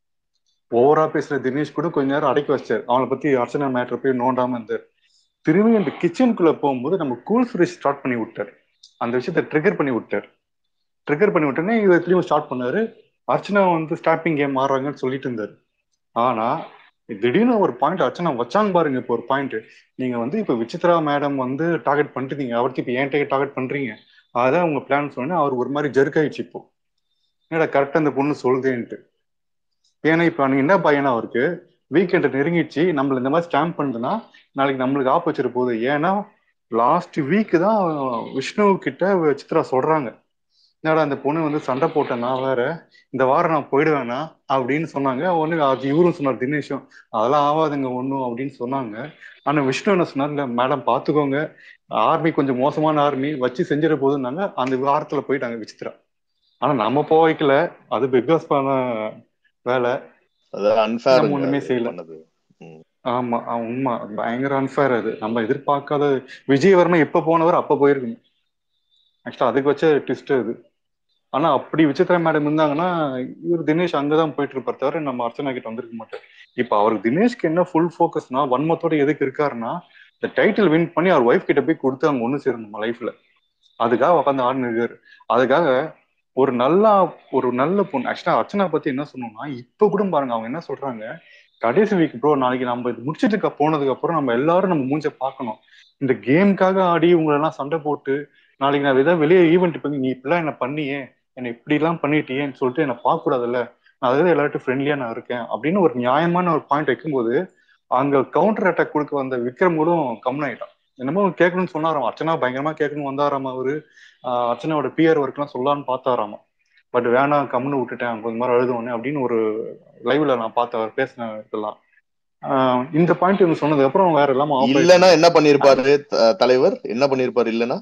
ஓவரா பேசுற தினேஷ் கூட கொஞ்ச நேரம் அடக்கி வச்சார் அவனை பத்தி அர்ச்சனா மேட்டர் போய் நோண்டாம இருந்தார் திரும்பி அந்த கிச்சனுக்குள்ள போகும்போது நம்ம கூல் ஃப்ரெஷ் ஸ்டார்ட் பண்ணி விட்டார் அந்த விஷயத்த ட்ரிகர் பண்ணி விட்டார் ட்ரிகர் பண்ணி விட்டோன்னே இவர் திரும்ப ஸ்டார்ட் பண்ணாரு அர்ச்சனா வந்து ஸ்டாப்பிங் கேம் ஆடுறாங்கன்னு சொல்லிட்டு இருந்தாரு ஆனா திடீர்னு ஒரு பாயிண்ட் அர்ச்சனா வச்சாங்க பாருங்க இப்போ ஒரு பாயிண்ட் நீங்க வந்து இப்ப விசித்ரா மேடம் வந்து டார்கெட் பண்ணிட்டீங்க அவருக்கு இப்ப ஏன் டார்கெட் பண்றீங்க அதான் உங்க பிளான் சொன்னா அவர் ஒரு மாதிரி ஜெர்க் ஆயிடுச்சு இப்போ என்னடா கரெக்டா அந்த பொண்ணு சொல்லுதேன்ட்டு ஏன்னா இப்ப அன்னைக்கு என்ன பையனா அவருக்கு வீக்கெண்ட் நெருங்கிடுச்சு நம்மள இந்த மாதிரி ஸ்டாம்ப் பண்ணுதுன்னா நாளைக்கு நம்மளுக்கு ஆப் வச்சிட போகுது ஏன்னா லாஸ்ட் வீக் தான் விஷ்ணு கிட்ட சித்ரா சொல்றாங்க என்னடா அந்த பொண்ணு வந்து சண்டை போட்டேன் நான் வேற இந்த வாரம் நான் போயிடுவேனா அப்படின்னு சொன்னாங்க ஒண்ணு அது இவரும் சொன்னார் தினேஷும் அதெல்லாம் ஆகாதுங்க ஒன்றும் அப்படின்னு சொன்னாங்க ஆனா விஷ்ணு என்ன சொன்னார் இல்ல மேடம் பாத்துக்கோங்க ஆர்மி கொஞ்சம் மோசமான ஆர்மி வச்சு செஞ்சிட போதுன்னாங்க அந்த வாரத்துல போயிட்டாங்க விசித்ரா ஆனா நம்ம போக வைக்கல அது பிக் பாஸ் பண்ண வேலை அது அன்ஃபேர் நம்ம ஒண்ணுமே செய்யல பண்ணது ம். ஆமா ஆ, உண்மை பயங்கர அன்ஃபேர் அது நம்ம எதிர்பார்க்காத விஜயவர்மா எப்ப போனவர் அப்ப போயிருக்கணும் ஆக்சுவலா அதுக்கு வச்ச ட்விஸ்ட் அது ஆனா அப்படி விசித்ரா மேடம் இருந்தாங்கன்னா இவர் தினேஷ் அங்கதான் போயிட்டு இருப்பார் தவிர நம்ம அர்ச்சனா கிட்ட வந்திருக்க மாட்டார் இப்ப அவர் தினேஷ்க்கு என்ன ஃபுல் ஃபோக்கஸ்னா வன்மத்தோட எதுக்கு இருக்காருன்னா இந்த டைட்டில் வின் பண்ணி அவர் ஒய்ஃப் கிட்ட போய் கொடுத்து அவங்க ஒண்ணு சேரணும் நம்ம லைஃப்ல அதுக்காக உட்காந்து ஆடினு இருக்காரு அதுக்காக ஒரு நல்லா ஒரு நல்ல பொண்ணு ஆக்சுவலா அர்ச்சனா பத்தி என்ன சொன்னோம்னா இப்ப கூட பாருங்க அவங்க என்ன சொல்றாங்க கடைசி வீக் ப்ரோ நாளைக்கு நம்ம இது முடிச்சிட்டு இருக்க போனதுக்கு அப்புறம் நம்ம எல்லாரும் நம்ம மூஞ்ச பார்க்கணும் இந்த கேம்காக ஆடி உங்களை எல்லாம் சண்டை போட்டு நாளைக்கு நான் ஏதாவது வெளியே ஈவெண்ட் பண்ணி நீ இப்படிலாம் என்ன பண்ணியே என்னை இப்படி எல்லாம் பண்ணிட்டியேன்னு சொல்லிட்டு என்ன பார்க்க கூடாதுல்ல நான் அதாவது எல்லார்ட்டும் ஃப்ரெண்ட்லியா நான் இருக்கேன் அப்படின்னு ஒரு நியாயமான ஒரு பாயிண்ட் வைக்கும்போது அங்க கவுண்டர் அட்டாக் கொடுக்க வந்த விக்ரம் கூட கம்முன்னு ஆயிட்டான் என்னமோ கேட்கணும்னு சொன்னாராம் அர்ச்சனா பயங்கரமா கேட்கணும் வந்தாராம் அவரு ஆஹ் அர்ச்சனாவோட பிஆர் ஒர்க்லாம் சொல்லலாம்னு பார்த்தாராமா பட் வேணாம் கம்முன்னு விட்டுட்டேன் கொஞ்ச மாதிரி அழுதுவனே அப்படின்னு ஒரு லைவ்ல நான் பார்த்த அவர் பேசின இதெல்லாம் ஆஹ் இந்த பாயிண்ட் இவங்க சொன்னதுக்கு அப்புறம் வேற இல்லாம off ஆயிட்டாங்க. இல்லனா என்ன பண்ணிருப்பாரு த- தலைவர் என்ன பண்ணிருப்பாரு இல்லனா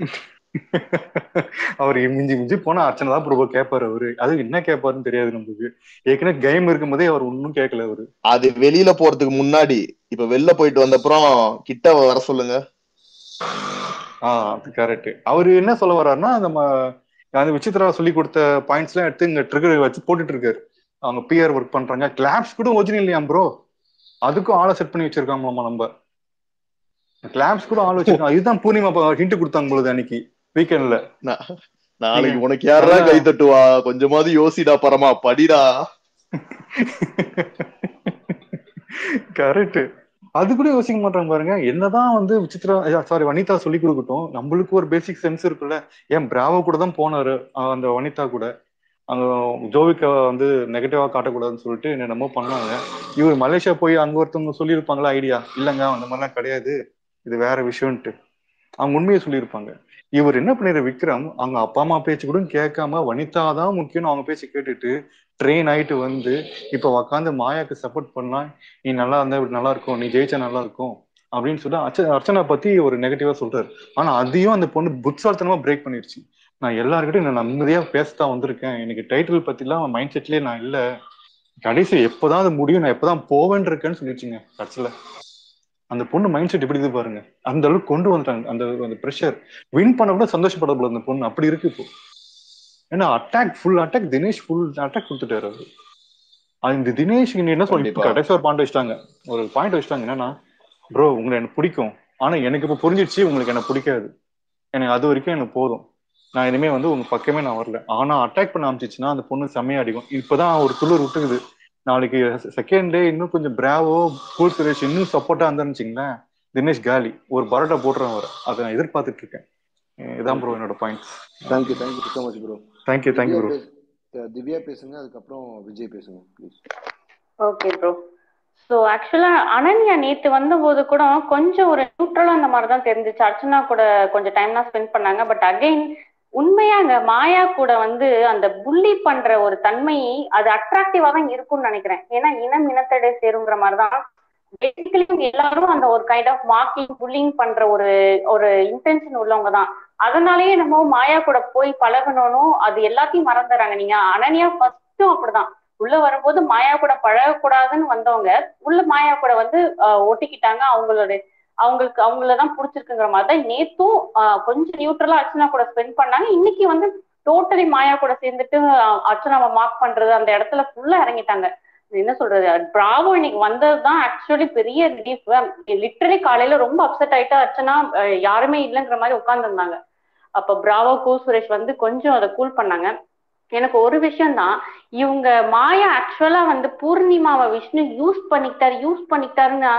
அவர் மிஞ்சி மிஞ்சி போனா அர்ச்சனை தான் ப்ரோ கேட்பாரு அவரு அது என்ன கேட்பாருன்னு தெரியாது நமக்கு ஏற்கனவே கேம் இருக்கும்போதே அவர் ஒன்னும் கேட்கல அவரு அது வெளியில போறதுக்கு முன்னாடி இப்ப வெளில போயிட்டு வந்த அப்புறம் கிட்ட வர சொல்லுங்க ஆஹ் அது கரெக்ட் அவரு என்ன சொல்ல வர்றாருன்னா நம்ம அந்த விசித்ரா சொல்லி கொடுத்த பாயிண்ட்ஸ் எல்லாம் எடுத்து இங்க ட்ரிகர் வச்சு போட்டுட்டு இருக்காரு அவங்க பிஆர் ஒர்க் பண்றாங்க கிளாப்ஸ் கூட ஒரிஜினல் இல்லையா ப்ரோ அதுக்கும் ஆளை செட் பண்ணி வச்சிருக்காங்களாமா நம்ம கிளாப்ஸ் கூட ஆள் வச்சிருக்காங்க இதுதான் பூர்ணிமா ஹிண்ட் கொடுத்தாங்க பொழுது அன்னைக்கு வீக்கெண்ட்ல நா- நாளைக்கு உனக்கு யாரா கை தட்டுவா கொஞ்சமாவது யோசிடா பரமா படிடா கரெக்ட் அது கூட யோசிக்க மாட்டாங்க பாருங்க என்னதான் வந்து விசித்ரா சாரி வனிதா சொல்லி கொடுக்கட்டும் நம்மளுக்கு ஒரு பேசிக் சென்ஸ் இருக்குல்ல ஏன் பிராவோ கூட தான் போனாரு அஹ் அந்த வனிதா கூட அங்க ஜோவிக்க வந்து நெகட்டிவா காட்டக்கூடாதுன்னு சொல்லிட்டு என்னென்னமோ பண்ணாங்க இவர் மலேசியா போய் அங்க ஒருத்தவங்க சொல்லியிருப்பாங்களா ஐடியா இல்லங்க அந்த மாதிரிலாம் கிடையாது இது வேற விஷயம்ட்டு அவங்க உண்மையை சொல்லியிருப்பாங்க இவர் என்ன பண்ணிடுற விக்ரம் அவங்க அப்பா அம்மா பேச்சு கூட கேட்காம வனிதா தான் முக்கியம் அவங்க பேச்சு கேட்டுட்டு ட்ரெயின் ஆயிட்டு வந்து இப்ப உக்காந்து மாயாக்கு சப்போர்ட் பண்ணா நீ நல்லா இருந்தா இப்படி நல்லா இருக்கும் நீ ஜெயிச்சா நல்லா இருக்கும் அப்படின்னு சொல்லி அர்ச்ச அர்ச்சனா பத்தி ஒரு நெகட்டிவா சொல்றாரு ஆனா அதையும் அந்த பொண்ணு புட்சால்தனமா பிரேக் பண்ணிருச்சு நான் எல்லாருக்கிட்டையும் நான் நிம்மதியா பேசத்தான் வந்திருக்கேன் எனக்கு டைட்டில் பத்திலாம் மைண்ட் செட்லயே நான் இல்ல கடைசி எப்பதான் அது முடியும் நான் எப்பதான் போவேன் இருக்கேன்னு சொல்லிடுச்சுங்க கடைசியில அந்த பொண்ணு மைண்ட் செட் எப்படி இருக்கு பாருங்க அந்த அளவுக்கு கொண்டு வந்துட்டாங்க அந்த அந்த ப்ரெஷர் வின் பண்ண கூட சந்தோஷப்படக்கூடாது அந்த பொண்ணு அப்படி இருக்கு இப்போ ஏன்னா attack full attack Dinesh full attack கொடுத்துட்டாரு அவரு அது இந்த தினேஷ் இங்க என்ன சொல்லி கண்டிப்பா. கடைசி ஒரு பாயிண்ட் வச்சிட்டாங்க ஒரு பாயிண்ட் வச்சிட்டாங்க என்னன்னா ப்ரோ உங்களை எனக்கு பிடிக்கும் ஆனா எனக்கு இப்ப புரிஞ்சிடுச்சு உங்களுக்கு என்ன பிடிக்காது எனக்கு அது வரைக்கும் எனக்கு போதும் நான் இனிமே வந்து உங்க பக்கமே நான் வரல ஆனா அட்டாக் பண்ண ஆரம்பிச்சிச்சுன்னா அந்த பொண்ணு செம்மையா அடிக்கும் இப்பதான் ஒரு துளிர் விட்டுக்குது நாளைக்கு செகண்ட் டே இன்னும் கொஞ்சம் பிராவோ கூல் சுரேஷ் இன்னும் சப்போர்ட்டா இருந்தான்னு வச்சுங்களேன் தினேஷ் காலி ஒரு பரோட்டா போட்டுறேன் அவர் அதை நான் எதிர்பார்த்துட்டு இருக்கேன் அஹ் இதான் ப்ரோ என்னோட point thank you thank you so much bro thank you thank you bro Divya பேசுங்க அதுக்கப்புறம் விஜய் பேசுங்க ப்ளீஸ் ஓகே ப்ரோ ஸோ ஆக்சுவலா அனன்யா நேத்து வந்தபோது கூட கொஞ்சம் ஒரு நியூட்ரலா அந்த மாதிரி தான் தெரிஞ்சுச்சு அர்ச்சனா கூட கொஞ்சம் டைம் தான் ஸ்பெண்ட் பண்ணாங்க பட் அகைன் உண்மையாங்க மாயா கூட வந்து அந்த புள்ளி பண்ற ஒரு தன்மை அது அட்ராக்டிவா தான் இருக்கும்னு நினைக்கிறேன் ஏன்னா இனம் இனத்தடை சேருங்கிற மாதிரிதான் பேசிக்கலி எல்லாரும் அந்த ஒரு கைண்ட் ஆஃப் மார்க்கிங் புல்லிங் பண்ற ஒரு ஒரு இன்டென்ஷன் உள்ளவங்க தான் அதனாலயே நம்ம மாயா கூட போய் பழகணும் அது எல்லாத்தையும் மறந்துடுறாங்க நீங்க அனன்யா ஃபர்ஸ்டும் அப்படிதான் உள்ள வரும்போது மாயா கூட பழகக்கூடாதுன்னு வந்தவங்க உள்ள மாயா கூட வந்து ஆஹ் ஒட்டிக்கிட்டாங்க அவங்களோட அவங்களுக்கு அவங்களதான் பிடிச்சிருக்குங்கிற மாதிரி தான் நேத்தும் ஆஹ் கொஞ்சம் நியூட்ரலா அர்ச்சனா கூட ஸ்பெண்ட் பண்ணாங்க இன்னைக்கு வந்து டோட்டலி மாயா கூட சேர்ந்துட்டு ஆஹ் அர்ச்சனாவை மார்க் பண்றது அந்த இடத்துல ஃபுல்லா இறங்கிட்டாங்க என்ன சொல்றது பிராவோ இன்னைக்கு வந்ததுதான் ஆக்சுவலி பெரிய ரிலீஃப் லிட்டரலி காலையில ரொம்ப அப்செட் ஆயிட்டு அர்ச்சனா அஹ் யாருமே இல்லைங்கிற மாதிரி உட்கார்ந்துருந்தாங்க அப்ப பிராவோ கூ சுரேஷ் வந்து கொஞ்சம் அதை கூல் பண்ணாங்க எனக்கு ஒரு விஷயம் தான் இவங்க மாயா ஆக்சுவலா வந்து பூர்ணிமாவை விஷ்ணு யூஸ் பண்ணிக்கிட்டாரு யூஸ் பண்ணிக்கிட்டாருன்னா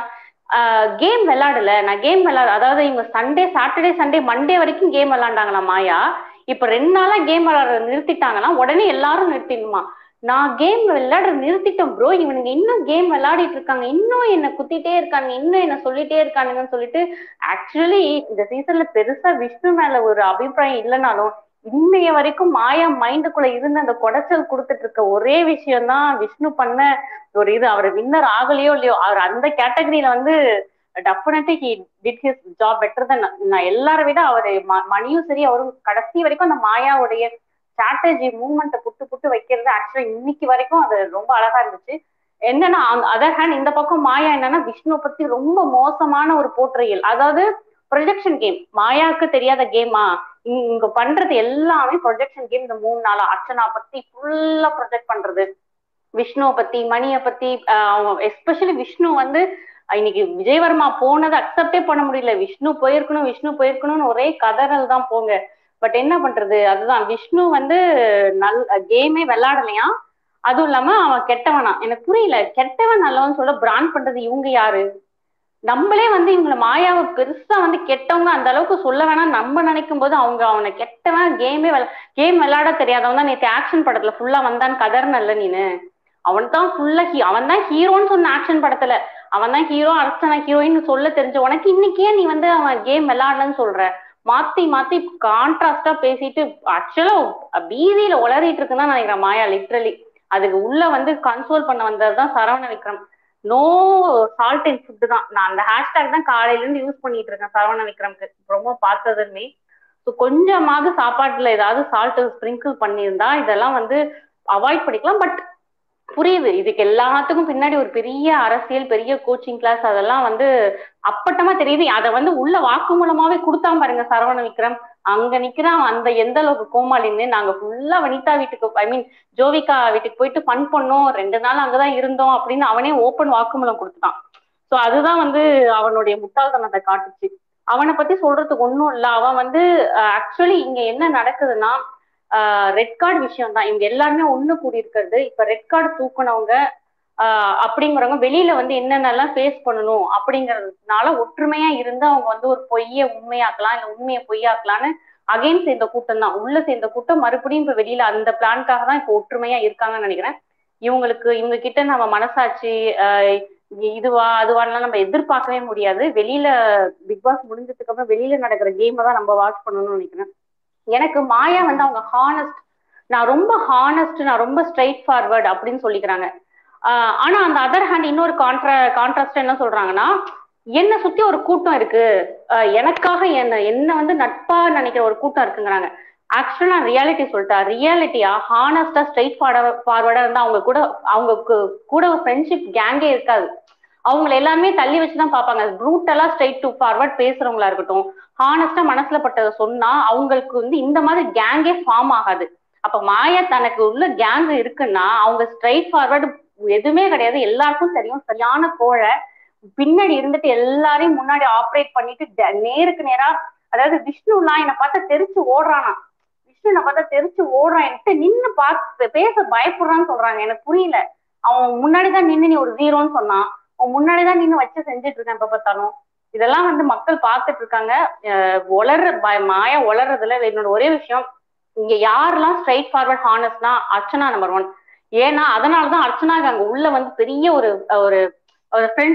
கேம் விளையாடல நான் கேம் விளையாட அதாவது இவங்க சண்டே சாட்டர்டே சண்டே மண்டே வரைக்கும் கேம் விளையாண்டாங்களா மாயா இப்ப ரெண்டு நாளா கேம் விளையாடுறத நிறுத்திட்டாங்கன்னா உடனே எல்லாரும் நிறுத்திடணுமா நான் கேம் விளையாடுற நிறுத்திட்டேன் ப்ரோ இவனுங்க இன்னும் கேம் விளையாடிட்டு இருக்காங்க இன்னும் என்ன குத்திட்டே இருக்காங்க இன்னும் என்ன சொல்லிட்டே இருக்கானுங்கன்னு சொல்லிட்டு ஆக்சுவலி இந்த சீசன்ல பெருசா விஷ்ணு மேல ஒரு அபிப்பிராயம் இல்லைனாலும் இன்னைய வரைக்கும் மாயா மைண்டுக்குள்ள இருந்து அந்த குடைச்சல் கொடுத்துட்டு இருக்க ஒரே விஷயம் தான் விஷ்ணு பண்ண ஒரு இது அவர் வின்னர் ஆகலையோ இல்லையோ அவர் அந்த கேட்டகரியில வந்து definitely he did his job better தான் நான் எல்லாரை விட அவர் மணியும் சரி அவரும் கடைசி வரைக்கும் அந்த மாயாவுடைய ஸ்ட்ராட்டஜி மூவ்மெண்ட்டை புட்டு புட்டு வைக்கிறது ஆக்சுவலா இன்னைக்கு வரைக்கும் அது ரொம்ப அழகா இருந்துச்சு என்னன்னா அதர் ஹேண்ட் இந்த பக்கம் மாயா என்னன்னா விஷ்ணு பத்தி ரொம்ப மோசமான ஒரு போற்றையல் அதாவது ப்ரொஜெக்ஷன் கேம் மாயாவுக்கு தெரியாத கேமா இங்க பண்றது எல்லாமே ப்ரொஜெக்ஷன் கேம் இந்த மூணு நாளா அர்ச்சனா பத்தி ஃபுல்லா ப்ரொஜெக்ட் பண்றது விஷ்ணுவை பத்தி மணியை பத்தி அவங்க எஸ்பெஷலி விஷ்ணு வந்து இன்னைக்கு விஜயவர்மா போனதை அக்செப்டே பண்ண முடியல விஷ்ணு போயிருக்கணும் விஷ்ணு போயிருக்கணும்னு ஒரே கதறல் தான் போங்க பட் என்ன பண்றது அதுதான் விஷ்ணு வந்து நல் கேமே விளையாடலையா அதுவும் இல்லாம அவன் கெட்டவனா எனக்கு புரியல கெட்டவன் நல்லவன் சொல்ல பிராண்ட் பண்றது இவங்க யாரு நம்மளே வந்து இவங்களை மாயாவை பெருசா வந்து கெட்டவங்க அந்த அளவுக்கு சொல்ல வேணாம் நம்ம நினைக்கும் போது அவங்க அவனை கெட்டவன் கேமே கேம் விளையாட தெரியாதவன் தான் நேற்று ஆக்ஷன் படத்துல ஃபுல்லா வந்தான் கதர்னல்ல நீனு அவன் தான் ஃபுல்லா ஹீ அவன் தான் ஹீரோன்னு சொன்ன ஆக்ஷன் படத்துல அவன் தான் ஹீரோ அர்ச்சனா ஹீரோயின் சொல்ல தெரிஞ்ச உனக்கு இன்னைக்கே நீ வந்து அவன் கேம் விளையாடலன்னு சொல்ற மாத்தி மாத்தி கான்ட்ராஸ்டா பேசிட்டு ஆக்சுவலா பீதியில உளறிட்டு இருக்குன்னு நினைக்கிறேன் மாயா லிட்ரலி அதுக்கு உள்ள வந்து கன்சோல் பண்ண வந்ததுதான் Saravana Vikram no salt and food தான் நான் அந்த ஹேஷ்டேக் தான் காலையில இருந்து யூஸ் பண்ணிட்டு இருக்கேன் சரவண விக்ரம்க்கு ரொம்ப பார்த்ததுமே ஸோ கொஞ்சமாவது சாப்பாட்டுல ஏதாவது சால்ட் ஸ்ப்ரிங்கிள் பண்ணியிருந்தா இதெல்லாம் வந்து அவாய்ட் பண்ணிக்கலாம் பட் புரியுது இதுக்கு எல்லாத்துக்கும் பின்னாடி ஒரு பெரிய அரசியல் பெரிய கோச்சிங் கிளாஸ் அதெல்லாம் வந்து அப்பட்டமா தெரியுது அதை வந்து உள்ள வாக்கு மூலமாவே கொடுத்தாம பாருங்க சரவண விக்ரம் அங்க நிக்கிறான் அந்த எந்த அளவுக்கு கோமாளின்னு நாங்க ஃபுல்லா வனிதா வீட்டுக்கு ஐ மீன் ஜோவிகா வீட்டுக்கு போயிட்டு ஃபன் பண்ணோம் ரெண்டு நாள் அங்கதான் இருந்தோம் அப்படின்னு அவனே ஓப்பன் வாக்குமூலம் கொடுத்துட்டான் சோ அதுதான் வந்து அவனுடைய முட்டாள்தனத்தை காட்டுச்சு அவனை பத்தி சொல்றதுக்கு ஒன்றும் இல்லை அவன் வந்து ஆக்சுவலி இங்க என்ன நடக்குதுன்னா ரெட் கார்டு விஷயம் தான் இவங்க எல்லாருமே ஒண்ணு கூடி இருக்கிறது இப்ப ரெட் கார்டு தூக்குனவங்க ஆஹ் அப்படிங்கிறவங்க வெளியில வந்து என்னென்னலாம் ஃபேஸ் பண்ணணும் அப்படிங்கறதுனால ஒற்றுமையா இருந்து அவங்க வந்து ஒரு பொய்ய உண்மையாக்கலாம் இல்ல உண்மையை பொய்யாக்கலாம்னு அகைன் சேர்ந்த கூட்டம் தான் உள்ள சேர்ந்த கூட்டம் மறுபடியும் இப்ப வெளியில அந்த பிளான்காக தான் இப்ப ஒற்றுமையா இருக்காங்கன்னு நினைக்கிறேன் இவங்களுக்கு இவங்க கிட்ட நம்ம மனசாட்சி ஆஹ் இதுவா அதுவான்லாம் நம்ம எதிர்பார்க்கவே முடியாது வெளியில பிக் பாஸ் முடிஞ்சதுக்கு அப்புறம் வெளியில நடக்கிற கேமை தான் நம்ம வாட்ச் பண்ணணும்னு நினைக்கிறேன் எனக்கு மாயா வந்து அவங்க ஹானஸ்ட் நான் ரொம்ப ஹானஸ்ட் நான் ரொம்ப ஸ்ட்ரைட் ஃபார்வர்ட் அப்படின்னு சொல்லிக்கிறாங்க ஆஹ் ஆனா அந்த அதர் ஹேண்ட் இன்னொரு கான்ட்ரா கான்ட்ராஸ்ட் என்ன சொல்றாங்கன்னா என்ன சுத்தி ஒரு கூட்டம் இருக்கு எனக்காக என்ன என்ன வந்து நட்பா நினைக்கிற ஒரு கூட்டம் இருக்குங்கிறாங்க ஆக்சுவலா நான் ரியாலிட்டி சொல்லிட்டா ரியாலிட்டியா ஹானஸ்டா ஸ்ட்ரைட் ஃபார்வர்டா இருந்தா அவங்க கூட அவங்க கூட ஃப்ரெண்ட்ஷிப் கேங்கே இருக்காது அவங்களை எல்லாமே தள்ளி வச்சுதான் பார்ப்பாங்க ப்ரூட்டலா ஸ்ட்ரைட் டு ஃபார்வர்ட் பேசுறவங்களா இருக்கட்டும் ஹானஸ்டா மனசுல பட்டதை சொன்னா அவங்களுக்கு வந்து இந்த மாதிரி கேங்கே ஃபார்ம் ஆகாது அப்ப மாயா தனக்கு உள்ள கேங் இருக்குன்னா அவங்க ஸ்ட்ரைட் ஃபார்வர்டு எதுவுமே கிடையாது எல்லாருக்கும் தெரியும் சரியான கோழை பின்னாடி இருந்துட்டு எல்லாரையும் முன்னாடி ஆப்ரேட் பண்ணிட்டு நேருக்கு நேரா அதாவது விஷ்ணுலாம் என்னை பார்த்தா தெரிச்சு ஓடுறானா விஷ்ணு என்னை பார்த்தா தெரிச்சு ஓடுறான் என்கிட்ட நின்னு பார்த்து பேச பயப்படுறான்னு சொல்றாங்க எனக்கு புரியல அவன் முன்னாடிதான் நின்னு நீ ஒரு ஜீரோன்னு சொன்னான் அவன் முன்னாடிதான் நின்னு வச்சு செஞ்சுட்டு இருக்கேன் எப்ப பார்த்தாலும் இதெல்லாம் வந்து மக்கள் பார்த்துட்டு இருக்காங்க ஒளர்ற மாய ஒளர்றதுல என்னோட ஒரே விஷயம் இங்க யாரெல்லாம் ஸ்ட்ரைட் ஃபார்வர்ட் ஹானஸ்ட்னா அர்ச்சனா நம்பர் ஒன் ஏன்னா அதனாலதான் அர்ச்சனாக்கு அங்க உள்ள வந்து பெரிய ஒரு ஒரு ஒரு ஃப்ரெண்ட்ஷிப்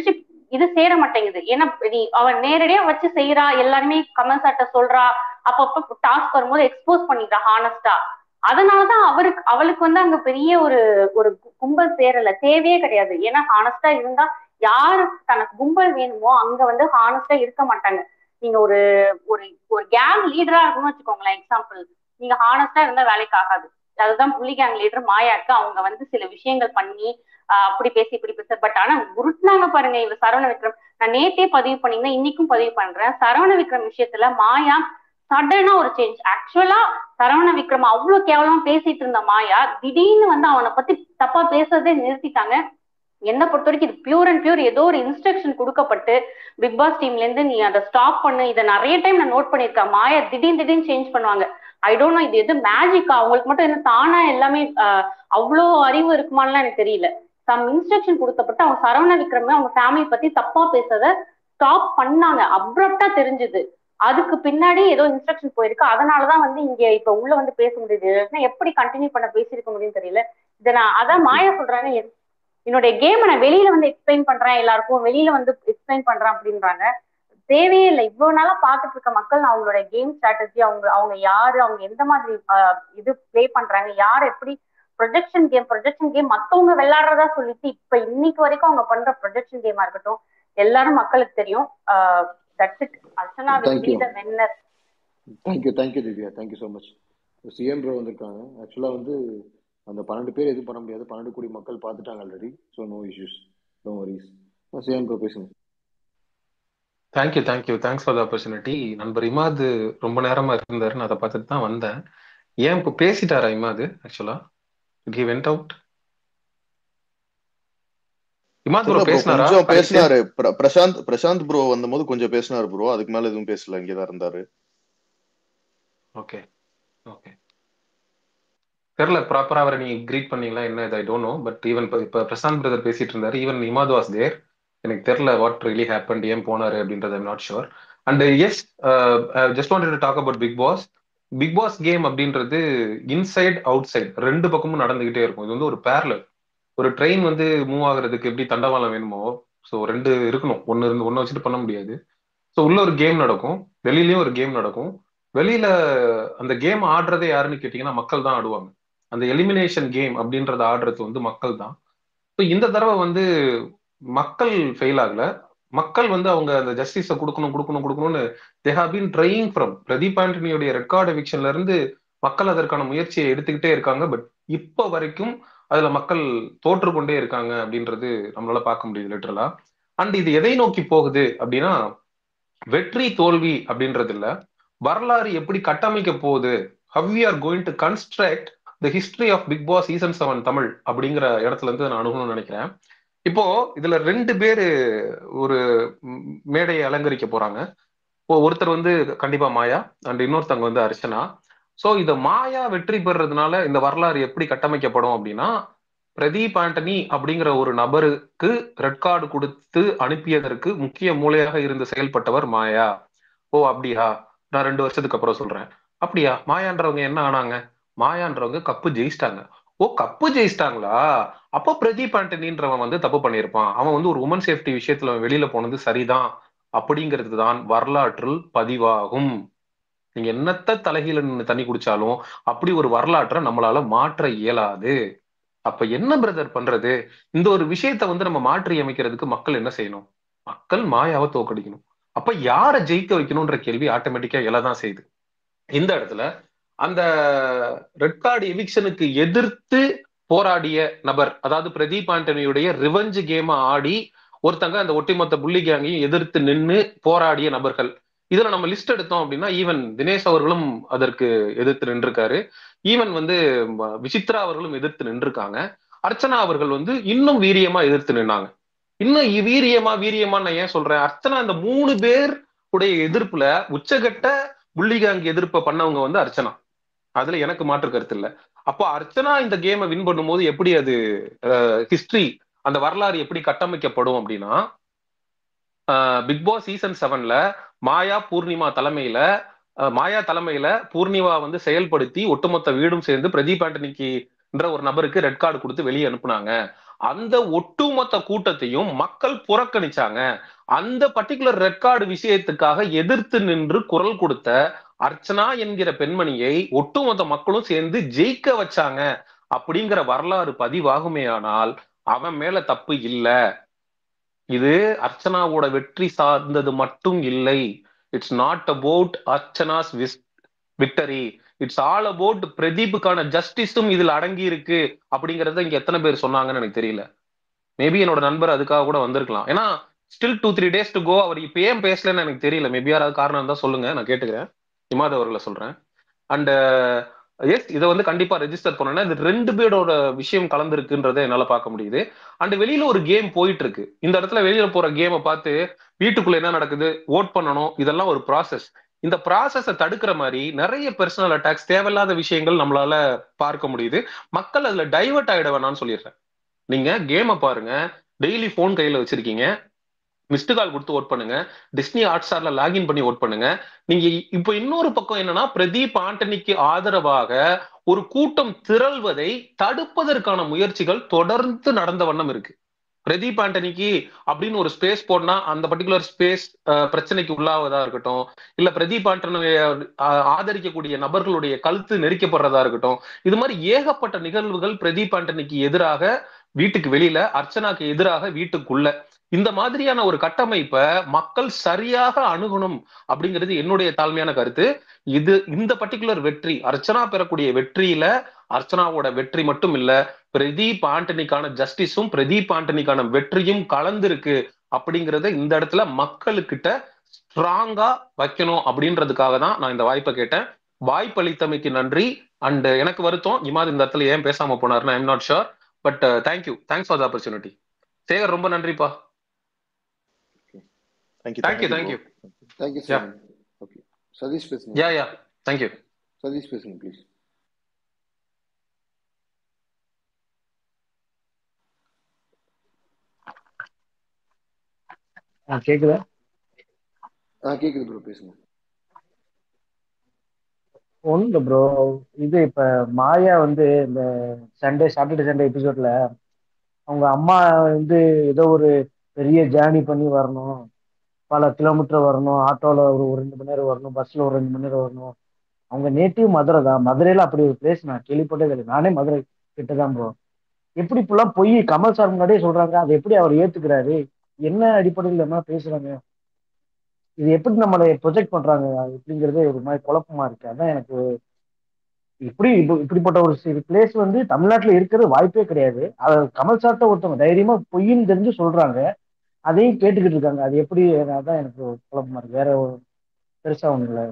இது சேர மாட்டேங்குது ஏன்னா நீ அவன் நேரடியா வச்சு செய்யறா எல்லாருமே கமெண்ட்ஸ் சொல்றா அப்பப்ப டாஸ்க் வரும்போது எக்ஸ்போஸ் பண்ணிடுறா ஹானஸ்டா அதனாலதான் அவருக்கு அவளுக்கு வந்து அங்க பெரிய ஒரு ஒரு கும்பல் சேரல தேவையே கிடையாது ஏன்னா ஹானஸ்டா இருந்தா யாரு தனக்கு கும்பல் வேணுமோ அங்க வந்து ஹானஸ்டா இருக்க மாட்டாங்க நீங்க ஒரு ஒரு ஒரு கேங் லீடரா இருக்கணும்னு வச்சுக்கோங்களேன் எக்ஸாம்பிள் நீங்க ஹானஸ்டா இருந்தா வேலைக்கு ஆகாது அதுதான் புள்ளி கேங் லீடர் மாயாக்கு அவங்க வந்து சில விஷயங்கள் பண்ணி ஆஹ் அப்படி பேசி இப்படி பேச பட் ஆனா உருட்டுனாங்க பாருங்க இவ சரவண விக்ரம் நான் நேத்தே பதிவு பண்ணியிருந்தேன் இன்னைக்கும் பதிவு பண்றேன் சரவண விக்ரம் விஷயத்துல மாயா சடனா ஒரு சேஞ்ச் ஆக்சுவலா சரவண விக்ரம் அவ்வளவு கேவலமா பேசிட்டு இருந்த மாயா திடீர்னு வந்து அவனை பத்தி தப்பா பேசுறதே நிறுத்திட்டாங்க என்ன பொறுத்த வரைக்கும் இது பியூர் அண்ட் பியூர் ஏதோ ஒரு இன்ஸ்ட்ரக்ஷன் கொடுக்கப்பட்டு பிக் பாஸ் டீம்ல இருந்து நீ அதை ஸ்டாப் பண்ணு இதை நிறைய டைம் நான் நோட் பண்ணியிருக்கேன் மாயா திடீர்னு திடீர்னு சேஞ்ச் பண்ணுவாங்க ஐ டோன்ட் நோ இது எது மேஜிக்கா அவங்களுக்கு மட்டும் என்ன தானா எல்லாமே ஆஹ் அவ்வளோ அறிவு இருக்குமான்லாம் எனக்கு தெரியல சம் இன்ஸ்ட்ரக்ஷன் கொடுக்கப்பட்டு அவங்க சரவண விக்ரமே அவங்க ஃபேமிலி பத்தி தப்பா பேசுறத ஸ்டாப் பண்ணாங்க அப்ரப்டா தெரிஞ்சுது அதுக்கு பின்னாடி ஏதோ இன்ஸ்ட்ரக்ஷன் போயிருக்கு அதனாலதான் வந்து இங்க இப்ப உள்ள வந்து பேச முடியுது இல்லைன்னா எப்படி கண்டினியூ பண்ண பேசியிருக்க முடியும்னு தெரியல இதை நான் அதான் மாயா சொல்றாங்க என்- என்னுடைய கேமை நான் வெளியில வந்து எக்ஸ்பிளைன் பண்றேன் எல்லாருக்கும் வெளியில வந்து எக்ஸ்பிளைன் பண்றேன் அப்படின்றாங்க தேவையே இல்லை இவ்வளவு நாளா பார்த்துட்டு இருக்க மக்கள் அவங்களோட கேம் ஸ்ட்ராட்டஜி அவங்க அவங்க யாரு அவங்க எந்த மாதிரி ஆஹ், இது ப்ளே பண்றாங்க யார் எப்படி ப்ரொஜெக்ஷன் கேம் ப்ரொஜெக்ஷன் கேம் மத்தவங்க விளையாடுறதா சொல்லிட்டு இப்ப இன்னைக்கு வரைக்கும் அவங்க பண்ற ப்ரொஜெக்ஷன் கேமா இருக்கட்டும் எல்லாரும் மக்களுக்கு தெரியும் that's it Archana will Thank be you. The winner thank you thank you Divya thank you so much CM bro வந்திருக்காங்க ஆக்சுவலாக வந்து அந்த பன்னெண்டு பேர் எதுவும் பண்ண முடியாது பன்னெண்டு கோடி மக்கள் பார்த்துட்டாங்க already so no issues no worries CM bro பேசுங்க thank you thank you thanks for the opportunity நண்பர் இமாது ரொம்ப நேரமா இருந்தாரு நான் அதை பார்த்துட்டு தான் வந்தேன் ஏன் இப்போ பேசிட்டாரா இமாது ஆக்சுவலா ஹி வெண்ட் அவுட் இமாத் இல்ல ப்ரோ ப்ரோ பேசினாரா கொஞ்சம் கடைசியா பேசினாரு பிர- பிரசாந்த் பிரசாந்த் ப்ரோ வந்தபோது கொஞ்சம் பேசினாரு ப்ரோ அதுக்கு மேல எதுவும் பேசல இங்கதான் இருந்தாரு ஓகே ஓகே தெரியல ப்ராப்பரா அவரை நீ கிரீட் பண்ணீங்களா என்ன இது I don't know but even இப்போ இப்போ பிரசாந்த் பிரதர் பேசிட்டு இருந்தாரு ஈவன் இமாத் வாஸ் தேர் எனக்கு தெரியல வாட் ரியலி ஹேப்பன் ஏன் போனாரு அப்படின்றது I'm not sure and yes just wanted to talk about Bigg Boss Bigg Boss game அப்படின்றது இன்சைட் அவுட் சைட் ரெண்டு பக்கமும் நடந்துகிட்டே இருக்கும் இது வந்து ஒரு பேரலல் ஒரு ட்ரெயின் வந்து மூவ் ஆகுறதுக்கு எப்படி தண்டவாளம் வேணுமோ ஸோ ரெண்டு இருக்கணும் ஒன்னு இருந்து ஒன்னு வச்சுட்டு பண்ண முடியாது ஸோ உள்ள ஒரு கேம் நடக்கும் வெளியிலயும் ஒரு கேம் நடக்கும் வெளியில அந்த கேம் ஆடுறதே யாருன்னு கேட்டீங்கன்னா மக்கள் தான் ஆடுவாங்க அந்த எலிமினேஷன் கேம் அப்படின்றத ஆடுறது வந்து மக்கள் தான் ஸோ இந்த தடவை வந்து மக்கள் ஃபெயில் ஆகல மக்கள் வந்து அவங்க அந்த ஜஸ்டிஸை கொடுக்கணும் கொடுக்கணும் கொடுக்கணும்னு they have been trying from Pradeep ஆண்டனியோடைய ரெக்கார்ட் எவிக்ஷன்ல இருந்து மக்கள் அதற்கான முயற்சியை எடுத்துக்கிட்டே இருக்காங்க பட் இப்போ வரைக்கும் அதுல மக்கள் தோற்று கொண்டே இருக்காங்க அப்படின்றது நம்மளால பார்க்க முடியுது லிட்டரலா அண்ட் இது எதை நோக்கி போகுது அப்படின்னா வெற்றி தோல்வி அப்படின்றது இல்ல வரலாறு எப்படி கட்டமைக்க போகுது how we are going to construct the history of Bigg Boss season seven Tamil அப்படிங்கிற இடத்துல இருந்து நான் அணுகணும்னு நினைக்கிறேன் இப்போ இதுல ரெண்டு பேரு ஒரு ம், மேடையை அலங்கரிக்க போறாங்க இப்போ ஒருத்தர் வந்து கண்டிப்பா மாயா அண்ட் இன்னொருத்தவங்க வந்து அர்ச்சனா சோ இத மாயா வெற்றி பெறதுனால இந்த வரலாறு எப்படி கட்டமைக்கப்படும் அப்படின்னா பிரதீப் ஆண்டனி அப்படிங்கிற ஒரு நபருக்கு ரெட் கார்டு கொடுத்து அனுப்பியதற்கு முக்கிய மூலையாக இருந்து செயல்பட்டவர் மாயா ஓ அப்படியா நான் ரெண்டு வருஷத்துக்கு அப்புறம் சொல்றேன் அப்படியா மாயான்றவங்க என்ன ஆனாங்க மாயான்றவங்க கப்பு ஜெயிச்சிட்டாங்க ஓ கப்பு ஜெயிச்சிட்டாங்களா அப்போ பிரதீப் ஆண்டனின்றவன் வந்து தப்பு பண்ணியிருப்பான் அவன் வந்து ஒரு உமன் சேஃப்டி விஷயத்துல அவன் வெளியில போனது சரிதான் அப்படிங்கிறது தான் வரலாற்றில் பதிவாகும் நீங்க என்னத்த தலைகீழ நின்னு தண்ணி குடிச்சாலும் அப்படி ஒரு வரலாற்றை நம்மளால மாற்ற இயலாது அப்ப என்ன பிரதர் பண்றது இந்த ஒரு விஷயத்த வந்து நம்ம மாற்றி அமைக்கிறதுக்கு மக்கள் என்ன செய்யணும் மக்கள் மாயாவை தோக்கடிக்கணும் அப்ப யாரை ஜெயிக்க வைக்கணும்ன்ற கேள்வி ஆட்டோமேட்டிக்கா எழதான் செய்யுது இந்த இடத்துல அந்த ரெட் கார்டு எவிக்ஷனுக்கு எதிர்த்து போராடிய நபர் அதாவது பிரதீப் ஆண்டனியுடைய ரிவெஞ்ச் கேமை ஆடி ஒருத்தங்க அந்த ஒட்டுமொத்த புள்ளி கேங்கையும் எதிர்த்து நின்னு போராடிய நபர்கள் இதுல நம்ம லிஸ்ட் எடுத்தோம் அப்படின்னா ஈவன் தினேஷ் அவர்களும் அதற்கு எதிர்த்து நின்றுருக்காரு ஈவன் வந்து ம, விசித்ரா அவர்களும் எதிர்த்து நின்றுருக்காங்க அர்ச்சனா அவர்கள் வந்து இன்னும் வீரியமா எதிர்த்து நின்னாங்க இன்னும் இ- வீரியமா வீரியமா நான் ஏன் சொல்றேன் அர்ச்சனா இந்த மூணு பேர் உடைய எதிர்ப்புல உச்சகட்ட புள்ளிகாங் எதிர்ப்பை பண்ணவங்க வந்து அர்ச்சனா அதுல எனக்கு மாற்று கருத்து இல்ல அப்போ அர்ச்சனா இந்த கேமை வின் பண்ணும்போது எப்படி அது ஹிஸ்டரி அந்த வரலாறு எப்படி கட்டமைக்கப்படும் அப்படின்னா பிக் பாஸ் சீசன் செவன்ல மாயா பூர்ணிமா தலைமையில அஹ், மாயா தலைமையில பூர்ணிமா வந்து செயல்படுத்தி ஒட்டுமொத்த வீடும் சேர்ந்து பிரதீப் ஆண்டனிக்கு என்ற ஒரு நபருக்கு ரெட் கார்டு கொடுத்து வெளியே அனுப்புனாங்க அந்த ஒட்டுமொத்த கூட்டத்தையும் மக்கள் புறக்கணிச்சாங்க அந்த பர்டிகுலர் ரெக்கார்டு விஷயத்துக்காக எதிர்த்து நின்று குரல் கொடுத்த அர்ச்சனா என்கிற பெண்மணியை ஒட்டுமொத்த மக்களும் சேர்ந்து ஜெயிக்க வச்சாங்க அப்படிங்கிற வரலாறு பதிவாகுமேயானால் அவன் மேல தப்பு இல்ல இது அர்ச்சனாவோட வெற்றி சார்ந்தது மட்டும் இல்லை it's not about Archana's victory it's all about பிரதீப்புக்கான ஜஸ்டிஸும் இதுல அடங்கி இருக்கு அப்படிங்கறத இங்க எத்தனை பேர் சொன்னாங்கன்னு எனக்கு தெரியல மேபி என்னோட நண்பர் அதுக்காக கூட வந்திருக்கலாம் ஏன்னா still two three days to go அவர் இப்ப ஏன் பேசலன்னு எனக்கு தெரியல மேபி யாராவது காரணம் இருந்தா சொல்லுங்க நான் கேட்டுக்கிறேன் இமாத் அவர்களை சொல்றேன் அண்ட் எஸ் இதை வந்து கண்டிப்பா ரெஜிஸ்டர் பண்ணணும் இது ரெண்டு பேரோட விஷயம் கலந்துருக்குன்றதை என்னால பார்க்க முடியுது அண்ட் வெளியில ஒரு கேம் போயிட்டு இருக்கு இந்த இடத்துல வெளியில போற கேமை பார்த்து வீட்டுக்குள்ள என்ன நடக்குது ஓட் பண்ணணும் இதெல்லாம் ஒரு ப்ராசஸ் இந்த ப்ராசஸை தடுக்கிற மாதிரி நிறைய பர்சனல் அட்டாக்ஸ் தேவையில்லாத விஷயங்கள் நம்மளால பார்க்க முடியுது மக்கள் அதுல டைவர்ட் ஆயிட வேணாம்னு சொல்லிடுறேன் நீங்க கேமை பாருங்க டெய்லி போன் கையில வச்சிருக்கீங்க மிஸ்டு கால் கொடுத்து ஓட் பண்ணுங்க டிஸ்னி ஹாட் ஸ்டார்ல லாகின் பண்ணி ஓட் பண்ணுங்க நீங்க இப்போ இன்னொரு பக்கம் என்னன்னா பிரதீப் ஆண்டனிக்கு ஆதரவாக ஒரு கூட்டம் திரள்வதை தடுப்பதற்கான முயற்சிகள் தொடர்ந்து நடந்த வண்ணம் இருக்கு பிரதீப் ஆண்டனிக்கு அப்படின்னு ஒரு ஸ்பேஸ் போடனா அந்த பர்டிகுலர் ஸ்பேஸ் பிரச்சனைக்கு உள்ளாவதா இருக்கட்டும் இல்ல பிரதீப் ஆண்டனை ஆதரிக்கக்கூடிய நபர்களுடைய கழுத்து நெரிக்கப்படுறதா இருக்கட்டும் இது மாதிரி ஏகப்பட்ட நிகழ்வுகள் பிரதீப் ஆண்டனிக்கு எதிராக வீட்டுக்கு வெளியில அர்ச்சனாக்கு எதிராக வீட்டுக்குள்ள இந்த மாதிரியான ஒரு கட்டமைப்பை மக்கள் சரியாக அணுகணும் அப்படிங்கிறது என்னுடைய தாழ்மையான கருத்து இது இந்த பர்டிகுலர் வெற்றி அர்ச்சனா பெறக்கூடிய வெற்றியில அர்ச்சனாவோட வெற்றி மட்டும் இல்ல பிரதீப் ஆண்டனிக்கான ஜஸ்டிஸும் பிரதீப் ஆண்டனிக்கான வெற்றியும் கலந்திருக்கு அப்படிங்கறத இந்த இடத்துல மக்களுக்கிட்ட ஸ்ட்ராங்கா வைக்கணும் அப்படின்றதுக்காக தான் நான் இந்த வாய்ப்பை கேட்டேன் வாய்ப்பளித்தமைக்கு நன்றி அண்ட் எனக்கு வருத்தம் இமாத் இந்த இடத்துல ஏன் பேசாம போனாருன்னா I'm not sure but thank you thanks for the opportunity Shekar ரொம்ப நன்றிப்பா thank you thank you thank you thank you yeah sir okay Sathish பேசுங்க யா யா தேங்க்யூ சதீஷ் பேசுங்க ப்ளீஸ் ஆ கேக்குதா ஆ கேக்குது ப்ரோ பேசுங்க ஒன்றும் இல்லை ப்ரோ இது இப்ப மாயா வந்து இந்த சண்டே சாட்டர்டே சண்டே எபிசோட்ல அவங்க அம்மா வந்து ஏதோ ஒரு பெரிய ஜேர்னி பண்ணி வரணும் பல கிலோமீட்டர் வரணும் ஆட்டோல ஒரு ஒரு ரெண்டு மணி நேரம் வரணும் பஸ்ல ஒரு ரெண்டு மணி நேரம் வரணும் அவங்க நேட்டிவ் மதுரை தான் மதுரையில அப்படி ஒரு பிளேஸ் நான் கேள்விப்பட்டதே இல்லை நானே மதுரை கிட்ட தான் ப்ரோ எப்படி இப்பெல்லாம் பொய் கமல் சார் முன்னாடியே சொல்றாங்க அதை எப்படி அவர் ஏத்துக்கிறாரு என்ன அடிப்படையில் என்ன பேசுறாங்க இது எப்படி நம்மளை ப்ரொஜெக்ட் பண்றாங்க அப்படிங்கிறதே ஒரு மாதிரி குழப்பமா இருக்கு அதான் எனக்கு இப்படி இப்ப- இப்படிப்பட்ட ஒரு பிளேஸ் வந்து தமிழ்நாட்டுல இருக்கிறது வாய்ப்பே கிடையாது அதை கமல் சார்ட்ட ஒருத்தவங்க தைரியமா பொய்ன்னு தெரிஞ்சு சொல்றாங்க அதையும் கேட்டுக்கிட்டு இருக்காங்க அது எப்படி அதான் எனக்கு குழப்பமா இருக்கு வேற ஒரு பெருசா ஒண்ணு இல்லை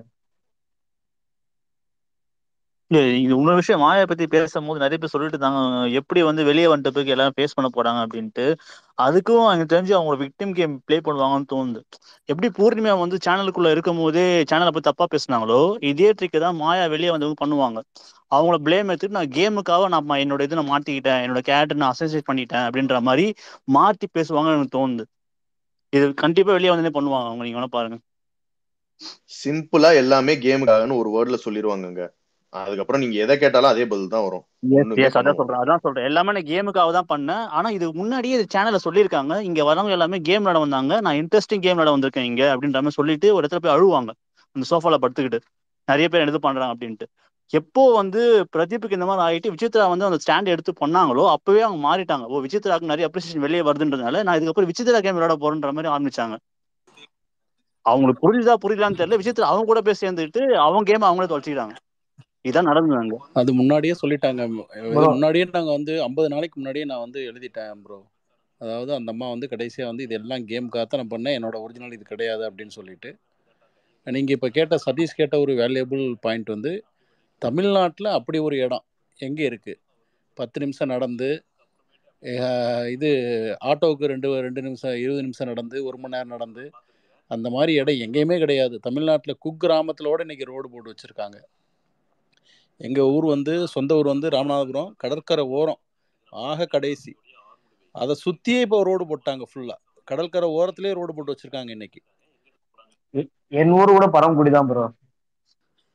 இல்ல இது இன்னொரு விஷயம் மாயா பத்தி பேசும்போது நிறைய பேர் சொல்லிட்டு இருந்தாங்க எப்படி வந்து வெளியே வந்துட்ட பிறகு எல்லாரும் ஃபேஸ் பண்ண போறாங்க அப்படின்ட்டு அதுக்கும் எனக்கு தெரிஞ்சு அவங்களோட விக்டிம் கேம் ப்ளே பண்ணுவாங்கன்னு தோணுது எப்படி பூர்ணிமா வந்து சேனலுக்குள்ள இருக்கும் போதே சேனலை பத்தி தப்பா பேசுனாங்களோ இதே ட்ரிக்கு தான் மாயா வெளியே வந்தவங்க பண்ணுவாங்க அவங்கள ப்ளேம் எடுத்துட்டு நான் கேமுக்காக நான் என்னோட இதை நான் மாத்திக்கிட்டேன் என்னோட கேரக்டர் நான் அசோசியேட் பண்ணிட்டேன் அப்படின்ற மாதிரி மாத்தி பேசுவாங்கன்னு எனக்கு தோணுது இது கண்டிப்பா வெளியே வந்தே பண்ணுவாங்க அவங்க நீங்க வேணா பாருங்க சிம்பிளா எல்லாமே கேமுக்காகன்னு ஒரு வேர்ட்ல சொல்லிருவாங்கங்க அதுக்கப்புறம் நீங்க எதை கேட்டாலும் அதே பதில் தான் வரும் எஸ் ஒண்ணுமே எஸ் பண்ண அதான் சொல்றேன் அதான் சொல்றேன் எல்லாமே நான் கேமுக்காக தான் பண்ணேன் ஆனா இது முன்னாடியே இது சேனல்ல சொல்லியிருக்காங்க இங்க வரவங்க எல்லாமே கேம் விளையாட வந்தாங்க நான் இன்ட்ரெஸ்டிங் கேம் விளையாட வந்திருக்கேன் இங்க அப்படின்ற மாதிரி சொல்லிட்டு ஒரு இடத்துல போய் அழுவாங்க அந்த சோஃபால படுத்துக்கிட்டு நிறைய பேர் இது பண்றாங்க அப்படின்ட்டு எப்போ வந்து பிரதீப்புக்கு இந்த மாதிரி ஆயிட்டு விசித்ரா வந்து அந்த ஸ்டாண்ட் எடுத்து பண்ணாங்களோ அப்பவே அவங்க மாறிட்டாங்க ஓ விசித்ராக்கு நிறைய அப்ரிசியேஷன் வெளியே வருதுன்றதுனால நான் இதுக்கப்புறம் விசித்ரா கேம் விளையாட போறேன்ற மாதிரி ஆரம்பிச்சாங்க அவங்களுக்கு புரியுதா புரியலான்னு தெரியல விசித்ரா அவங்க கூட போய் சேர்ந்துட்டு அவங்க கேம் அவங்களே தொலைச்சிக்கிட்டாங்க இதான் நடந்தது அங்க அது முன்னாடியே சொல்லிட்டாங்க இது ப்ரோ முன்னாடியே நாங்க வந்து ஐம்பது நாளைக்கு முன்னாடியே நான் வந்து எழுதிட்டேன் ப்ரோ அதாவது அந்த அம்மா வந்து கடைசியா வந்து இது எல்லாம் கேம்காக தான் நான் பண்ணேன் என்னோட ஒரிஜினல் இது கிடையாது அப்படின்னு சொல்லிட்டு நீங்க இப்ப கேட்ட சதீஷ் கேட்ட ஒரு வேல்யூபிள் பாயிண்ட் வந்து தமிழ்நாட்டில் அப்படி ஒரு இடம் எங்கே இருக்கு பத்து நிமிஷம் நடந்து அஹ், இது ஆட்டோவுக்கு ரெண்டு ரெண்டு நிமிஷம் இருபது நிமிஷம் நடந்து ஒரு மணி நேரம் நடந்து அந்த மாதிரி இடம் எங்கேயுமே கிடையாது தமிழ்நாட்டில் குக்கிராமத்திலோட இன்னைக்கு ரோடு போட்டு வச்சிருக்காங்க எங்கள் ஊர் வந்து சொந்த ஊர் வந்து ராமநாதபுரம் கடற்கரை ஓரம் ஆக கடைசி அதை சுற்றியே இப்போ ரோடு போட்டாங்க ஃபுல்லாக கடற்கரை ஓரத்துலேயே ரோடு போட்டு வச்சிருக்காங்க இன்னைக்கு எ- என் ஊர் கூட பரமக்குடி தான் ப்ரோ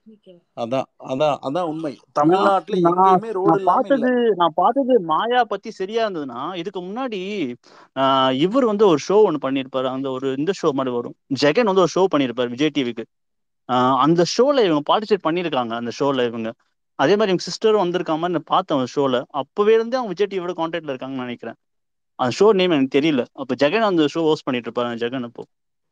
அதான் அதான் அதான் உண்மை நான் தமிழ்நாட்டுல நான் எங்கேயுமே ரோடு நான் இல்லாம இல்ல பார்த்தது நான் பார்த்தது மாயா பத்தி சரியா இருந்ததுன்னா இதுக்கு முன்னாடி ஆஹ் இவர் வந்து ஒரு ஷோ ஒன்று பண்ணியிருப்பாரு அந்த ஒரு இந்த ஷோ மாதிரி வரும் ஜெகன் வந்து ஒரு ஷோ பண்ணியிருப்பாரு விஜய் டிவிக்கு அந்த ஷோல இவங்க பார்ட்டிசிபேட் பண்ணியிருக்காங்க அந்த ஷோல இவங்க அதே மாதிரி இவங்க சிஸ்டரும் வந்திருக்க மாதிரி நான் பார்த்தேன் அந்த ஷோல அப்பவே இருந்தே அவங்க விஜய் டிவியோட கான்டாக்ட்ல இருக்காங்கன்னு நினைக்கிறேன் அந்த ஷோ நேம் எனக்கு தெரியல அப்ப ஜெகன் அந்த ஷோ ஹோஸ்ட் பண்ணிட்டு இருப்பாரு ஜெகன் அப்போ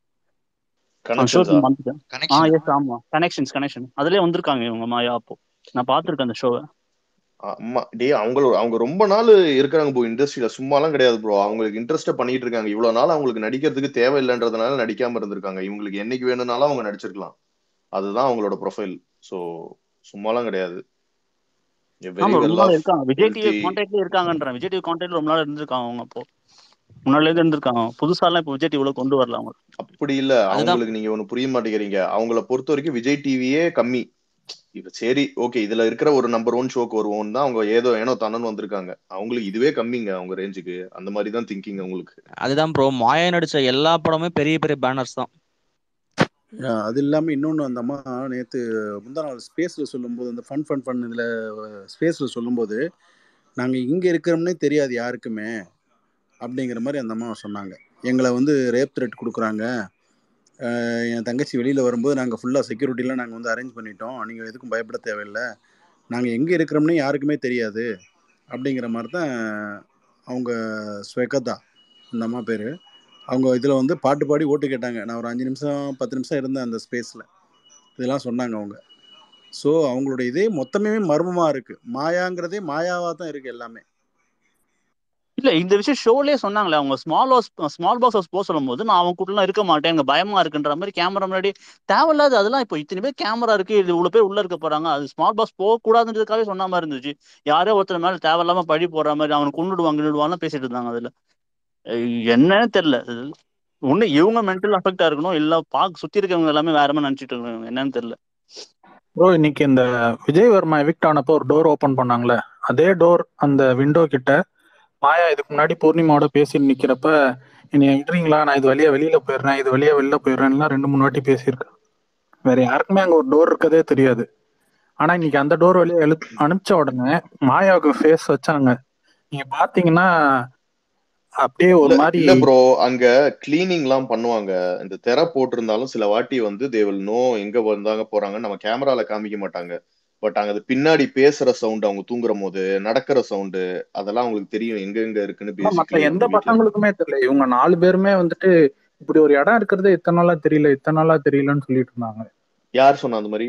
அந்த ஷோ கனெக்ஷன்ஸா வந்துட்டேன் ஆ கனெக்ஷன் எஸ் ஆமா கனெக்ஷன்ஸ் கனெக்ஷன் அதுலயே வந்திருக்காங்க இவங்க மாயா அப்போ நான் பார்த்திருக்கேன் அந்த ஷோவை ஆமா டேய் அவங்களோட அவங்க ரொம்ப நாள் இருக்கிறாங்க ப்ரோ இண்டஸ்ட்ரியில சும்மாலாம் கிடையாது ப்ரோ அவங்களுக்கு இன்ட்ரெஸ்டா பண்ணிட்டு இருக்காங்க இவ்வளவு நாள் அவங்களுக்கு நடிக்கிறதுக்கு தேவையில்லைன்றதுனால நடிக்காம இருந்திருக்காங்க இவங்களுக்கு என்னைக்கு வேணும்னாலும் அவங்க நடிச்சிருக்கலாம் அதுதான் அவங்களோட ப்ரொஃபைல் சோ சும்மாலாம் கிடையாது வெரி ஆமா ரொம்ப வெல் நாள் ஆஃப் இருக்காங்க விஜய் டிவி வெல்தி கான்டாக்ட்ல இருக்காங்கன்றேன் விஜய் டிவி கான்டாக்ட்ல ரொம்ப நாள் இருந்திருக்காங்க அவங்க அப்போ முன்னாடில இருந்து இருந்திருக்காங்க புதுசாலாம் இப்போ விஜய் டிவில கொண்டு வரல அவங்க அப்படி இல்ல அதுதான் அவங்களுக்கு நீங்க ஒண்ணு புரிய மாட்டேங்கிறீங்க அவங்கள பொறுத்த வரைக்கும் விஜய் டிவியே கம்மி இப்ப சரி ஓகே இதுல இருக்கிற ஒரு நம்பர் ஒன் ஷோக்கு வருவோம் தான் அவங்க ஏதோ ஏனோ தானன்னு வந்திருக்காங்க அவங்களுக்கு இதுவே கம்மிங்க அவங்க ரேஞ்சுக்கு அந்த மாதிரி தான் திங்கிங் அவங்களுக்கு அதுதான் ப்ரோ மாயா நடிச்ச எல்லா படமுமே பெரிய பெரிய பேனர்ஸ் தான் அஹ் அது இல்லாமல் இன்னொன்று அந்த அம்மா நேற்று முந்தா நாள் ஸ்பேஸில் சொல்லும்போது அந்த ஃபன் ஃபன் ஃபன் இதில் ஸ்பேஸில் சொல்லும்போது நாங்கள் இங்கே இருக்கிறோம்னே தெரியாது யாருக்குமே அப்படிங்கிற மாதிரி அந்த அம்மா சொன்னாங்க எங்களை வந்து ரேப் த்ரெட் கொடுக்குறாங்க அஹ் என் தங்கச்சி வெளியில் வரும்போது நாங்கள் ஃபுல்லாக செக்யூரிட்டிலாம் நாங்கள் வந்து அரேஞ்ச் பண்ணிட்டோம் நீங்கள் எதுக்கும் பயப்பட தேவையில்லை நாங்கள் எங்கே இருக்கிறோம்னே யாருக்குமே தெரியாது அப்படிங்கிற மாதிரி தான் அவங்க ஸ்வெகதா அந்த அம்மா பேர் அவங்க இதில் வந்து பாட்டு பாடி ஓட்டு கேட்டாங்க நான் ஒரு அஞ்சு நிமிஷம் பத்து நிமிஷம் இருந்தேன் அந்த ஸ்பேஸில் இதெல்லாம் சொன்னாங்க அவங்க ஸோ அவங்களோட இதே மொத்தமே மர்மமாக இருக்குது மாயாங்கிறதே மாயாவாக தான் இருக்குது எல்லாமே இல்ல இந்த விஷயம் ஷோலயே சொன்னாங்களே அவங்க small house small box house போக சொல்லும்போது நான் அவங்க கூட்டலாம் இருக்க மாட்டேன் எனக்கு பயமா இருக்குன்ற மாதிரி கேமரா முன்னாடி தேவையில்லாத அதெல்லாம் இப்போ இத்தனை பேர் கேமரா இருக்கு இது இவ்வளவு பேர் உள்ள இருக்க போறாங்க அது ஸ்மால் பாக்ஸ் போக கூடாதுன்றதுக்காகவே சொன்ன மாதிரி இருந்துச்சு யாரோ ஒருத்தர் மேல தேவையில்லாம பழி போடுற மாதிரி அவனை கொண்டுடுவாங்க கொண்டுடுவாங்க பேசிட்டு இருந்தாங்க அதுல அஹ் என்னன்னு தெரியல ஒண்ணு இவங்க மென்டல் அஃபெக்டா இருக்கணும் இல்ல பாக்க சுத்தி இருக்கவங்க எல்லாமே வேற மாதிரி நினைச்சிட்டு இருக்காங்க என்னன்னு தெரியல ப்ரோ இன்னைக்கு இந்த விஜய் வர்மா எவிக்ட் ஆனப்போ ஒரு டோர் ஓபன் பண்ணாங்களே அதே டோர் அந்த விண்டோ கிட்ட மாயா இதுக்கு முன்னாடி பூர்ணிமாவோட பேசி நிக்கிறப்ப என்னை விடுறீங்களா நான் இது வழியா வெளியில போயிடுறேன் இது வழியா வெளியில போயிடுறேன்லாம் ரெண்டு மூணு வாட்டி பேசியிருக்கேன் வேற யாருக்குமே அங்க ஒரு டோர் இருக்கதே தெரியாது ஆனா இன்னைக்கு அந்த டோர் வழியா எழு அனுப்பிச்ச உடனே மாயாவுக்கு ஃபேஸ் வச்சாங்க நீங்க பாத்தீங்கன்னா அப்படியே ஒரு இல்ல மாதிரி இல்ல ப்ரோ அங்க கிளீனிங் எல்லாம் பண்ணுவாங்க இந்த திரை போட்டிருந்தாலும் சில வாட்டி வந்து தே வில் நோ எங்க வந்தாங்க போறாங்கன்னு நம்ம கேமரால காமிக்க மாட்டாங்க பட் அங்க அது பின்னாடி பேசுற சவுண்ட் அவங்க தூங்குற போது நடக்கிற சவுண்டு அதெல்லாம் அவங்களுக்கு தெரியும் எங்க எங்க இருக்குன்னு ஆனா மத்த பேசிக்கலி எந்த அவங்க வீட்ல பசங்களுக்குமே தெரியல இவங்க நாலு பேருமே வந்துட்டு இப்படி ஒரு இடம் இருக்கிறது இத்தனை நாளா தெரியல இத்தனை நாளா தெரியலன்னு சொல்லிட்டு இருந்தாங்க யார் சொன்னா அந்த மாதிரி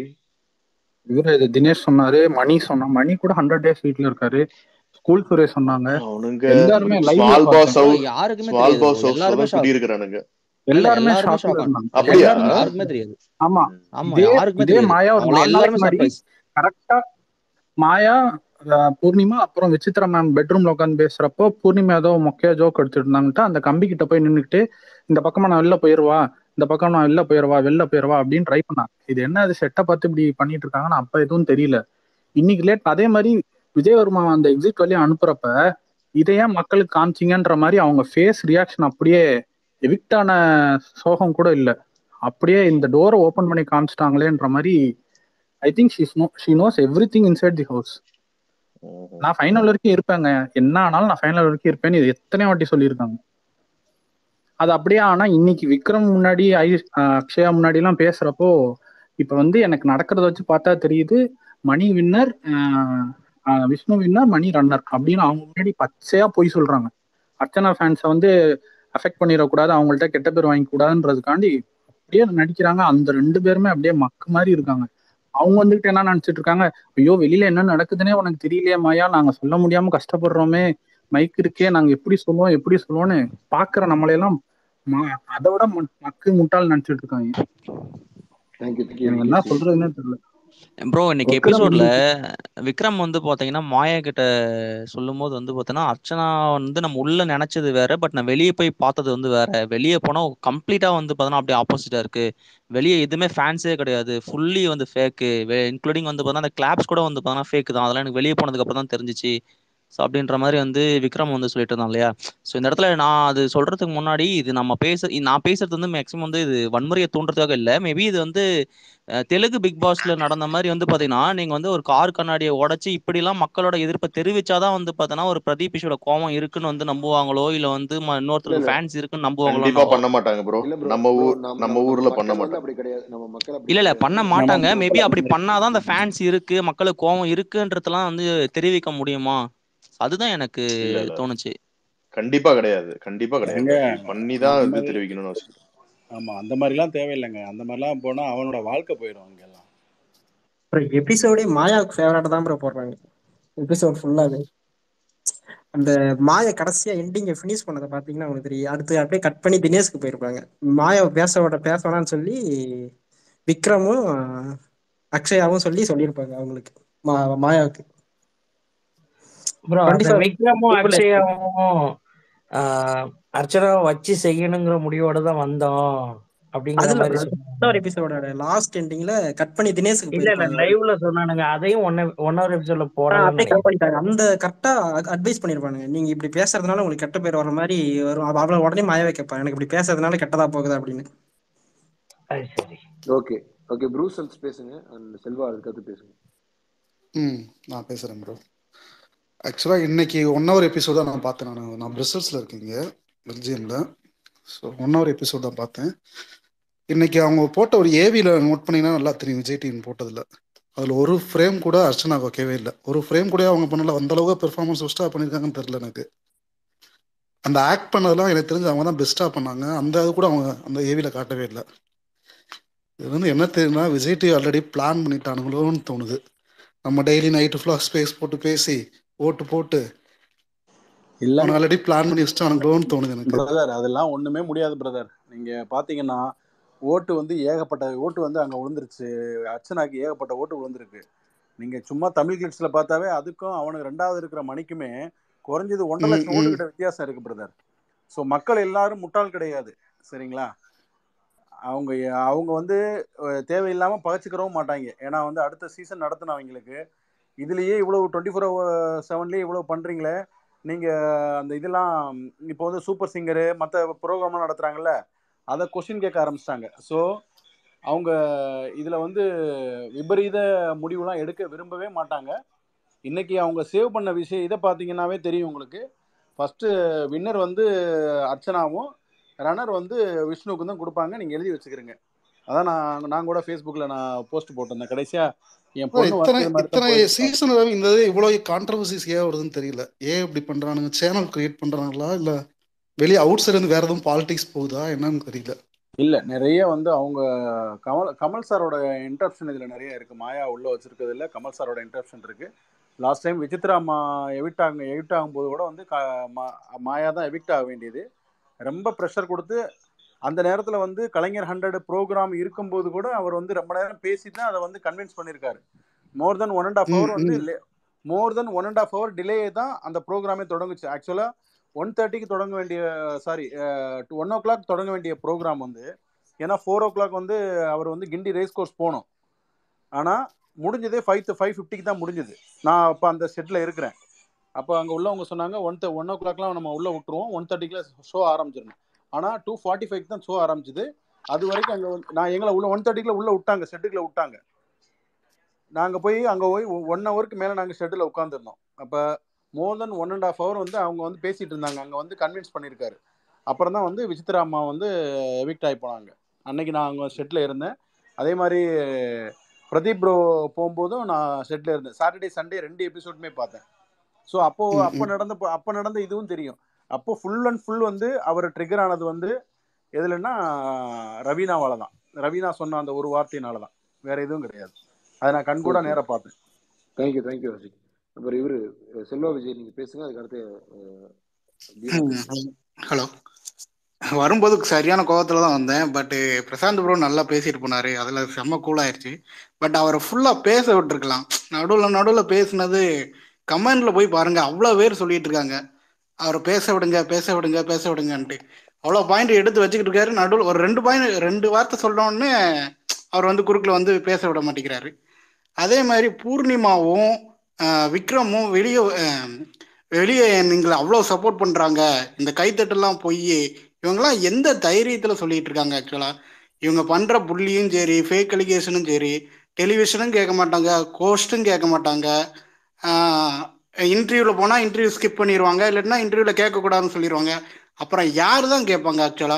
இவரு இது தினேஷ் சொன்னாரு மணி சொன்னா மணி கூட ஹண்ட்ரட் டேஸ் வீட்ல இருக்காரு ஸ்கூல் சுரேஷ் சொன்னாங்க அவனுங்க எல்லாருமே லைவ்ல ஸ்மால் பாஸ் பார்த்தேன் ஹவுஸ் யாருக்குமே ஸ்மால் தெரியாது பாஸ் ப்ரோ ஹவுஸ்ல எல்லாருமே தான் ஷாக் குடியிருக்கிறானுங்க இல்ல எல்லாருமே எல்லாருமே ஷாக்ல ஷாக் இருந்தாங்க அப்படியா எல்லாருமே யாருக்குமே தெரியாது ஆமா ஆமா இதே யாருக்குமே இதே தெரியாது மாயா ஒரு அவங்கள நாலு நாளைக்கு எல்லாருமே முன்னாடி சர்ப்ரைஸ் கரெக்டா மாயா அஹ், பூர்ணிமா அப்புறம் விசித்ரா மேம் பெட்ரூம்ல உட்காந்து பேசுறப்போ பூர்ணிமா ஏதோ மொக்கையா ஜோக் எடுத்துட்டு இருந்தாங்கட்டு அந்த கம்பி கிட்ட போய் நின்னுக்கிட்டு இந்த பக்கமா நான் வெளில போயிருவா இந்த பக்கம் நான் வெளில போயிருவா வெளில போயிருவா அப்படின்னு ட்ரை பண்ணாங்க இது என்ன அது செட்டை பார்த்து இப்படி பண்ணிட்டு இருக்காங்கன்னு அப்ப எதுவும் தெரியல இன்னைக்கு லேட் அதே மாதிரி விஜயவர்மா அந்த எக்ஸிட் வழியா அனுப்புறப்ப இதை ஏன் மக்களுக்கு காமிச்சிங்கன்ற மாதிரி அவங்க ஃபேஸ் ரியாக்ஷன் அப்படியே எவிக்டான சோகம் கூட இல்ல அப்படியே இந்த டோரை ஓபன் பண்ணி காமிச்சிட்டாங்களேன்ற மாதிரி I think she's no she knows everything inside the house நான் ஃபைனல் வரைக்கும் இருப்பேங்க என்ன ஆனாலும் நான் ஃபைனல் வரைக்கும் இருப்பேன்னு இது எத்தனை வாட்டி சொல்லியிருக்காங்க அது அப்படியே ஆனா இன்னைக்கு விக்ரம் முன்னாடி ஐ அஹ் அக்ஷயா முன்னாடி எல்லாம் பேசுறப்போ இப்ப வந்து எனக்கு நடக்கிறத வச்சு பார்த்தா தெரியுது Mani winner Vishnu winner Mani runner அப்படின்னு அவங்க முன்னாடி பச்சையா போய் சொல்றாங்க அர்ச்சனா ஃபேன்ஸை வந்து அஃபெக்ட் பண்ணிடக்கூடாது அவங்கள்ட்ட கெட்ட பேர் வாங்கி கூடாதுன்றதுக்காண்டி அப்படியே நடிக்கிறாங்க அந்த ரெண்டு பேருமே அப்படியே மக்கு மாதிரி இருக்காங்க அவங்க வந்துட்டு என்ன நினைச்சிட்டு இருக்காங்க ஐயோ வெளியில என்ன நடக்குதுன்னே உனக்கு தெரியலையே மாயா நாங்க சொல்ல முடியாம கஷ்டப்படுறோமே மைக் இருக்கே நாங்க எப்படி சொல்லுவோம் எப்படி சொல்லுவோம்னு பாக்குற நம்மளையெல்லாம் ம- அதை விட ம- மக்கு முட்டாள் நினைச்சிட்டு இருக்காங்க தேங்க்யூ தேங்க்யூ எனக்கு என்ன சொல்றதுன்னே தெரியல ப்ரோ இன்னைக்கு விக்ரம் எபிசோட்ல வந்து விக்ரம் வந்து பாத்தீங்கன்னா மாயா கிட்ட சொல்லும்போது வந்து பாத்தீங்கன்னா அர்ச்சனா வந்து நம்ம உள்ள நினைச்சது வேற பட் நான் வெளியே போய் பார்த்தது வந்து வேற வெளியே போனா கம்ப்ளீட்டா வந்து பாத்தீங்கன்னா அப்படியே ஆப்போசிட்டா இருக்கு வெளியே எதுவுமே ஃபேன்ஸே கிடையாது ஃபுல்லி வந்து ஃபேக்கு இன்க்ளூடிங் வந்து பாத்தீங்கன்னா அந்த கிளாப்ஸ் கூட வந்து பாத்தீங்கன்னா ஃபேக் தான் அதெல்லாம் எனக்கு வெளியே போனதுக்கு அப்புறம் தான் தெரிஞ்சிச்சு ஸோ அப்படின்ற மாதிரி வந்து விக்ரம் வந்து சொல்லிட்டு இருந்தான் இல்லையா ஸோ இந்த இடத்துல நான் அது சொல்றதுக்கு முன்னாடி இது நம்ம பேச நான் பேசுறது வந்து மேக்ஸிமம் வந்து இது வன்முறையை தூண்டுறதுக்காக இல்லை மேபி இது வந்து அஹ், தெலுங்கு பிக் பாஸ்ல நடந்த மாதிரி வந்து பாத்தீங்கன்னா நீங்க வந்து ஒரு கார் கண்ணாடியை உடைச்சு இப்படிலாம் மக்களோட எதிர்ப்பை தெரிவிச்சாதான் வந்து பார்த்தோன்னா ஒரு பிரதீப் இஷோட கோவம் இருக்குன்னு வந்து நம்புவாங்களோ இல்ல வந்து ம- இல்ல இன்னொருத்தருக்கு இல்ல ஃபேன்ஸ் இருக்குன்னு நம்புவாங்களோ கண்டிப்பா பண்ண மாட்டாங்க ப்ரோ இல்ல ப்ரோ நம்ம ப்ரோ ஊர் நம்ம நம்ம நம்ம ஊர்ல நம்ம பண்ண மக்கள் வந்து மாட்டாங்க அப்படி கிடையாது நம்ம மக்கள் அப்படி இல்ல இல்ல கிடையாது பண்ண நம்ம மாட்டாங்க மக்கள் மேபி அப்படி வந்து பண்ணாதான் அந்த ஃபேன்ஸ் இருக்கு மக்களுக்கு கோவம் இருக்குன்றதெல்லாம் வந்து தெரிவிக்க முடியுமா அதுதான் எனக்கு இல்ல இல்ல தோணுச்சு கண்டிப்பா கிடையாது கண்டிப்பா கிடையாது ஏங்க அப்படி பண்ணி தான் அந்த இது மாதிரி தெரிவிக்கணும்னு அவசியம் இல்லை. ஆமா அந்த மாதிரிலாம் தேவையில்லைங்க அந்த மாதிரிலாம் போனா அவனோட வாழ்க்கை போயிடும் அங்கெல்லாம் அப்புறம் எபிசோடே மாயாவுக்கு ஃபேவரட் தான் ப்ரோ போடுறாங்க எபிசோட் ஃபுல்லாவே அந்த மாய கடைசியா எண்டிங்கை ஃபினிஷ் பண்ணதை பாத்தீங்கன்னா உங்களுக்கு தெரியும் அடுத்து அப்படியே கட் பண்ணி தினேஷ்க்கு போயிருப்பாங்க மாயாவை பேச விட பேச வேணாம்னு சொல்லி விக்ரமும் அக்ஷயாவும் சொல்லி சொல்லியிருப்பாங்க அவங்களுக்கு மா மாயாவுக்கு ப்ரோ டுவெண்ட்டி அந்த ஃபோர் விக்ரமும் அக்ஷயாவும் ஆஹ், அர்ச்சனாவை வச்சு செய்யணுங்கிற முடிவோட தான் வந்தோம் அப்படிங்கிற அதுல மாதிரி bro, சொன்னாங்க இன்னொரு எபிசோடோட லாஸ்ட் எண்டிங்ல கட் பண்ணி தினேஷ்க்கு இல்ல இல்ல போயிருப்பாங்க லைவ்ல சொன்னானுங்க அதையும் ஒன் ஒன் ஹவர் எபிசோட்ல ஆ, போடலன்னு அப்படியே கட் நினைக்கிறேன் பண்ணிட்டாங்க அந்த கரெக்டா அட்வைஸ் பண்ணிருப்பானுங்க நீங்க இப்படி பேசுறதுனால உங்களுக்கு கெட்ட பேர் வர மாதிரி வரும் அவ- அவள உடனே மாயவே கேட்பான் எனக்கு இப்படி பேசுறதுனால கெட்டதா போகுது அப்படின்னு அது சரி ஓகே ஓகே ப்ரூசல்ஸ் பேசுங்க அண்ட் செல்வா அதுக்கடுத்து பேசுங்க ம் நான் பேசுகிறேன் ப்ரோ ஆக்சுவலாக இன்னைக்கு ஒன் ஹவர் எபிசோட் தான் நான் பார்த்தேன் நான் நான் பிரசல்ஸில் இருக்கீங்க பெல்ஜியமில் ஸோ ஒன் ஹவர் எபிசோட் தான் பார்த்தேன் இன்னைக்கு அவங்க போட்ட ஒரு ஏவியில் நோட் பண்ணீங்கன்னா நல்லா தெரியும் விஜய் டிவி போட்டதில் அதில் ஒரு ஃப்ரேம் கூட அர்ச்சனாக்கு வைக்கவே இல்லை ஒரு ஃப்ரேம் கூட அவங்க பண்ணல அந்த அளவுக்கு பெர்ஃபார்மன்ஸ் பெஸ்ட்டாக பண்ணியிருக்காங்கன்னு தெரில எனக்கு அந்த ஆக்ட் பண்ணதெல்லாம் எனக்கு தெரிஞ்சு அவங்க தான் பெஸ்ட்டாக பண்ணாங்க அந்த இது கூட அவங்க அந்த ஏவியில் காட்டவே இல்லை இது வந்து என்ன தெரியும்னா விஜய் டிவி ஆல்ரெடி பிளான் பண்ணிட்டானுங்களோன்னு தோணுது நம்ம டெய்லி நைட்டு ஃபுல்லாக ஸ்பேஸ் போட்டு பேசி ஓட்டு போட்டு இல்ல அவன் ஆல்ரெடி பிளான் பண்ணி வச்சுட்டானுங்களோன்னு தோணுது எனக்கு பிரதர் அதெல்லாம் ஒண்ணுமே முடியாது பிரதர் நீங்க பாத்தீங்கன்னா ஓட்டு வந்து ஏகப்பட்ட ஓட்டு வந்து அங்க விழுந்துருச்சு அர்ச்சனாக்கு ஏகப்பட்ட ஓட்டு விழுந்திருக்கு நீங்க சும்மா தமிழ் கிளிப்ஸ்ல பார்த்தாவே அதுக்கும் அவனுக்கு ரெண்டாவது இருக்கிற மணிக்குமே குறைஞ்சது ஒன்றரை ம் லட்சம் ஓட்டு ம் கிட்ட வித்தியாசம் இருக்கு பிரதர் ஸோ மக்கள் எல்லாரும் முட்டாள் கிடையாது சரிங்களா அவங்க அவங்க வந்து அஹ், தேவையில்லாம பகச்சுக்கிறவும் மாட்டாங்க ஏன்னா வந்து அடுத்த சீசன் நடத்தினவங்களுக்கு இதுலயே இவ்வளவு டுவெண்ட்டி ஃபோர் செவன்லயே இவ்வளவு பண்றீங்களே நீங்க அந்த இதெல்லாம் இப்போ வந்து சூப்பர் சிங்கரு மற்ற ப்ரோக்ராம்லாம் நடத்துறாங்கல்ல அதை கொஸ்டின் கேட்க ஆரம்பிச்சிட்டாங்க ஸோ அவங்க இதுல வந்து விபரீத முடிவுலாம் எடுக்க விரும்பவே மாட்டாங்க இன்னைக்கு அவங்க சேவ் பண்ண விஷயம் இதை பார்த்தீங்கன்னாவே தெரியும் உங்களுக்கு ஃபர்ஸ்ட் வின்னர் வந்து அர்ச்சனாவும் ரன்னர் வந்து விஷ்ணுவுக்கு தான் கொடுப்பாங்க நீங்க எழுதி வச்சுக்கிறீங்க அதான் நான் நான் கூட ஃபேஸ்புக்கில் நான் போஸ்ட் போட்டிருந்தேன் கடைசியா என் அதான் பொண்ணு இத்தனை வந்து இது மாதிரி தான் இத்தனை போயிருக்கா சீசன் இந்த இது இவ்வளோ கான்ட்ரவர்சிஸ் ஏன் வருதுன்னு தெரியல ஏன் இப்படி பண்றானுங்க சேனல் கிரியேட் பண்றாங்களா இல்ல வெளியே அவுட் சைடு இருந்து வேற எதுவும் பாலிடிக்ஸ் போகுதா என்னன்னு தெரியல இல்ல நிறைய வந்து அவங்க கமல் கமல் சாரோட இன்டரப்ஷன் இதுல நிறைய இருக்கு மாயா உள்ள வச்சிருக்கிறது இல்ல கமல் சாரோட இன்டரப்ஷன் இருக்கு லாஸ்ட் டைம் விசித்ரா மா எவிக்ட் ஆகும் எவிக்ட் ஆகும்போது கூட வந்து க- மா- மாயா தான் எவிக்ட் ஆக வேண்டியது ரொம்ப ப்ரெஷர் கொடுத்து அந்த நேரத்துல வந்து கலைஞர் ஹண்ட்ரட் ப்ரோக்ராம் இருக்கும்போது கூட அவர் வந்து ரொம்ப நேரம் பேசி தான் அதை வந்து கன்வின்ஸ் பண்ணியிருக்காரு more than one and half hmm hour வந்து hmm more than one and half hour delay தான் அந்த ப்ரோக்ராமே தொடங்குச்சு ஆக்சுவலா ஒன் தேர்ட்டிக்கு தொடங்க வேண்டிய சாரி ஒன் ஓ கிளாக் தொடங்க வேண்டிய ப்ரோக்ராம் வந்து ஏன்னா ஃபோர் ஓ கிளாக் வந்து அவர் வந்து கிண்டி ரேஸ் கோர்ஸ் போகணும் ஆனால் முடிஞ்சதே ஃபைவ் ஃபைவ் ஃபிஃப்டிக்கு தான் முடிஞ்சது நான் அப்போ அந்த செட்டில் இருக்கிறேன் அப்போ அங்கே உள்ளவங்க சொன்னாங்க ஒன் ஒன் ஓ கிளாக்லாம் நம்ம உள்ளே விட்டுருவோம் ஒன் தேர்ட்டிக்குலாம் ஷோ ஆரம்பிச்சிடணும் ஆனால் டூ ஃபார்ட்டி ஃபைவ் தான் ஷோ ஆரம்பிச்சது அது வரைக்கும் அங்கே வந்து நான் எங்களை உள்ள ஒன் தேர்ட்டிக்குள்ள உள்ளே விட்டாங்க செட்டுக்குள்ள விட்டாங்க நாங்கள் போய் அங்கே போய் ஒன் ஹவருக்கு மேலே நாங்கள் ஷெட்டில் உட்காந்துருந்தோம் அப்போ more than one and half hour வந்து அவங்க வந்து பேசிட்டு இருந்தாங்க அங்கே வந்து கன்வின்ஸ் பண்ணியிருக்காரு அப்புறம் தான் வந்து விசித்ரா அம்மா வந்து எவிக்ட் ஆகி போனாங்க அன்னைக்கு நான் அங்கே ஷெட்டில் இருந்தேன் அதே மாதிரி பிரதீப் ப்ரோ போகும்போதும் நான் ஷெட்டில் இருந்தேன் சாட்டர்டே சண்டே ரெண்டு எபிசோடுமே பார்த்தேன் ஸோ அப்போ ம் அப்போ ம் நடந்த அப்போ நடந்த இதுவும் தெரியும் அப்போ ஃபுல் அண்ட் ஃபுல் வந்து அவர் ட்ரிகர் ஆனது வந்து எதுலன்னா ரவீனாவால தான் ரவீனா சொன்ன அந்த ஒரு வார்த்தையினால தான் வேற எதுவும் கிடையாது அதை நான் கண் கூட ஓகே நேரா பார்த்தேன் தேங்க்யூ தேங்க்யூ ஹர்ஷிக் அப்புறம் இவரு அஹ், செல்வா விஜய் நீங்க பேசுங்க அதுக்கு அடுத்து அஹ், தீனா பேசுங்க ஹலோ வரும்போது சரியான கோவத்துல தான் வந்தேன் பட் பிரசாந்த் ப்ரோ நல்லா பேசிட்டு போனாரு அதுல செம்ம கூல் ஆயிருச்சு பட் அவரை ஃபுல்லா பேச விட்டுருக்கலாம் நடுவுல நடுவுல பேசுனது கமெண்ட்ல போய் பாருங்க அவ்வளவு பேர் சொல்லிட்டு இருக்காங்க அவரை பேச விடுங்க பேச விடுங்க பேச விடுங்கன்ட்டு அவ்வளோ பாயிண்ட் எடுத்து வச்சுக்கிட்டு இருக்காரு நடுவில் ஒரு ரெண்டு பாயிண்ட் ரெண்டு வார்த்தை சொன்னோடனே அவர் வந்து குறுக்கில் வந்து பேச விட மாட்டேங்கிறாரு அதே மாதிரி பூர்ணிமாவும் ஆஹ், விக்ரமும் வெளியே வெளியே நீங்களை அவ்வளோ சப்போர்ட் பண்றாங்க இந்த கைத்தட்டெல்லாம் போய் இவங்கெல்லாம் எந்த தைரியத்துல சொல்லிட்டு இருக்காங்க ஆக்சுவலா இவங்க பண்ற புள்ளியும் சரி ஃபேக் அலிகேஷனும் சரி டெலிவிஷனும் கேட்க மாட்டாங்க கோஸ்ட்டும் கேட்க மாட்டாங்க இன்டர்வியூவில் போனால் இன்டர்வியூ ஸ்கிப் பண்ணிடுவாங்க இல்லைன்னா இன்டர்வியூவில் கேட்கக்கூடாதுன்னு சொல்லிடுவாங்க அப்புறம் யார் தான் கேட்பாங்க ஆக்சுவலா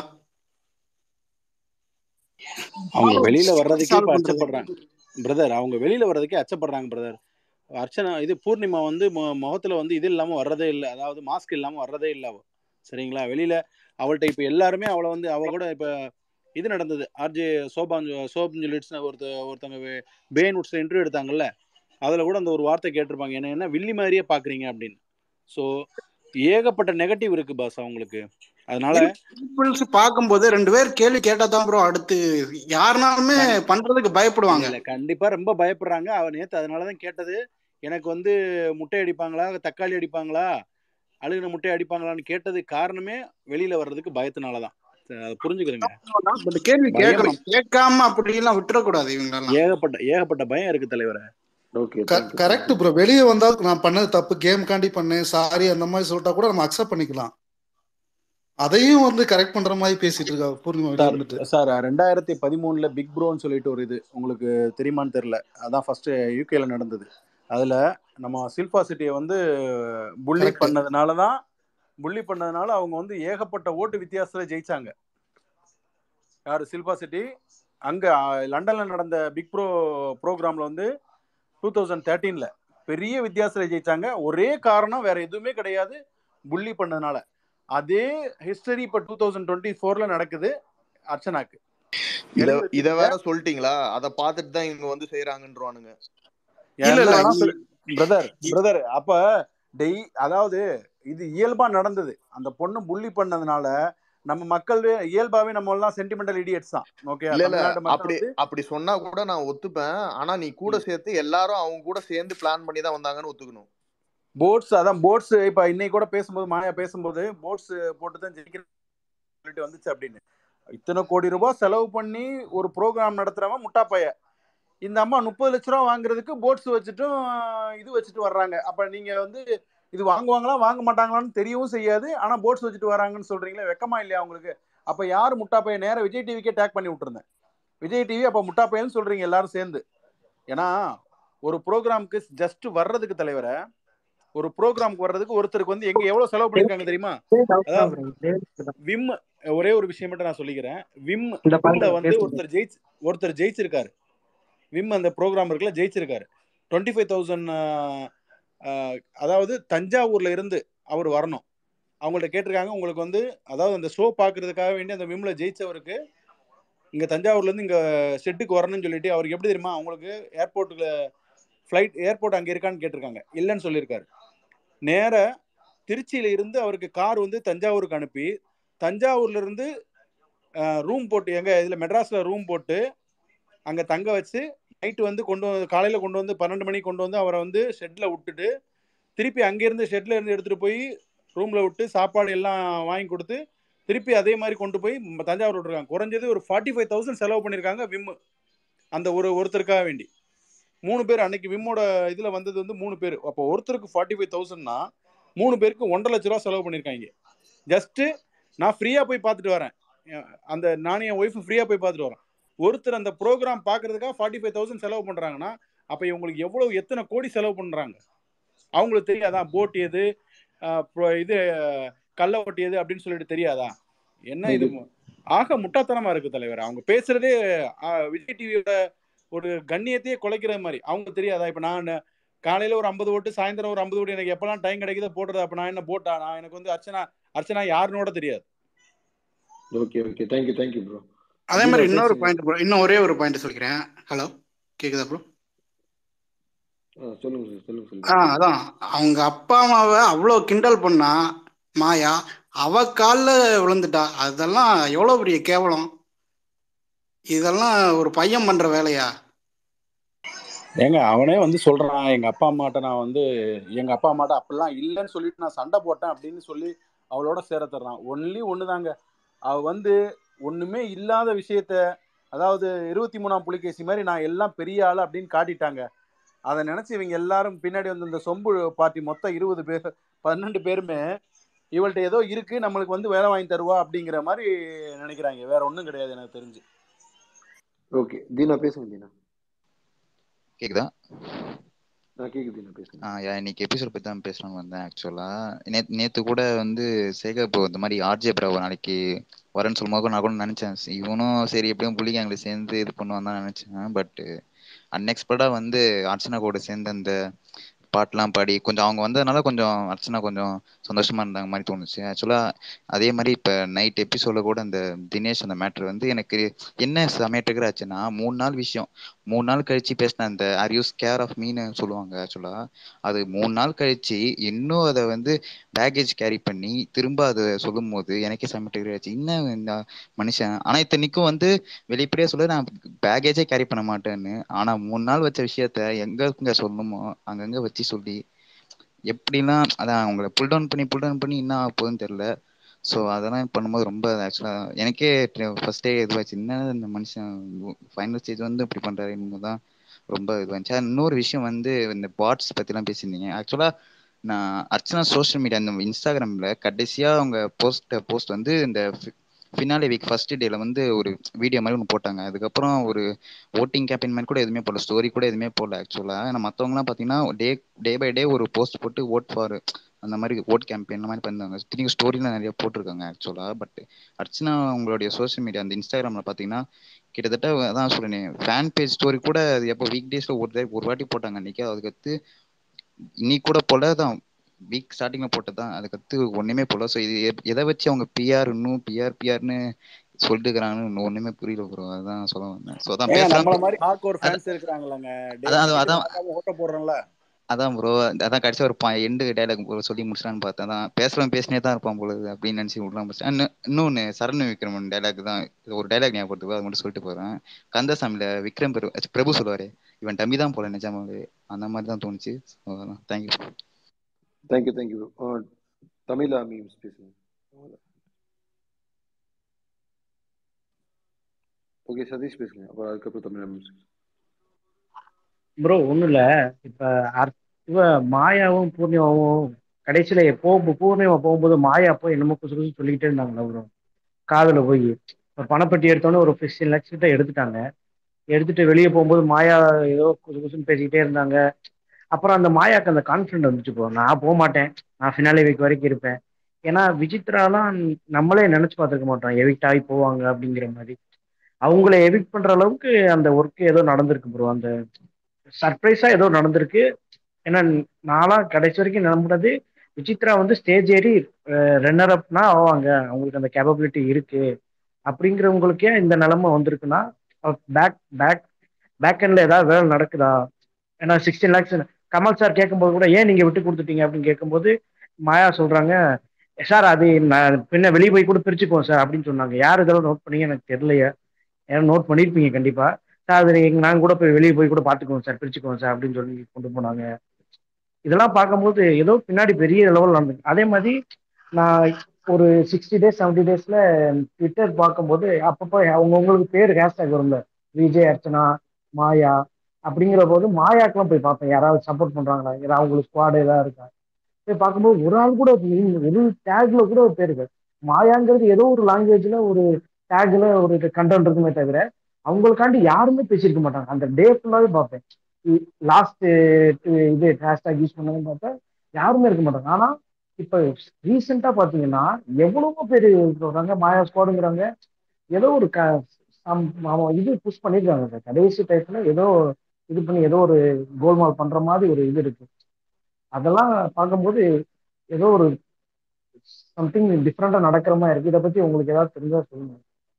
அவங்க வெளியில வர்றதுக்கே solve இப்ப பண்றது. அச்சப்படுறாங்க பிரதர் அவங்க வெளியில வர்றதுக்கே அச்சப்படுறாங்க பிரதர் அர்ச்சனா இது பூர்ணிமா வந்து மு- முகத்துல வந்து இது இல்லாம வர்றதே இல்லை அதாவது மாஸ்க் இல்லாம வர்றதே இல்லை அவ சரிங்களா வெளியில அவள்கிட்ட இப்ப எல்லாருமே அவளை வந்து அவ கூட இப்ப இது நடந்தது ஆர்ஜே சோபான் சோபன் சொல்லிட்டு ஒருத்த ஒருத்தவங்க வே- பேன் உட்ஸ்ல இன்டர்வியூ எடுத்தாங்கல்ல அதுல கூட அந்த ஒரு வார்த்தை கேட்டிருப்பாங்க என்ன என்ன வில்லி மாதிரியே பாக்குறீங்க அப்படின்னு ஸோ ஏகப்பட்ட நெகட்டிவ் இருக்கு பாஸ் அவங்களுக்கு அதனால பீப்புள்ஸ் பார்க்கும்போது ரெண்டு பேர் கேள்வி கேட்டா தான் ப்ரோ அடுத்து யாருனாலுமே பண்றதுக்கு பயப்படுவாங்க இல்ல, இல்ல கண்டிப்பா ரொம்ப பயப்படுறாங்க அவ நேத்து அதனாலதான் கேட்டது எனக்கு வந்து முட்டை அடிப்பாங்களா தக்காளி அடிப்பாங்களா அழுகின முட்டை அடிப்பாங்களான்னு கேட்டது காரணமே வெளியில வர்றதுக்கு பயத்தினாலதான் சரி, அதை புரிஞ்சுக்கிறேங்க பட் கேள்வி பயம் கேட்கணும் கேட்காம அப்படி எல்லாம் விட்டுறக்கூடாது இவங்களெல்லாம் ஏகப்பட்ட ஏகப்பட்ட பயம் இருக்கு தலைவரே ஓகே கரெக்ட் ப்ரோ வெளியே வந்தா நான் பண்ணது தப்பு கேம் காண்டி பண்ணேன் சாரி அந்த மாதிரி சொல்லிட்டா கூட நம்ம அக்செப்ட் பண்ணிக்கலாம் அதையும் வந்து கரெக்ட் பண்ற மாதிரி பேசிட்டு இருக்கா பூர்ணிமா வெளியே சார் வந்துட்டு சார் ரெண்டாயிரத்தி பதிமூணுல பிக் ப்ரோன்னு சொல்லிட்டு ஒரு இது உங்களுக்கு தெரியுமான்னு தெரியல அதான் ஃபர்ஸ்ட் யூகேல நடந்தது அதுல நம்ம சில்பா சிட்டியை வந்து புள்ளி Correct. பண்ணதுனால தான் புள்ளி பண்ணதுனால அவங்க வந்து ஏகப்பட்ட ஓட்டு வித்தியாசத்துல ஜெயிச்சாங்க யாரு சில்பா சிட்டி அங்க அஹ், லண்டன்ல நடந்த பிக் ப்ரோ ப்ரோக்ராம்ல வந்து டூ தௌசண்ட் தேர்ட்டீன்ல பெரிய வித்தியாசத்துல ஜெயிச்சாங்க ஒரே காரணம் வேற எதுவுமே கிடையாது புள்ளி பண்ணதுனால அதே ஹிஸ்டரி இப்ப டூ தௌசண்ட் டுவெண்ட்டி ஃபோர்ல நடக்குது அர்ச்சனாக்கு இத எழுதி இத வச்சுக்கோங்க வேற சொல்லிட்டீங்களா அத பாத்துட்டு தான் இவங்க வந்து செய்யறாங்கன்றவானுங்க இல்ல என்ன இல்ல வேணா இ- சொல்லு பிரதர் இ- பிரதர் அப்ப டெய் அதாவது இது இயல்பா நடந்தது அந்த பொண்ணு புள்ளி பண்ணதுனால நம்ம மக்கள் இயல்பாவே நம்ம எல்லாம் சென்டிமெண்டல் இடியட்ஸ் தான் ஓகே இல்ல இல்ல தமிழ்நாட்டு மக்கள் அப்படி வந்து அப்படி சொன்னா கூட நான் ஒத்துப்பேன் ஆனா நீ கூட ம், சேர்த்து எல்லாரும் அவங்க கூட சேர்ந்து பிளான் பண்ணி தான் வந்தாங்கன்னு ஒத்துக்கணும் போட்ஸ் அதான் போட்ஸ் இப்ப இன்னைக்கு கூட பேசும்போது மாயா பேசும்போது போட்ஸ் போட்டு தான் ஜெயிக்கிறேன் சொல்லிட்டு வந்துச்சு அப்படின்னு இத்தனை கோடி ரூபாய் செலவு பண்ணி ஒரு ப்ரோக்ராம் நடத்துறவன் முட்டா பைய இந்த அம்மா முப்பது லட்ச ரூபா வாங்குறதுக்கு போட்ஸ் வச்சுட்டும் இது வச்சுட்டு வர்றாங்க அப்ப நீங்க வந்து இது வாங்குவாங்களா வாங்க மாட்டாங்களான்னு தெரியவும் செய்யாது ஆனா போட்ஸ் வச்சுட்டு வராங்கன்னு சொல்றீங்களே வெக்கமா இல்லையா உங்களுக்கு அப்ப யார் முட்டா பையன் நேரா விஜய் டிவிக்கே டேக் பண்ணி விட்டுருந்தேன் விஜய் டிவி அப்ப முட்டா பையன்னு சொல்றீங்க எல்லாரும் சேர்ந்து ஏன்னா ஒரு ப்ரோக்ராம்க்கு ஜஸ்ட் வர்றதுக்கு தலைவரை ஒரு ப்ரோக்ராம்க்கு வர்றதுக்கு ஒருத்தருக்கு வந்து எங்க எவ்வளவு செலவு பண்ணிருக்காங்க தெரியுமா அதாவது விம் ஒரே ஒரு விஷயம் மட்டும் நான் சொல்லிக்கிறேன் விம் இந்த விம்ல பாருங்க வந்து பேசுங்க ஒருத்தர் ஜெயிச்சு ஒருத்தர் ஜெயிச்சிருக்காரு விம் அந்த ப்ரோக்ராம் இருக்குல்ல ஜெயிச்சிருக்காரு டுவெண்ட்டி ஃபைவ் தௌசண்ட் அதாவது தஞ்சாவூர்ல இருந்து அவர் வரணும் அவங்கள்ட்ட கேட்டிருக்காங்க உங்களுக்கு வந்து அதாவது அந்த ஷோ பார்க்கறதுக்காக வேண்டி அந்த விம்ல ஜெயிச்சவருக்கு இங்க தஞ்சாவூர்ல இருந்து இங்க செட்டுக்கு வரணும்னு சொல்லிட்டு அவருக்கு எப்படி தெரியுமா அவங்களுக்கு ஏர்போர்ட்டுக்கு ஃப்ளைட் ஏர்போர்ட் அங்க இருக்கான்னு கேட்டிருக்காங்க இல்லைன்னு சொல்லியிருக்காரு நேர திருச்சியில இருந்து அவருக்கு கார் வந்து தஞ்சாவூருக்கு அனுப்பி தஞ்சாவூர்ல இருந்து ரூம் போட்டு எங்க இதுல மெட்ராஸ்ல ரூம் போட்டு அங்க தங்க வச்சு நைட்டு வந்து கொண்டு வந்து காலையில கொண்டு வந்து பன்னெண்டு மணிக்கு கொண்டு வந்து அவரை வந்து ஷெட்ல விட்டுட்டு திருப்பி அங்கேருந்து ஷெட்ல இருந்து எடுத்துட்டு போய் ரூம்ல விட்டு சாப்பாடு எல்லாம் வாங்கி கொடுத்து திருப்பி அதே மாதிரி கொண்டு போய் ம- தஞ்சாவூர் விட்டுருக்காங்க குறைஞ்சது ஒரு ஃபார்ட்டி ஃபைவ் தௌசண்ட் செலவு பண்ணியிருக்காங்க விம் அந்த ஒரு ஒருத்தருக்காக வேண்டி மூணு பேர் அன்னைக்கு விம்மோட இதுல வந்தது வந்து மூணு பேர் அப்போ ஒருத்தருக்கு ஃபார்ட்டி ஃபைவ் தௌசண்ட்னா மூணு பேருக்கு ஒன்றரை லட்ச ரூபா செலவு பண்ணியிருக்காங்க ஜஸ்ட் நான் ஃப்ரீயா போய் பார்த்துட்டு வரேன் அஹ் அந்த நானும் என் ஒய்ஃப் ஃப்ரீயா போய் பார்த்துட்டு வரேன் ஒருத்தர் அந்த ப்ரோக்ராம் பார்க்கறதுக்காக ஃபார்ட்டி ஃபைவ் தௌசண்ட் செலவு பண்றாங்கன்னா அப்ப இவங்களுக்கு எவ்வளவு எத்தனை கோடி செலவு பண்றாங்க அவங்களுக்கு தெரியாதா போட் எது அஹ் pro- இது கள்ள ஓட்டி எது அப்படின்னு சொல்லிட்டு தெரியாதா என்ன இது மு- ஆக முட்டாத்தனமா இருக்கு தலைவர் அவங்க பேசுறதே அஹ், விஜய் டிவியோட ஒரு கண்ணியத்தையே குலைக்கிற மாதிரி அவங்க தெரியாதா இப்ப நான் காலையில ஒரு ஐம்பது ஓட்டு சாயந்தரம் ஒரு ஐம்பது ஓட்டு எனக்கு எப்பெல்லாம் டைம் கிடைக்குதோ போடுறது அப்ப நான் என்ன போட்டா நான் எனக்கு வந்து அர்ச்சனா அர்ச்சனா யாருன்னு கூட தெரியாது okay okay thank you thank you bro அதே மாதிரி இன்னொரு பாயிண்ட் ப்ரோ இன்னும் ஒரே ஒரு பாயிண்ட் சொல்லிக்கிறேன் ஹலோ கேக்குதா ப்ரோ சொல்லுங்க சார் சொல்லுங்க ஆ சொல்லுங்க அதான் அவங்க அப்பா அம்மாவை அவ்வளோ கிண்டல் பண்ணா மாயா அவ காலில் விழுந்துட்டா அதெல்லாம் எவ்வளோ பெரிய கேவலம் இதெல்லாம் ஒரு பையன் பண்ற வேலையா ஏங்க அவனே வந்து சொல்றான் எங்க அப்பா அம்மாட்ட நான் வந்து எங்க அப்பா அம்மாட்ட அப்படிலாம் இல்லைன்னு சொல்லிட்டு நான் சண்டை போட்டேன் அப்படின்னு சொல்லி அவளோட சேர தர்றான் ஒன்லி ஒண்ணுதாங்க அவ வந்து ஒண்ணுமே இல்லாத விஷயத்த அதாவது இருபத்தி மூணாம் புலிகேசி மாதிரி நான் எல்லாம் பெரிய ஆளு அப்படின்னு காட்டிட்டாங்க அதை நினைச்சு இவங்க எல்லாரும் பின்னாடி வந்து இந்த சொம்பு பார்ட்டி மொத்தம் இருபது பேர் பன்னெண்டு பேருமே இவள்கிட்ட ஏதோ இருக்கு நம்மளுக்கு வந்து வேலை வாங்கி தருவா அப்படிங்கிற மாதிரி நினைக்கிறாங்க வேற ஒன்றும் கிடையாது எனக்கு தெரிஞ்சு ஓகே தீனா பேசுங்க தீனா கேக்குதா நான் கேக்குது தீனா பேசுங்க ஆ யா இன்னைக்கு எபிசோட் பத்தி தான் பேசலாம்னு வந்தேன் ஆக்சுவலா நே நேத்து கூட வந்து சேகர் ப்ரோ இந்த மாதிரி ஆர்ஜே ப்ரோ நாளைக்கு வரேன்னு சொல்லும்போது நான் கூட நினைச்சேன் சி- இவனும் சரி எப்படியும் புலி கேங்ல சேர்ந்து இது பண்ணுவான் தான் நினைச்சேன் பட் அன்எக்ஸ்பெக்டா வந்து அர்ச்சனா கூட சேர்ந்து அந்த பாட்டெலாம் பாடி கொஞ்சம் அவங்க வந்ததுனால கொஞ்சம் அர்ச்சனா கொஞ்சம் சந்தோஷமா இருந்தாங்க மாதிரி தோணுச்சு ஆக்சுவலா அதே மாதிரி இப்ப நைட் எபிசோட்ல கூட அந்த தினேஷ் அந்த மேட்ரு வந்து எனக்கு என்ன செமையா ஆச்சுன்னா மூணு நாள் விஷயம் மூணு நாள் கழிச்சு பேசின அந்த ஆர் யூ கேர் ஆஃப் மீன்னு சொல்லுவாங்க ஆக்சுவலா அது மூணு நாள் கழிச்சு இன்னும் அதை வந்து பேக்கேஜ் கேரி பண்ணி திரும்ப அதை சொல்லும் போது எனக்கே செமையா ஆச்சு இன்னும் இந்த மனுஷன் ஆனா இத்தனைக்கும் வந்து வெளிப்படையா சொல்ல நான் பேக்கேஜே கேரி பண்ண மாட்டேன்னு ஆனா மூணு நாள் வச்ச விஷயத்த எங்க சொல்லணுமோ அங்கங்க வச்சு சொல்லி எப்படிலாம் அதான் அவங்கள புல் டவுன் பண்ணி புல் டவுன் பண்ணி என்ன ஆக போகுதுன்னு தெரியல ஸோ அதெல்லாம் பண்ணும்போது ரொம்ப ஆக்சுவலாக எனக்கே ஃபர்ஸ்டே இதுவாச்சு என்ன இந்த மனுஷன் ஃபைனல் ஸ்டேஜ் வந்து இப்படி பண்ணுறாரு தான் ரொம்ப இதுவாச்சு இன்னொரு விஷயம் வந்து இந்த பாட்ஸ் பற்றிலாம் பேசியிருந்தீங்க ஆக்சுவலாக நான் அர்ச்சனா சோஷியல் மீடியா இந்த இன்ஸ்டாகிராமில் கடைசியாக அவங்க போஸ்ட் போஸ்ட் வந்து இந்த ஃபினாலே வீக் ஃபர்ஸ்ட் டேல வந்து ஒரு வீடியோ மாதிரி ஒன்று போட்டாங்க அதுக்கப்புறம் ஒரு ஓட்டிங் கேம்பெயின் மாதிரி கூட எதுவுமே போடல ஸ்டோரி கூட எதுவுமே போடல ஆக்சுவலாக நான் மற்றவங்கலாம் பார்த்தீங்கன்னா டே டே பை டே ஒரு போஸ்ட் போட்டு ஓட் ஃபார் அந்த மாதிரி ஓட் கேம்பெயின் அந்த மாதிரி பண்ணாங்க திரும்பி ஸ்டோரிலாம் நிறைய போட்டிருக்காங்க ஆக்சுவலாக பட் அர்ச்சனா உங்களுடைய சோஷியல் மீடியா அந்த இன்ஸ்டாகிராமில் பார்த்தீங்கன்னா கிட்டத்தட்ட அதான் சொல்றேனே ஃபேன் பேஜ் ஸ்டோரி கூட அது எப்போ வீக் டேஸில் ஒரு day- ஒரு வாட்டி போட்டாங்க அன்னைக்கு அதுக்கடுத்து இன்னைக்கு கூட போல தான் வீக் ஸ்டார்டிங்ல போட்டது தான் அதுக்கடுத்து ஒண்ணுமே போல ஸோ இது எப்- எதை வச்சு அவங்க பிஆர் இன்னும் பிஆர் பிஆர்னு சொல்லிட்டு இருக்கிறாங்கன்னு இன்னும் ஒண்ணுமே புரியல ப்ரோ அதான் சொல்ல வந்தேன் ஸோ அதான் ஏங்க பேசலாம் நம்மள மாதிரி ஹார்ட்கோர் ஃபேன்ஸ் இருக்கிறாங்களாங்க டே அதான் அது- நைட்டு அதான் பார்க்காம ஓட்ட போடுறோம்ல அதான் ப்ரோ அதான் கடைசியா ஒரு எண்டு டைலாக் சொல்லி முடிச்சிடான்னு பார்த்தேன் அதான் பேசலாம் பேசினே தான் இருப்பான் போல இது அப்படின்னு நினைச்சு விடலாம் முடிச்சு இன்னும் இன்னொன்னு சரண விக்ரமன் டைலாக் தான் இது ஒரு டைலாக் ஞாபகத்துக்கு அது மட்டும் சொல்லிட்டு போறேன் கந்தசாமியில விக்ரம் பிரபு அச்ச, பிரபு சொல்லுவாரு இவன் டம்மி தான் போல நிஜமாவே அந்த மாதிரி தான் தோணுச்சு ஸோ அதான் தேங்க்யூ தேங்க்யூ தேங்க்யூ தமிழா மீம்ஸ் பேசுங்க ஓகே சதீஷ் பேசுங்க அப்புறம் அதுக்கப்புறம் தமிழா மீம்ஸ் ப்ரோ ஒன்றும் இல்லை இப்போ அர் இவ மாயாவும் பூர்ணிமாவும் கடைசியில் போகும்போது பூர்ணிமா போகும்போது மாயா போய் என்னமோ குசு குசு சொல்லிக்கிட்டே இருந்தாங்களா ப்ரோ காதில் போய் இப்போ பணப்பட்டி எடுத்தோன்னே ஒரு ஃபிஃப்டீன் லேக்ஸ் கிட்ட எடுத்துட்டாங்க எடுத்துட்டு வெளியே போகும்போது மாயா ஏதோ குசு குசுன்னு பேசிக்கிட்டே இருந்தாங்க அப்புறம் அந்த மாயாக்கு அந்த கான்ஃபிடென்ட் வந்துச்சு ப்ரோ நான் போக மாட்டேன் நான் ஃபினாலே வீக் வரைக்கும் இருப்பேன் ஏன்னா விசித்ராலாம் நம்மளே நினச்சி பார்த்துருக்க மாட்டோம் எவிக்ட் ஆகி போவாங்க அப்படிங்கிற மாதிரி அவங்கள எவிக்ட் பண்ணுற அளவுக்கு அந்த ஒர்க் ஏதோ நடந்திருக்கு ப்ரோ அந்த சர்ப்ரைஸா ஏதோ நடந்திருக்கு ஏன்னா நான்லாம் கடைசி வரைக்கும் நம்பினது விசித்ரா வந்து ஸ்டேஜ் ஏறி ரன்னர் அப்னா ஆவாங்க அவங்களுக்கு அந்த கேப்பபிலிட்டி இருக்கு அப்படிங்கிறவங்களுக்கே இந்த நிலைமை வந்திருக்குன்னா பேக் பேக் பேக் எண்ட்ல ஏதாவது வேலை நடக்குதா ஏன்னா சிக்ஸ்டீன் லேக்ஸ் கமல் சார் கேட்கும்போது கூட ஏன் நீங்க விட்டு கொடுத்துட்டீங்க அப்படின்னு கேட்கும்போது மாயா சொல்றாங்க சார் அது நான் பின்ன வெளியே போய் கூட பிரிச்சுக்குவோம் சார் அப்படின்னு சொன்னாங்க யார் இதெல்லாம் நோட் பண்ணீங்க எனக்கு தெரியலையே ஏன்னா நோட் பண்ணியிருப்பீங்க கண்டிப்பா சார் அது நீங்க நாங்கள் கூட போய் வெளியே போய் கூட பார்த்துக்குவோம் சார் பிரிச்சுக்குவோம் சார் அப்படின்னு சொல்லி கொண்டு போனாங்க இதெல்லாம் பார்க்கும்போது ஏதோ பின்னாடி பெரிய லெவல் நடந்துருக்கு அதே மாதிரி நான் ஒரு சிக்ஸ்டி டேஸ் செவன்டி டேஸ்ல ட்விட்டர் பார்க்கும்போது அப்பப்போ அவங்கவுங்களுக்கு பேர் ஹேஷ்டேக் வரும்ல விஜய் அர்ச்சனா மாயா அப்படிங்கிற போது மாயாக்கெல்லாம் போய் பார்ப்பேன் யாராவது சப்போர்ட் பண்றாங்களா யாராவது அவங்களுக்கு ஸ்குவாடு ஏதாவது இருக்கா போய் பார்க்கும்போது ஒரு ஆள் கூட ஒரு டேக்ல கூட ஒரு பேர் இருக்கு மாயாங்கிறது ஏதோ ஒரு லாங்குவேஜ்ல ஒரு டேக்ல ஒரு கண்டென்ட் இருக்குமே தவிர அவங்களுக்காண்டி யாருமே பேசியிருக்க மாட்டாங்க அந்த டே ஃபுல்லாவே பார்ப்பேன் லாஸ்ட் இது ஹேஷ்டாக் யூஸ் பண்ணதுன்னு பார்த்தா யாருமே இருக்க மாட்டாங்க ஆனா இப்ப ரீசெண்டா பாத்தீங்கன்னா எவ்வளவோ பேர் சொல்றாங்க மாயா ஸ்குவாடுங்கிறாங்க ஏதோ ஒரு க some அவன் இது புஷ் பண்ணிருக்காங்க சார் கடைசி டயத்துல ஏதோ இது பண்ணி ஏதோ ஒரு கோல்மால் பண்ற மாதிரி ஒரு இது இருக்கு அதெல்லாம் பார்க்கும்போது ஏதோ ஒரு சம்திங் டிஃப்ரெண்டா நடக்கிற மாதிரி இருக்கு இதை பத்தி உங்களுக்கு ஏதாவது தெரிஞ்சா சொல்லுங்க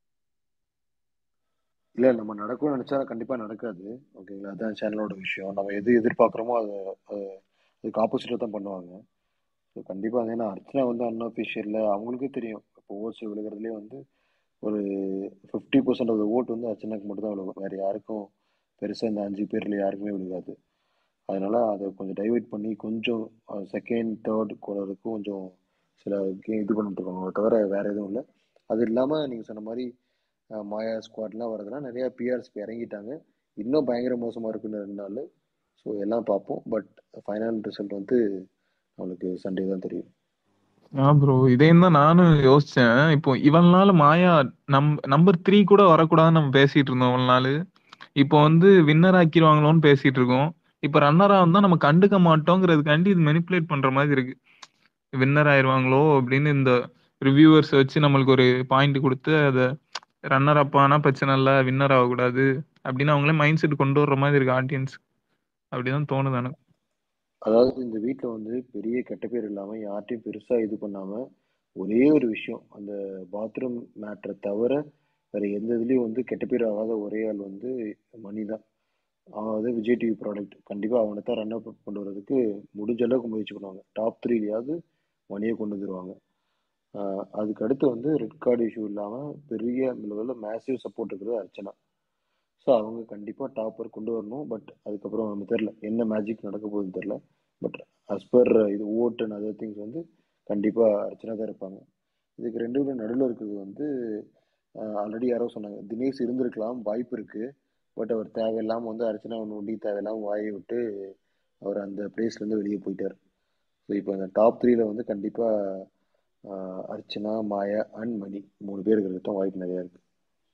இல்ல நம்ம நடக்கும்னு நினைச்சா கண்டிப்பா நடக்காது ஓகேங்களா அதான் சேனலோட விஷயம் நம்ம எது எதிர்பார்க்குறோமோ அது அது- அதுக்கு ஆப்போசிட்டா தான் பண்ணுவாங்க ஸோ கண்டிப்பா அது ஏன்னா அர்ச்சனா வந்து அன்அஃபிஷியல்ல அவங்களுக்கே தெரியும் இப்போ ஓட்ஸ் விழுகிறதுலேயே வந்து ஒரு ஃபிஃப்டி பர்சன்ட் ஆஃப் ஓட் வந்து அர்ச்சனாக்கு மட்டும் தான் விழுகும் வேற யாருக்கும் பெருசா இந்த அஞ்சு பேர்ல யாருக்குமே விழுகாது அதனால அதை கொஞ்சம் டைவர்ட் பண்ணி கொஞ்சம் செகண்ட் தேர்ட் குரலுக்கு கொஞ்சம் சில கே- இது பண்ணிட்டு இருக்காங்க தவிர வேற எதுவும் இல்லை அது இல்லாம நீங்க சொன்ன மாதிரி அஹ், மாயா ஸ்குவாட்லாம் வரதுனா நிறைய பிஆர்ஸ் இறங்கிட்டாங்க இன்னும் பயங்கர மோசமா இருக்குன்னு ரெண்டு நாள் ஸோ எல்லாம் பார்ப்போம் பட் ஃபைனல் ரிசல்ட் வந்து அவளுக்கு சண்டே தான் தெரியும் ஆ ப்ரோ இதையும் தான் நானும் யோசிச்சேன் இப்போ இவள் நாள் மாயா நம் நம்பர் த்ரீ கூட வரக்கூடாதுன்னு நம்ம பேசிட்டு இருந்தோம் இவ்வளவு நாள் இப்போ வந்து வின்னர் ஆக்கிடுவாங்களோன்னு பேசிட்டு இருக்கோம் இப்போ ரன்னரா வந்தா நம்ம கண்டுக்க மாட்டோங்கிறதுக்காண்டி இது மெனிப்புலேட் பண்ற மாதிரி இருக்கு வின்னர் ஆயிருவாங்களோ அப்படின்னு இந்த ரிவ்யூவர்ஸ் வச்சு நம்மளுக்கு ஒரு பாயிண்ட் கொடுத்து அதை ரன்னர் அப் ஆனா பிரச்சனை இல்லை வின்னர் ஆகக்கூடாது அப்படின்னு அவங்களே மைண்ட் செட் கொண்டு வர்ற மாதிரி இருக்கு ஆடியன்ஸ் அப்படிதான் தோணுது எனக்கு அதாவது இந்த வீட்டில் வந்து பெரிய கெட்ட பேர் இல்லாமல் யார்ட்டையும் பெருசாக இது பண்ணாமல் ஒரே ஒரு விஷயம் அந்த பாத்ரூம் மேட்ரை தவிர வேறு எந்த இதுலேயும் வந்து கெட்ட பேர் ஆகாத ஒரே ஆள் வந்து மணி தான் அவன் வந்து விஜய் டிவி ப்ராடக்ட் கண்டிப்பாக அவனை தான் ரன் அப் கொண்டு வரதுக்கு முடிஞ்ச அளவுக்கு முயற்சி பண்ணுவாங்க டாப் த்ரீலையாவது மணியை கொண்டு வந்துருவாங்க ஆஹ் அதுக்கு அடுத்து வந்து ரெட் கார்டு இஷ்யூ இல்லாமல் பெரிய லெவலில் மேசிவ் சப்போர்ட் இருக்கிறது அர்ச்சனா ஸோ அவங்க கண்டிப்பாக டாப்பர் கொண்டு வரணும் பட் அதுக்கப்புறம் நம்ம தெரில என்ன மேஜிக் நடக்க போகுதுன்னு தெரில பட் அஸ் பர் இது ஓட் அண்ட் அதர் திங்ஸ் வந்து கண்டிப்பாக அர்ச்சனா தான் இருப்பாங்க இதுக்கு ரெண்டு பேரும் நடுவில் இருக்கிறது வந்து ஆல்ரெடி யாரோ சொன்னாங்க தினேஷ் இருந்திருக்கலாம் வாய்ப்பு இருக்குது பட் அவர் தேவையில்லாமல் வந்து அர்ச்சனா நோண்டி தேவையில்லாமல் வாயை விட்டு அவர் அந்த பிளேஸ்லேருந்து வெளியே போயிட்டார் ஸோ இப்போ அந்த டாப் த்ரீல வந்து கண்டிப்பாக அர்ச்சனா மாயா அண்ட் மணி மூணு பேர் இருக்கிறது தான் வாய்ப்பு நிறையா இருக்குது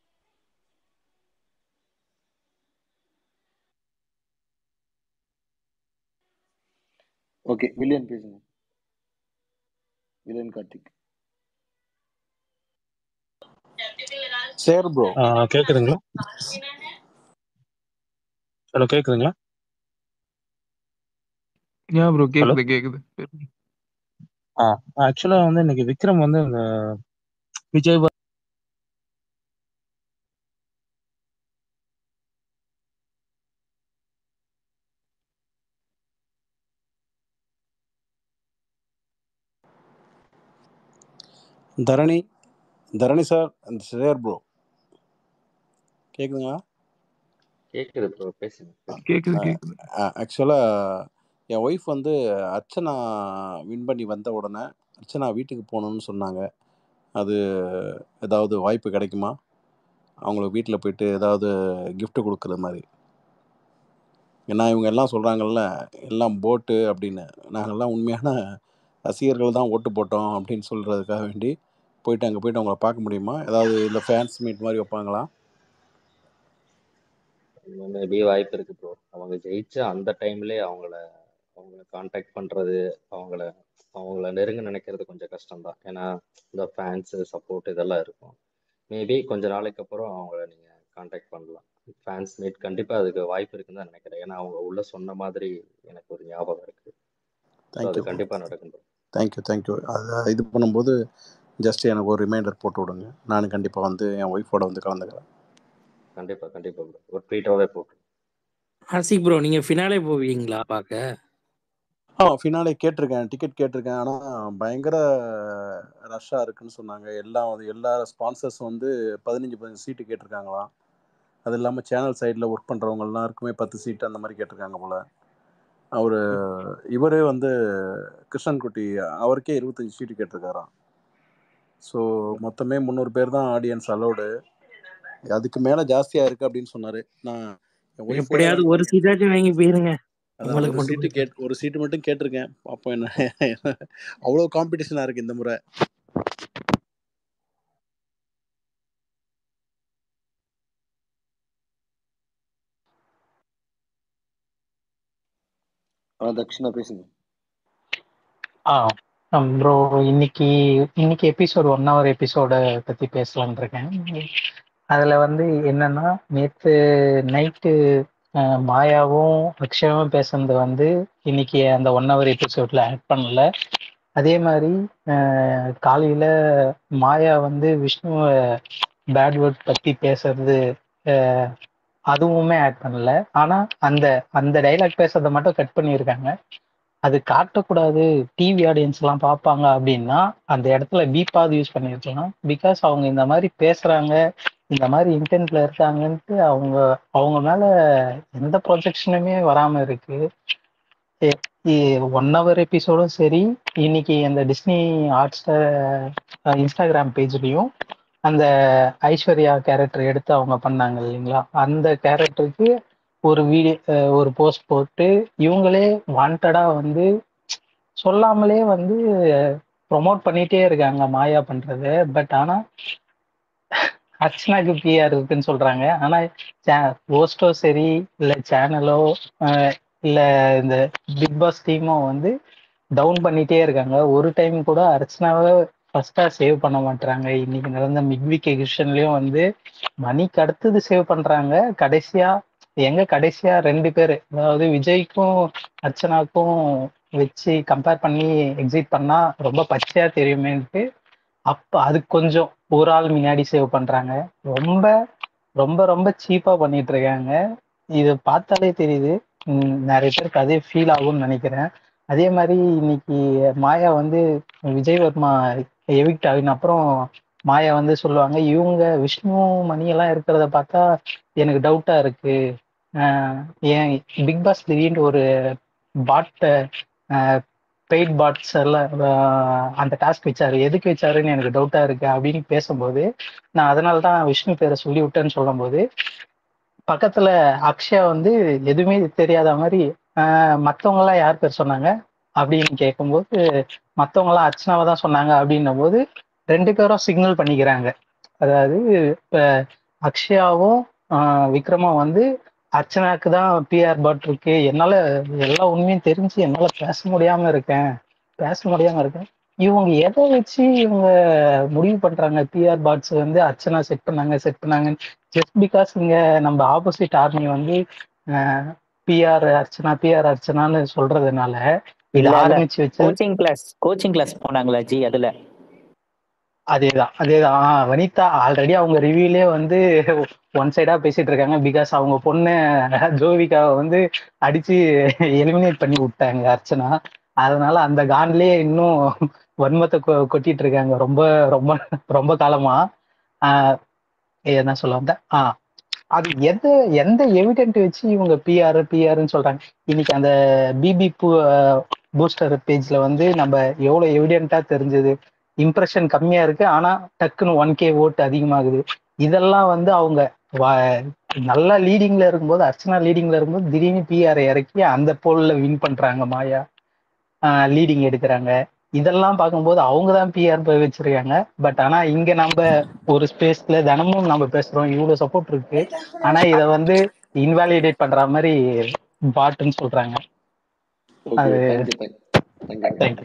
ஓகே வில்லியன் பேசுங்க வில்லியன் கார்த்திக் சேர் ப்ரோ ஆ, கேக்குதுங்களா ஹலோ கேக்குதுங்களா ஏன் ப்ரோ ஹலோ கேக்குது கேக்குது ஆ ஆக்சுவலா வந்து இன்னைக்கு விக்ரம் வந்து இந்த விஜய் வ- தரணி தரணி சார் அந்த சேர் ப்ரோ கேக்குதுங்களா கேக்குது ப்ரோ பேசுங்க பேசுங்க கேக்குது கேக்குது ஆக்சுவலாக என் ஒய்ஃப் வந்து அர்ச்சனா வின் பண்ணி வந்த உடனே அர்ச்சனா வீட்டுக்கு போகணுன்னு சொன்னாங்க அது ஏதாவது வாய்ப்பு கிடைக்குமா அவங்களுக்கு வீட்டில் போயிட்டு ஏதாவது gift கொடுக்குற மாதிரி ஏன்னா இவங்க எல்லாம் சொல்கிறாங்கல்ல எல்லாம் போட்டு அப்படின்னு நாங்கள்லாம் உண்மையான ரசிகர்கள் தான் ஓட்டு போட்டோம் அப்படின்னு சொல்கிறதுக்காக வேண்டி போயிட்டு அங்கே போயிட்டு அவங்கள பார்க்க முடியுமா ஏதாவது இல்லை ஃபேன்ஸ் மீட் மாதிரி வைப்பாங்களா மேபி வாய்ப்பு இருக்கு ப்ரோ அவங்க ஜெயிச்ச அந்த டைம்லயே அவங்கள அவங்கள காண்டாக்ட் பண்றது அவங்கள அவங்கள நெருங்க நினைக்கிறது கொஞ்சம் கஷ்டம்தான் ஏன்னா இந்த ஃபேன்ஸ் சப்போர்ட் இதெல்லாம் இருக்கும் மேபி கொஞ்ச நாளைக்கு அப்புறம் அவங்கள நீங்க காண்டாக்ட் பண்ணலாம் ஃபேன்ஸ் மீட் கண்டிப்பா அதுக்கு வாய்ப்பு இருக்குன்னு தான் நினைக்கிறேன் ஏன்னா அவங்க உள்ள சொன்ன மாதிரி எனக்கு ஒரு ஞாபகம் இருக்கு ஸோ அது தேங்க்யூ கண்டிப்பா நடக்கும் bro. தேங்க்யூ தேங்க்யூ அது இது பண்ணும்போது ஜஸ்ட் எனக்கு ஒரு ரிமைண்டர் போட்டு விடுங்க நான் கண்டிப்பாக வந்து என் ஒய்ஃபோட வந்து கலந்துக்கிறேன் கண்டிப்பா கண்டிப்பா ப்ரோ ஒரு ட்வீட்டாவே போட்டு ஆசிக் ப்ரோ நீங்க ஃபினாலே போவீங்களா பார்க்க ஆ ஃபினாலே கேட்டிருக்கேன் டிக்கெட் கேட்டிருக்கேன் ஆனால் பயங்கர ரஷ்ஷாக இருக்குன்னு சொன்னாங்க எல்லாம் வந்து எல்லா ஸ்பான்சர்ஸ் வந்து பதினஞ்சு பதினஞ்சு சீட்டு கேட்டிருக்காங்களாம் அது இல்லாமல் சேனல் சைடில் ஒர்க் பண்ணுறவங்க எல்லாருக்குமே பத்து சீட்டு அந்த மாதிரி கேட்டிருக்காங்க போல் அவர் இவரே வந்து கிருஷ்ணன்குட்டி அவருக்கே இருபத்தஞ்சி சீட்டு கேட்டிருக்காராம் ஸோ மொத்தமே முந்நூறு பேர் தான் ஆடியன்ஸ் அலௌடு அதுக்கு மேலே ஜாஸ்தியாக இருக்குது அப்படின்னு சொன்னார் நான் என் ஒய்ஃபோட எப்படியாவது ஒரு சீட்டாச்சும் வாங்கி போயிருங்க அதான் உங்களுக்கு ஒரு மட்டும் சீட்டு கேட் ஒரு சீட்டு மட்டும் கேட்டிருக்கேன் பார்ப்போம் என்ன அவ்வளோ காம்படிஷனாக இருக்குது இந்த முறை ஆ தக்ஷிணா பேசுங்க ஆ ப்ரோ இன்னைக்கு இன்னைக்கு எபிசோட் ஒன் ஹவர் எபிசோட பத்தி பேசலாம்னு இருக்கேன் அதுல வந்து என்னன்னா நேத்து நைட்டு மாயாவும் அக்ஷயாவும் பேசுனது வந்து இன்னைக்கு அந்த ஒன் ஹவர் எபிசோட்ல ஆட் பண்ணல அதே மாதிரி அஹ், காலையில மாயா வந்து விஷ்ணுவை பேட் வேர்ட் பத்தி பேசுறது அஹ், அதுவுமே ஆட் பண்ணல ஆனா அந்த அந்த டைலாக் பேசுறதை மட்டும் கட் பண்ணியிருக்காங்க அது காட்டக்கூடாது டிவி ஆடியன்ஸ் எல்லாம் பார்ப்பாங்க அப்படின்னா அந்த இடத்துல பீப்பாவது யூஸ் பண்ணியிருக்கலாம் பிகாஸ் அவங்க இந்த மாதிரி பேசுறாங்க இந்த மாதிரி இன்டென்ட்ல இருக்காங்கன்ட்டு அவங்க அவங்க மேல எந்த ப்ரொஜெக்ஷனுமே வராம இருக்கு ஒன் ஹவர் எபிசோடும் சரி இன்னைக்கு அந்த டிஸ்னி ஹாட்ஸ்டார் இன்ஸ்டாகிராம் பேஜ்லயும் அந்த ஐஸ்வர்யா கேரக்டர் எடுத்து அவங்க பண்ணாங்க இல்லைங்களா அந்த கேரக்டருக்கு ஒரு வீடியோ ஒரு போஸ்ட் போட்டு இவங்களே வாண்டடா வந்து சொல்லாமலே வந்து ப்ரொமோட் பண்ணிட்டே இருக்காங்க மாயா பண்றது பட் ஆனா அர்ச்சனாக்கு பிஆர் இருக்குன்னு சொல்றாங்க ஆனா போஸ்டோ சரி இல்ல சேனலோ இல்ல இந்த பிக் பாஸ் டீமோ வந்து டவுன் பண்ணிட்டே இருக்காங்க ஒரு டைம் கூட அர்ச்சனாவை ஃபர்ஸ்டா சேவ் பண்ண மாட்டாங்க இன்னைக்கு நடந்த மிக்விக் எடிஷன்லயும் வந்து மணிக்கு அடுத்தது சேவ் பண்றாங்க கடைசியா எங்க கடைசியா ரெண்டு பேரு அதாவது விஜய்க்கும் அர்ச்சனாக்கும் வச்சு கம்பேர் பண்ணி எக்ஸிட் பண்ணா ரொம்ப பச்சையா தெரியுமேன்ட்டு அப்ப அதுக்கு கொஞ்சம் ஒரு ஆள் முன்னாடி சேவ் பண்றாங்க ரொம்ப ரொம்ப ரொம்ப சீப்பா பண்ணிட்டு இருக்காங்க இது பார்த்தாலே தெரியுது உம் நிறைய பேருக்கு அதே ஃபீல் ஆகும்னு நினைக்கிறேன் அதே மாதிரி இன்னைக்கு மாயா வந்து விஜய் வர்மா எவிக்ட் ஆகின அப்புறம் மாயா வந்து சொல்லுவாங்க இவங்க விஷ்ணு மணி எல்லாம் இருக்கிறத பார்த்தா எனக்கு டவுட்டா இருக்கு ஆஹ் ஏன் பிக் பாஸ் திடீர்னு ஒரு பாட் பெய்ட் பாட்ஸ் எல்லாம் ஆஹ் அந்த டாஸ்க் வச்சாரு எதுக்கு வச்சாருன்னு எனக்கு டவுட்டா இருக்கு அப்படின்னு பேசும்போது நான் அதனால தான் விஷ்ணு பேரை சொல்லி விட்டேன்னு சொல்லும்போது பக்கத்துல அக்ஷயா வந்து எதுவுமே தெரியாத மாதிரி ஆஹ் மத்தவங்க எல்லாம் யார் பேர் சொன்னாங்க அப்படின்னு கேட்கும்போது மத்தவங்க எல்லாம் அர்ச்சனாவை தான் சொன்னாங்க அப்படின்னும் போது ரெண்டு பேரும் சிக்னல் பண்ணிக்கிறாங்க அதாவது இப்ப அக்ஷயாவும் ஆஹ் விக்ரமும் வந்து அர்ச்சனாக்கு தான் பிஆர் பாட் இருக்கு என்னால எல்லா உண்மையும் தெரிஞ்சு என்னால பேச முடியாம இருக்கேன் பேச முடியாம இருக்கேன் இவங்க எதை வச்சு இவங்க முடிவு பண்றாங்க பிஆர் பாட்ஸ் வந்து அர்ச்சனா செட் பண்ணாங்க செட் பண்ணாங்க ஜஸ்ட் பிகாஸ் இங்க நம்ம ஆப்போசிட் ஆர்மி வந்து பிஆர் அர்ச்சனா பிஆர் அர்ச்சனான்னு சொல்றதுனால இது இல்ல இல்ல ஆரம்பிச்சு வச்சு கோச்சிங் கிளாஸ் கோச்சிங் கிளாஸ் போனாங்களா ஜி அதுல அதேதான் அதேதான் ஆ, வனிதா ஆல்ரெடி அவங்க ரிவ்யூலே வந்து ஒன் சைடா பேசிட்டு இருக்காங்க பிகாஸ் அவங்க பொண்ணு ஜோவிகாவை வந்து அடிச்சு எலிமினேட் பண்ணி விட்டாங்க அர்ச்சனா அதனால அந்த கான்லயே இன்னும் வன்மத்தை கொ- கொட்டிட்டு இருக்காங்க ரொம்ப ரொம்ப ரொம்ப காலமா ஆஹ் என்ன சொல்ல வந்தேன் ஆ அது எந்த எந்த எவிடென்ட் வச்சு இவங்க பிஆர் பிஆர்னு சொல்றாங்க இன்னைக்கு அந்த பிபி பூஸ்டர் பேஜ்ல வந்து நம்ம எவ்வளவு எவிடென்ட்டா தெரிஞ்சது இம்ப்ரெஷன் கம்மியா இருக்கு ஆனா டக்குன்னு ஒன் கே ஓட்டு அதிகமாகுது இதெல்லாம் வந்து அவங்க வ- நல்லா லீடிங்ல இருக்கும்போது அர்ச்சனா லீடிங்ல இருக்கும்போது திடீர்னு பிஆர் இறக்கி அந்த போல்ல வின் பண்றாங்க மாயா லீடிங் எடுக்கிறாங்க இதெல்லாம் பார்க்கும்போது அவங்க தான் பிஆர் போய் வச்சிருக்காங்க பட் ஆனா இங்க நம்ம ஒரு ஸ்பேஸ்ல தினமும் நம்ம பேசுறோம் இவ்வளவு சப்போர்ட் இருக்கு ஆனா இத வந்து இன்வாலிடேட் பண்ற மாதிரி பாட்டுன்னு சொல்றாங்க ஓகே அது தேங்க்யூ தேங்க்யூ தேங்க்யூ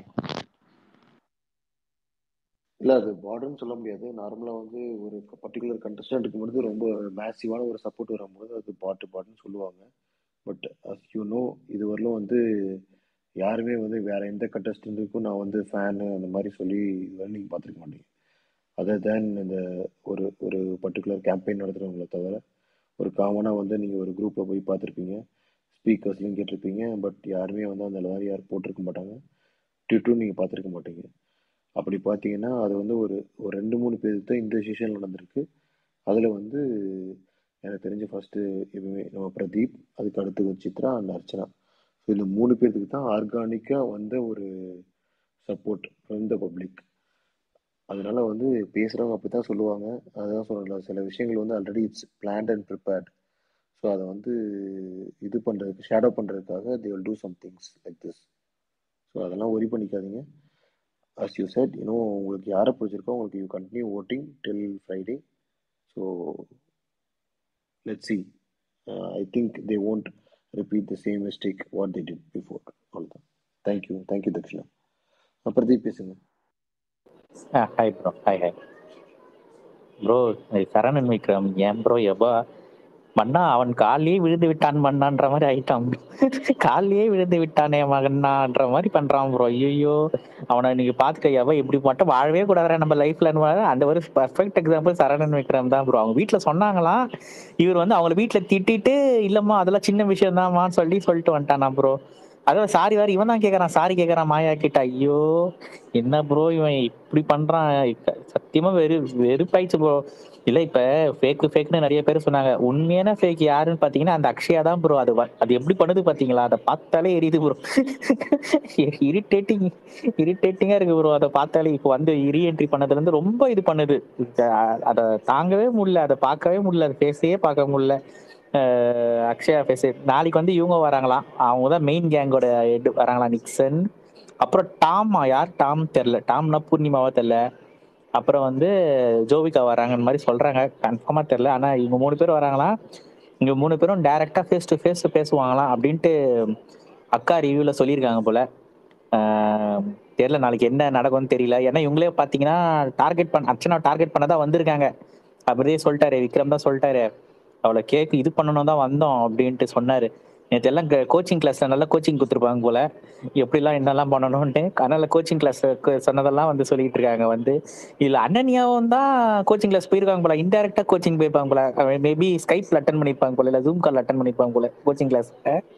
இல்ல அது பார்டர்னு சொல்ல முடியாது நார்மலா வந்து ஒரு பர்டிகுலர் கண்டஸ்டன்ட்டுக்கு மட்டும் ரொம்ப மேசிவான ஒரு சப்போர்ட் வரும்போது அது பாட்டு பாட்டுன்னு சொல்லுவாங்க பட் அஸ் யூ நோ இது வரலும் வந்து யாருமே வந்து வேற எந்த கண்டஸ்டன்ட்டுக்கும் நான் வந்து ஃபேனு அந்த மாதிரி சொல்லி இதுவரை நீங்கள் பார்த்துருக்க மாட்டீங்க அதர் தேன் இந்த ஒரு ஒரு பர்டிகுலர் கேம்பெயின் நடத்துகிறவங்கள தவிர ஒரு காமனாக வந்து நீங்கள் ஒரு குரூப்பில் போய் பார்த்துருப்பீங்க ஸ்பீக்கர்ஸ்லையும் கேட்டிருப்பீங்க பட் யாருமே வந்து அந்த மாதிரி யாரும் போட்டிருக்க மாட்டாங்க ட்விட்டரும் நீங்கள் பார்த்துருக்க மாட்டீங்க அப்படி பார்த்தீங்கன்னா அது வந்து ஒரு ஒரு ரெண்டு மூணு பேருக்கு தான் இந்த சீசன் நடந்திருக்கு அதில் வந்து எனக்கு தெரிஞ்ச ஃபர்ஸ்ட்டு எப்பவுமே நம்ம பிரதீப் அதுக்கு அடுத்து ஒரு சித்ரா அண்ட் அர்ச்சனா ஸோ இந்த மூணு பேர்த்துக்கு தான் ஆர்கானிக்காக வந்த ஒரு சப்போர்ட் ஃப்ரம் த பப்ளிக் அதனால வந்து பேசுகிறவங்க அப்படி தான் சொல்லுவாங்க அதான் சொல்லல சில விஷயங்கள் வந்து already it's planned and prepared so அதை வந்து இது பண்ணுறதுக்கு ஷேடோ பண்ணுறதுக்காக they will do some things like this so அதெல்லாம் ஒரி பண்ணிக்காதீங்க அஸ் யூ செட் இன்னும் உங்களுக்கு யாரை பிடிச்சிருக்கோ உங்களுக்கு you continue voting till Friday so let see I think they won't repeat the same mistake what they did before அவ்வளோதான் thank you thank you Dakshina அஹ் பிரதீப் பேசுங்க hi bro hi hi bro Saranan Vikram ஏன் ப்ரோ எபா மண்ணா அவன் காலிலேயே விழுந்து விட்டான் மண்ணான்ற மாதிரி ஆயிட்டான் காலிலேயே விழுந்து விட்டானே மகன்னான்ற மாதிரி பண்றான் ப்ரோ ஐயோ அவனை நீங்க பாத்துக்க எவ இப்படி மட்டும் வாழவே கூடாதுடா நம்ம லைஃப்ல அந்த ஒரு பர்ஃபெக்ட் எக்ஸாம்பிள் சரணன் விக்ரம் தான் ப்ரோ அவங்க வீட்டுல சொன்னாங்களாம் இவர் வந்து அவங்கள வீட்டுல திட்டிட்டு இல்லம்மா அதெல்லாம் சின்ன விஷயம் தான்மான்னு சொல்லி சொல்லிட்டு வந்துட்டானா ப்ரோ அதான் சாரி வேற இவன் தான் கேக்குறான் சாரி கேக்குறான் மாயா கிட்ட ஐயோ என்ன ப்ரோ இவன் இப்படி பண்றான் இப்ப சத்தியமா வெறு வெறுப்பாயிடுச்சு ப்ரோ இல்ல இப்ப ஃபேக் ஃபேக்னு நிறைய பேர் சொன்னாங்க உண்மையான ஃபேக் யாருன்னு பாத்தீங்கன்னா அந்த அக்ஷயா தான் ப்ரோ அது வ- அது எப்படி பண்ணுது பாத்தீங்களா அதை பார்த்தாலே எரியுது ப்ரோ இரிட்டேட்டிங் இரிட்டேட்டிங்கா இருக்கு ப்ரோ அதை பார்த்தாலே இப்போ வந்து ரீஎன்ட்ரி பண்ணதுல இருந்து ரொம்ப இது பண்ணுது அ- அதை தாங்கவே முடியல அதை பார்க்கவே முடியல அதை ஃபேஸையே பார்க்க முடியல அஹ் அக்ஷயா ஃபேஸ் நாளைக்கு வந்து இவங்க வராங்களாம் அவங்க தான் மெயின் கேங்கோட ஹெட் வராங்களாம் நிக்சன் அப்புறம் டாமா யார் டாம் தெரில டாம்னா பூர்ணிமாவா தெரில அப்புறம் வந்து ஜோவிகா வராங்கன்னு மாதிரி சொல்றாங்க கன்ஃபார்மா தெரில ஆனா இவங்க மூணு பேர் வராங்களாம் இங்க மூணு பேரும் டைரக்டா ஃபேஸ் டு ஃபேஸ் பேசுவாங்களாம் அப்படின்ட்டு அக்கா ரிவ்யூல சொல்லியிருக்காங்க போல ஆஹ் தெரியல நாளைக்கு என்ன நடக்கும்னு தெரியல ஏன்னா இவங்களே பாத்தீங்கன்னா டார்கெட் பண்ண அர்ச்சனா டார்கெட் பண்ண தான் வந்திருக்காங்க அப்படியே சொல்லிட்டாரு விக்ரம் தான் சொல்லிட்டாரு அவளை கேக்கு இது பண்ணணும் தான் வந்தோம் அப்படின்ட்டு சொன்னாரு நேற்று எல்லாம் கோச்சிங் கிளாஸ்ல நல்லா கோச்சிங் கொடுத்துருப்பாங்க போல எப்படிலாம் என்னெல்லாம் பண்ணணும்ட்டு அதனால கோச்சிங் கிளாஸ் சொன்னதெல்லாம் வந்து சொல்லிட்டு இருக்காங்க வந்து இதுல அனன்யாவும் தான் கோச்சிங் கிளாஸ் போயிருக்காங்க போல இன்டெரக்டா கோச்சிங் போயிருப்பாங்க போல மேபி ஸ்கைப்ல அட்டன் பண்ணிருப்பாங்க போல இல்ல ஜூம் கால் அட்டன் பண்ணிருப்பாங்க போல கோச்சிங் கிளாஸ்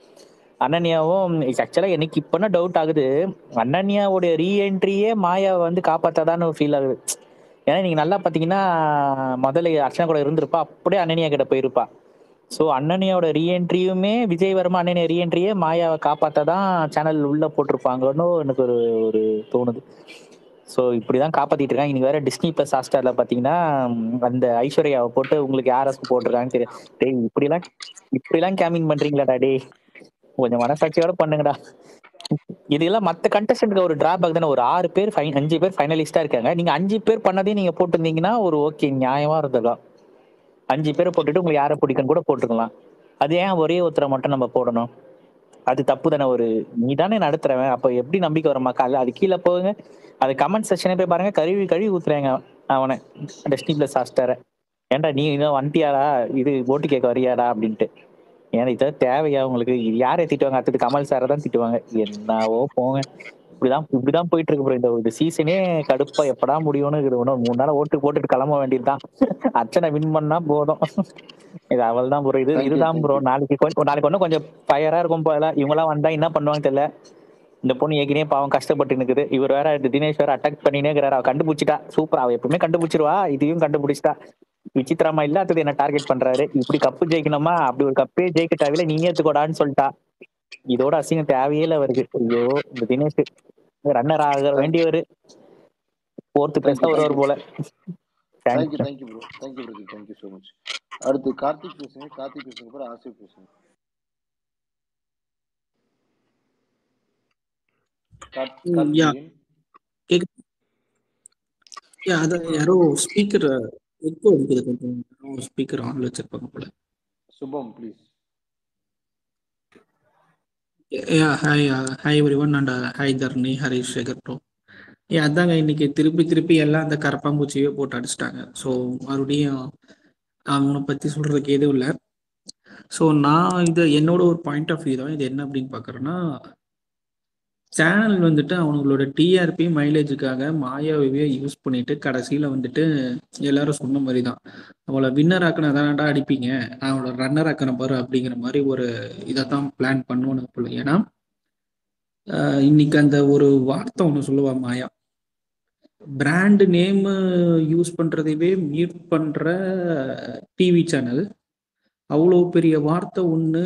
அனன்யாவும் ஆக்சுவலா எனக்கு இப்பனா டவுட் ஆகுது அனன்யாவுடைய ரீஎன்ட்ரியே மாயா வந்து காப்பாத்தாதான்னு ஃபீல் ஆகுது ஏன்னா நீங்க நல்லா பாத்தீங்கன்னா முதல்ல அர்ச்சனா கூட இருந்திருப்பா அப்படியே அனன்யா கிட்ட போயிருப்பா ஸோ அண்ணனியோட ரீஎன்ட்ரியுமே விஜய் வர்மா அண்ணனிய ரீஎன்ட்ரியே மாயாவை காப்பாத்ததான் சேனல் உள்ள போட்டிருப்பாங்கன்னு எனக்கு ஒரு ஒரு தோணுது ஸோ இப்படிதான் காப்பாத்திட்டு இருக்காங்க இன்னைக்கு வேற டிஸ்னி பிளஸ் ஹாஸ்டார்ல பாத்தீங்கன்னா ம், அந்த ஐஸ்வர்யாவை போட்டு உங்களுக்கு யாரஸ் போட்டிருக்காங்கன்னு தெரியும் டேய் இப்படிலாம் இப்படிலாம் கேமிங் பண்றீங்களாடா டேய் கொஞ்சம் மனசாட்சியோட பண்ணுங்கடா இதெல்லாம் மத்த கண்டஸ்டன்ட்க்கு ஒரு டிராபேக் தானே ஒரு ஆறு பேர் ஃபைன் அஞ்சு பேர் ஃபைனலிஸ்டா இருக்காங்க நீங்க அஞ்சு பேர் பண்ணதையும் நீங்க போட்டிருந்தீங்கன்னா ஒரு ஓகே நியாயமா இருந்திருக்கும் அஞ்சு பேரை போட்டுட்டு உங்களுக்கு யாரை பிடிக்குன்னு கூட போட்டுக்கலாம் அது ஏன் ஒரே ஒருத்தரை மட்டும் நம்ம போடணும் அது தப்பு தானே ஒரு நீ தானே நடத்துறவன் அப்ப எப்படி நம்பிக்கை வர மக்கள் அது கீழே போகுங்க அது கமெண்ட் செக்ஷனே போய் பாருங்க கழுவி கழுவி ஊத்துறாங்க அவனை டெஸ்டி பிளஸ் ஹாஸ்டரை ஏன்டா நீ இன்னும் வந்துட்டியாடா இது ஓட்டு கேட்க வரியாடா அப்படின்ட்டு ஏன்னா இதெல்லாம் தேவையா உங்களுக்கு இது யாரை திட்டுவாங்க அடுத்தது கமல் சாரை தான் திட்டுவாங்க என்னவோ போங்க இப்படிதான் இப்படிதான் போயிட்டு இருக்கு bro. இந்த இந்த சீசனே கடுப்பா எப்படா முடியும்னு இருக்குது இன்னும் மூணு நாள் ஓட்டு போட்டுட்டு கிளம்ப வேண்டியதுதான் அர்ச்சனை வின் பண்ணா போதும் இது அவள் தான் ப்ரோ இது Thank you, இதுதான் thank ப்ரோ you. நாளைக்கு கொஞ்சம் நாளைக்கு இன்னும் கொஞ்சம் ஃபயரா இருக்கும் போல இவங்கெல்லாம் வந்தா என்ன பண்ணுவாங்க தெரியல இந்த பொண்ணு ஏற்கனவே பாவம் கஷ்டப்பட்டு நிக்குது இவர் வேற இந்த தினேஷ் வேற அட்டாக் பண்ணினே இருக்கிறாரு அவ கண்டுபிடிச்சிட்டா சூப்பர் அவ எப்பவுமே கண்டுபிடிச்சிருவா இதையும் கண்டுபிடிச்சிட்டா விசித்திரமா இல்லாதது என்ன டார்கெட் பண்றாரு இப்படி கப்பு ஜெயிக்கணுமா அப்படி ஒரு கப்பே ஜெயிக்க தேவையில்ல நீ ஏத்துக்கோடான்னு சொல்லிட்டா இதோட அசிங்கம் தேவையே இல்ல அவருக்கு ஐயோ இந்த தினேஷ் ரன்னர் ஆக வேண்டியவர் ஃபோர்த்து பிளேஸ் தான் வருவார் போல thank you thanks thank you bro thank you bro thank you so much அடுத்து கார்த்திக் பேசுங்க கார்த்திக் பேசுங்க அப்புறம் ஆசிப் பேசுங்க கார்த்- ம், யா கார்த்திகேயன் கேக்கு யா அதான் யாரோ ஸ்பீக்கர் எக்கோ அடிக்குது கொஞ்சம் யாரோ ஸ்பீக்கர் ஆன்ல வச்சிருப்பாங்க போல Subham please yeah hi hi everyone and hi Tharani Harish Shekar bro ஏ அதாங்க இன்னைக்கு திருப்பி திருப்பி எல்லாம் அந்த கரப்பாம்பூச்சியே போட்டு அடிச்சிட்டாங்க ஸோ மறுபடியும் அவனை பற்றி சொல்றதுக்கு எதுவும் இல்லை ஸோ நான் இது என்னோட ஒரு பாயிண்ட் ஆஃப் வியூ தான் இது என்ன அப்படின்னு பார்க்குறேன்னா சேனல் வந்துட்டு அவங்களோட டிஆர்பி மைலேஜுக்காக மாயாவையே யூஸ் பண்ணிட்டு கடைசியில் வந்துட்டு எல்லாரும் சொன்ன மாதிரி தான் அவளை வின்னர் ஆக்கினா தானடா அடிப்பீங்க அவளை ரன்னர் ஆக்கின பாரு அப்படிங்கிற மாதிரி ஒரு இதை தான் பிளான் பண்ணுவோன்னு போல ஏன்னா ஆஹ் இன்னைக்கு அந்த ஒரு வார்த்தை ஒன்று சொல்லுவா மாயா பிராண்ட் நேம் யூஸ் பண்ணுறதையவே மியூட் பண்ணுற டிவி சேனல் அவ்வளோ பெரிய வார்த்தை ஒன்று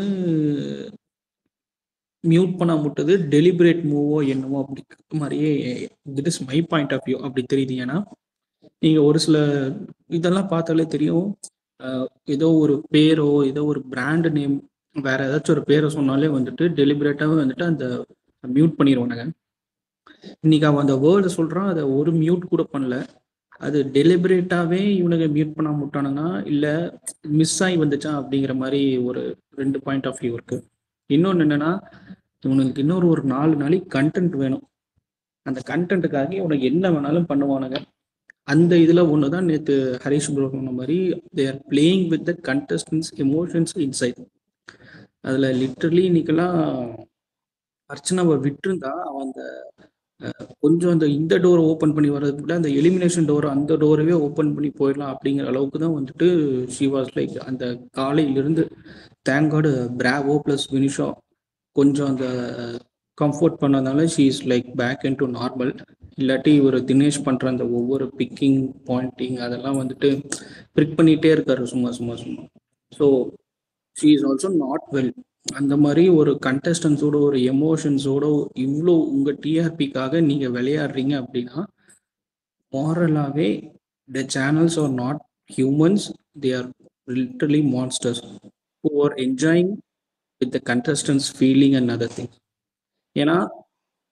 மியூட் பண்ண முட்டது டெலிபரேட் மூவோ என்னவோ அப்படிங்கிற மாதிரியே this is my point of view அப்படி தெரியுது ஏன்னா நீங்கள் ஒரு சில இதெல்லாம் பார்த்தாலே தெரியும் அஹ் ஏதோ ஒரு பேரோ ஏதோ ஒரு பிராண்ட் நேம் வேற ஏதாச்சும் ஒரு பேரை சொன்னாலே வந்துட்டு டெலிபரேட்டாகவே வந்துட்டு அந்த மியூட் பண்ணிடுவானுங்க இன்னைக்கு அவன் அந்த வேர்டை சொல்றான் அதை ஒரு மியூட் கூட பண்ணல அது டெலிபரேட்டாவே இவனுங்க மியூட் பண்ண முட்டானுங்கன்னா இல்ல மிஸ் ஆகி வந்துச்சா அப்படிங்கிற மாதிரி ஒரு ரெண்டு பாயிண்ட் ஆஃப் வியூ இருக்கு இன்னொன்னு என்னன்னா இவனுக்கு இன்னொரு ஒரு நாலு நாளைக்கு கண்டென்ட் வேணும் அந்த கண்டென்ட்டுக்காக இவனுக்கு என்ன வேணாலும் பண்ணுவானுங்க அந்த இதுல ஒண்ணுதான் நேத்து ஹரிஷ் ப்ரோ சொன்ன மாதிரி they are playing with the contestants emotions inside அதுல லிட்டரலி இன்னைக்கெல்லாம் அர்ச்சனாவை விட்டுருந்தா அவன் அந்த அஹ், கொஞ்சம் அந்த இந்த டோரை ஓப்பன் பண்ணி வர்றதுக்கு விட அந்த எலிமினேஷன் டோர் அந்த டோரவே ஓப்பன் பண்ணி போயிடலாம் அப்படிங்கிற அளவுக்கு தான் வந்துட்டு ஷி வாஸ் லைக் அந்த காலையிலிருந்து தேங்காடு பிராவோ ப்ளஸ் வினிஷா கொஞ்சம் அந்த கம்ஃபர்ட் பண்ணதுனால she is like back into normal இல்லாட்டி ஒரு தினேஷ் பண்ற அந்த ஒவ்வொரு பிக்கிங் பாயிண்டிங் அதெல்லாம் வந்துட்டு பிரிக் பண்ணிட்டே இருக்காரு சும்மா சும்மா சும்மா so she is also not well அந்த மாதிரி ஒரு கண்டஸ்டன்ஸோட ஒரு எமோஷன்ஸோட இவ்வளோ உங்க டிஆர்பிக்காக நீங்க விளையாடுறீங்க அப்படின்னா மாரலாகவே the channels are not humans they are literally monsters who are enjoying with the contestants feeling and other things ஏன்னா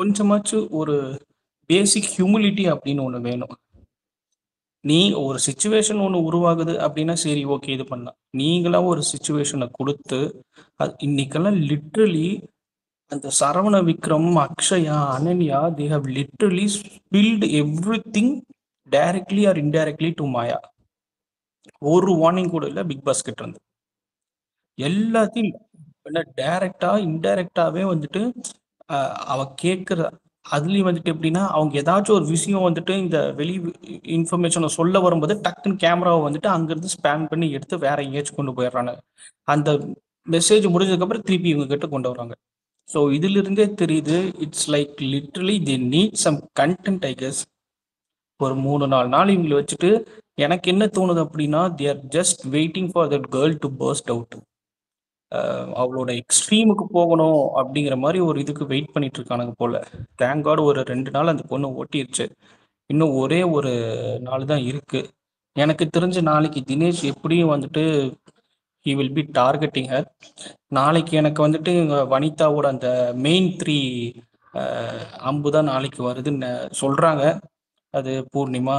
கொஞ்சமாச்சும் ஒரு பேசிக் ஹியூமிலிட்டி அப்படின்னு ஒன்று வேணும் நீ ஒரு சுச்சுவேஷன் ஒன்று உருவாகுது அப்படின்னா சரி ஓகே இது பண்ணலாம் நீங்களா ஒரு சுச்சுவேஷனை கொடுத்து அது இன்னைக்கெல்லாம் லிட்ரலி அந்த Saravana Vikram Akshaya Ananya they have literally spilled everything directly or indirectly to Maya ஒரு வார்னிங் கூட இல்லை பிக் பாஸ் கிட்ட இருந்து எல்லாத்தையும் என்ன டைரக்டா இன்டைரக்டாவே வந்துட்டு ஆஹ் அவ கேட்குற அதுலயும் வந்துட்டு எப்படின்னா அவங்க ஏதாச்சும் ஒரு விஷயம் வந்துட்டு இந்த வெளி இன்ஃபர்மேஷனை சொல்ல வரும்போது டக்குன்னு கேமராவை வந்துட்டு அங்கிருந்து ஸ்பேன் பண்ணி எடுத்து வேற எங்கேயாச்சும் கொண்டு போயிடுறாங்க அந்த மெசேஜ் முடிஞ்சதுக்கு அப்புறம் திருப்பி இவங்க கிட்ட கொண்டு வராங்க ஸோ இதுல இருந்தே தெரியுது it's like literally the need some content I guess ஒரு மூணு நாலு நாள் இவங்களை வச்சுட்டு எனக்கு என்ன தோணுது அப்படின்னா they're just waiting for that girl to burst out அவளோட எக்ஸ்ட்ரீமுக்கு போகணும் அப்படிங்கிற மாதிரி ஒரு இதுக்கு வெயிட் பண்ணிட்டு இருக்கானுங்க போல தேங்க் காட் ஒரு ரெண்டு நாள் அந்த பொண்ணு ஓட்டிருச்சு இன்னும் ஒரே ஒரு நாள் தான் இருக்கு எனக்கு தெரிஞ்ச நாளைக்கு தினேஷ் எப்படியும் வந்துட்டு he will be targeting her நாளைக்கு எனக்கு வந்துட்டு இங்க வனிதாவோட அந்த மெயின் த்ரீ அம்பு தான் நாளைக்கு வருதுன்னு சொல்றாங்க அது பூர்ணிமா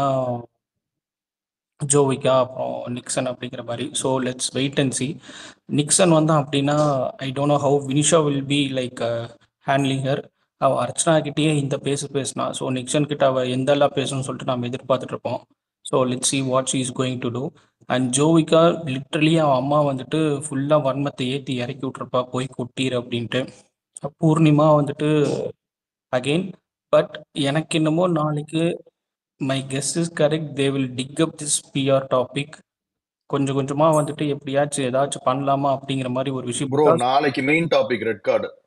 ஜோவிகா அப்புறம் நிக்சன் அப்படிங்கிற மாதிரி so let's wait and see Nixon வந்தான் அப்படின்னா I don't know how Vinisha will be like handling her அவள் அர்ச்சனா கிட்டேயே இந்த பேசு பேசினா ஸோ நிக்சன் கிட்ட அவள் எந்தெல்லாம் பேசணும்னு சொல்லிட்டு நம்ம எதிர்பார்த்துட்டு இருப்போம் so let see what she is going to do and Jovika literally அவன் அம்மா வந்துட்டு ஃபுல்லாக வன்மத்தை ஏற்றி இறக்கி விட்ருப்பா போய் கொட்டிரு அப்படின்ட்டு பூர்ணிமா வந்துட்டு அகெயின் பட் எனக்கு என்னமோ நாளைக்கு my guess is correct they will dig up this PR topic கொஞ்சம் கொஞ்சமா வந்துட்டு எப்படியாச்சும் ஏதாச்சும் பண்ணலாமா அப்படிங்கிற மாதிரி ஒரு விஷயம் ப்ரோ because- நாளைக்கு மெயின் டாபிக் ரெட் கார்டு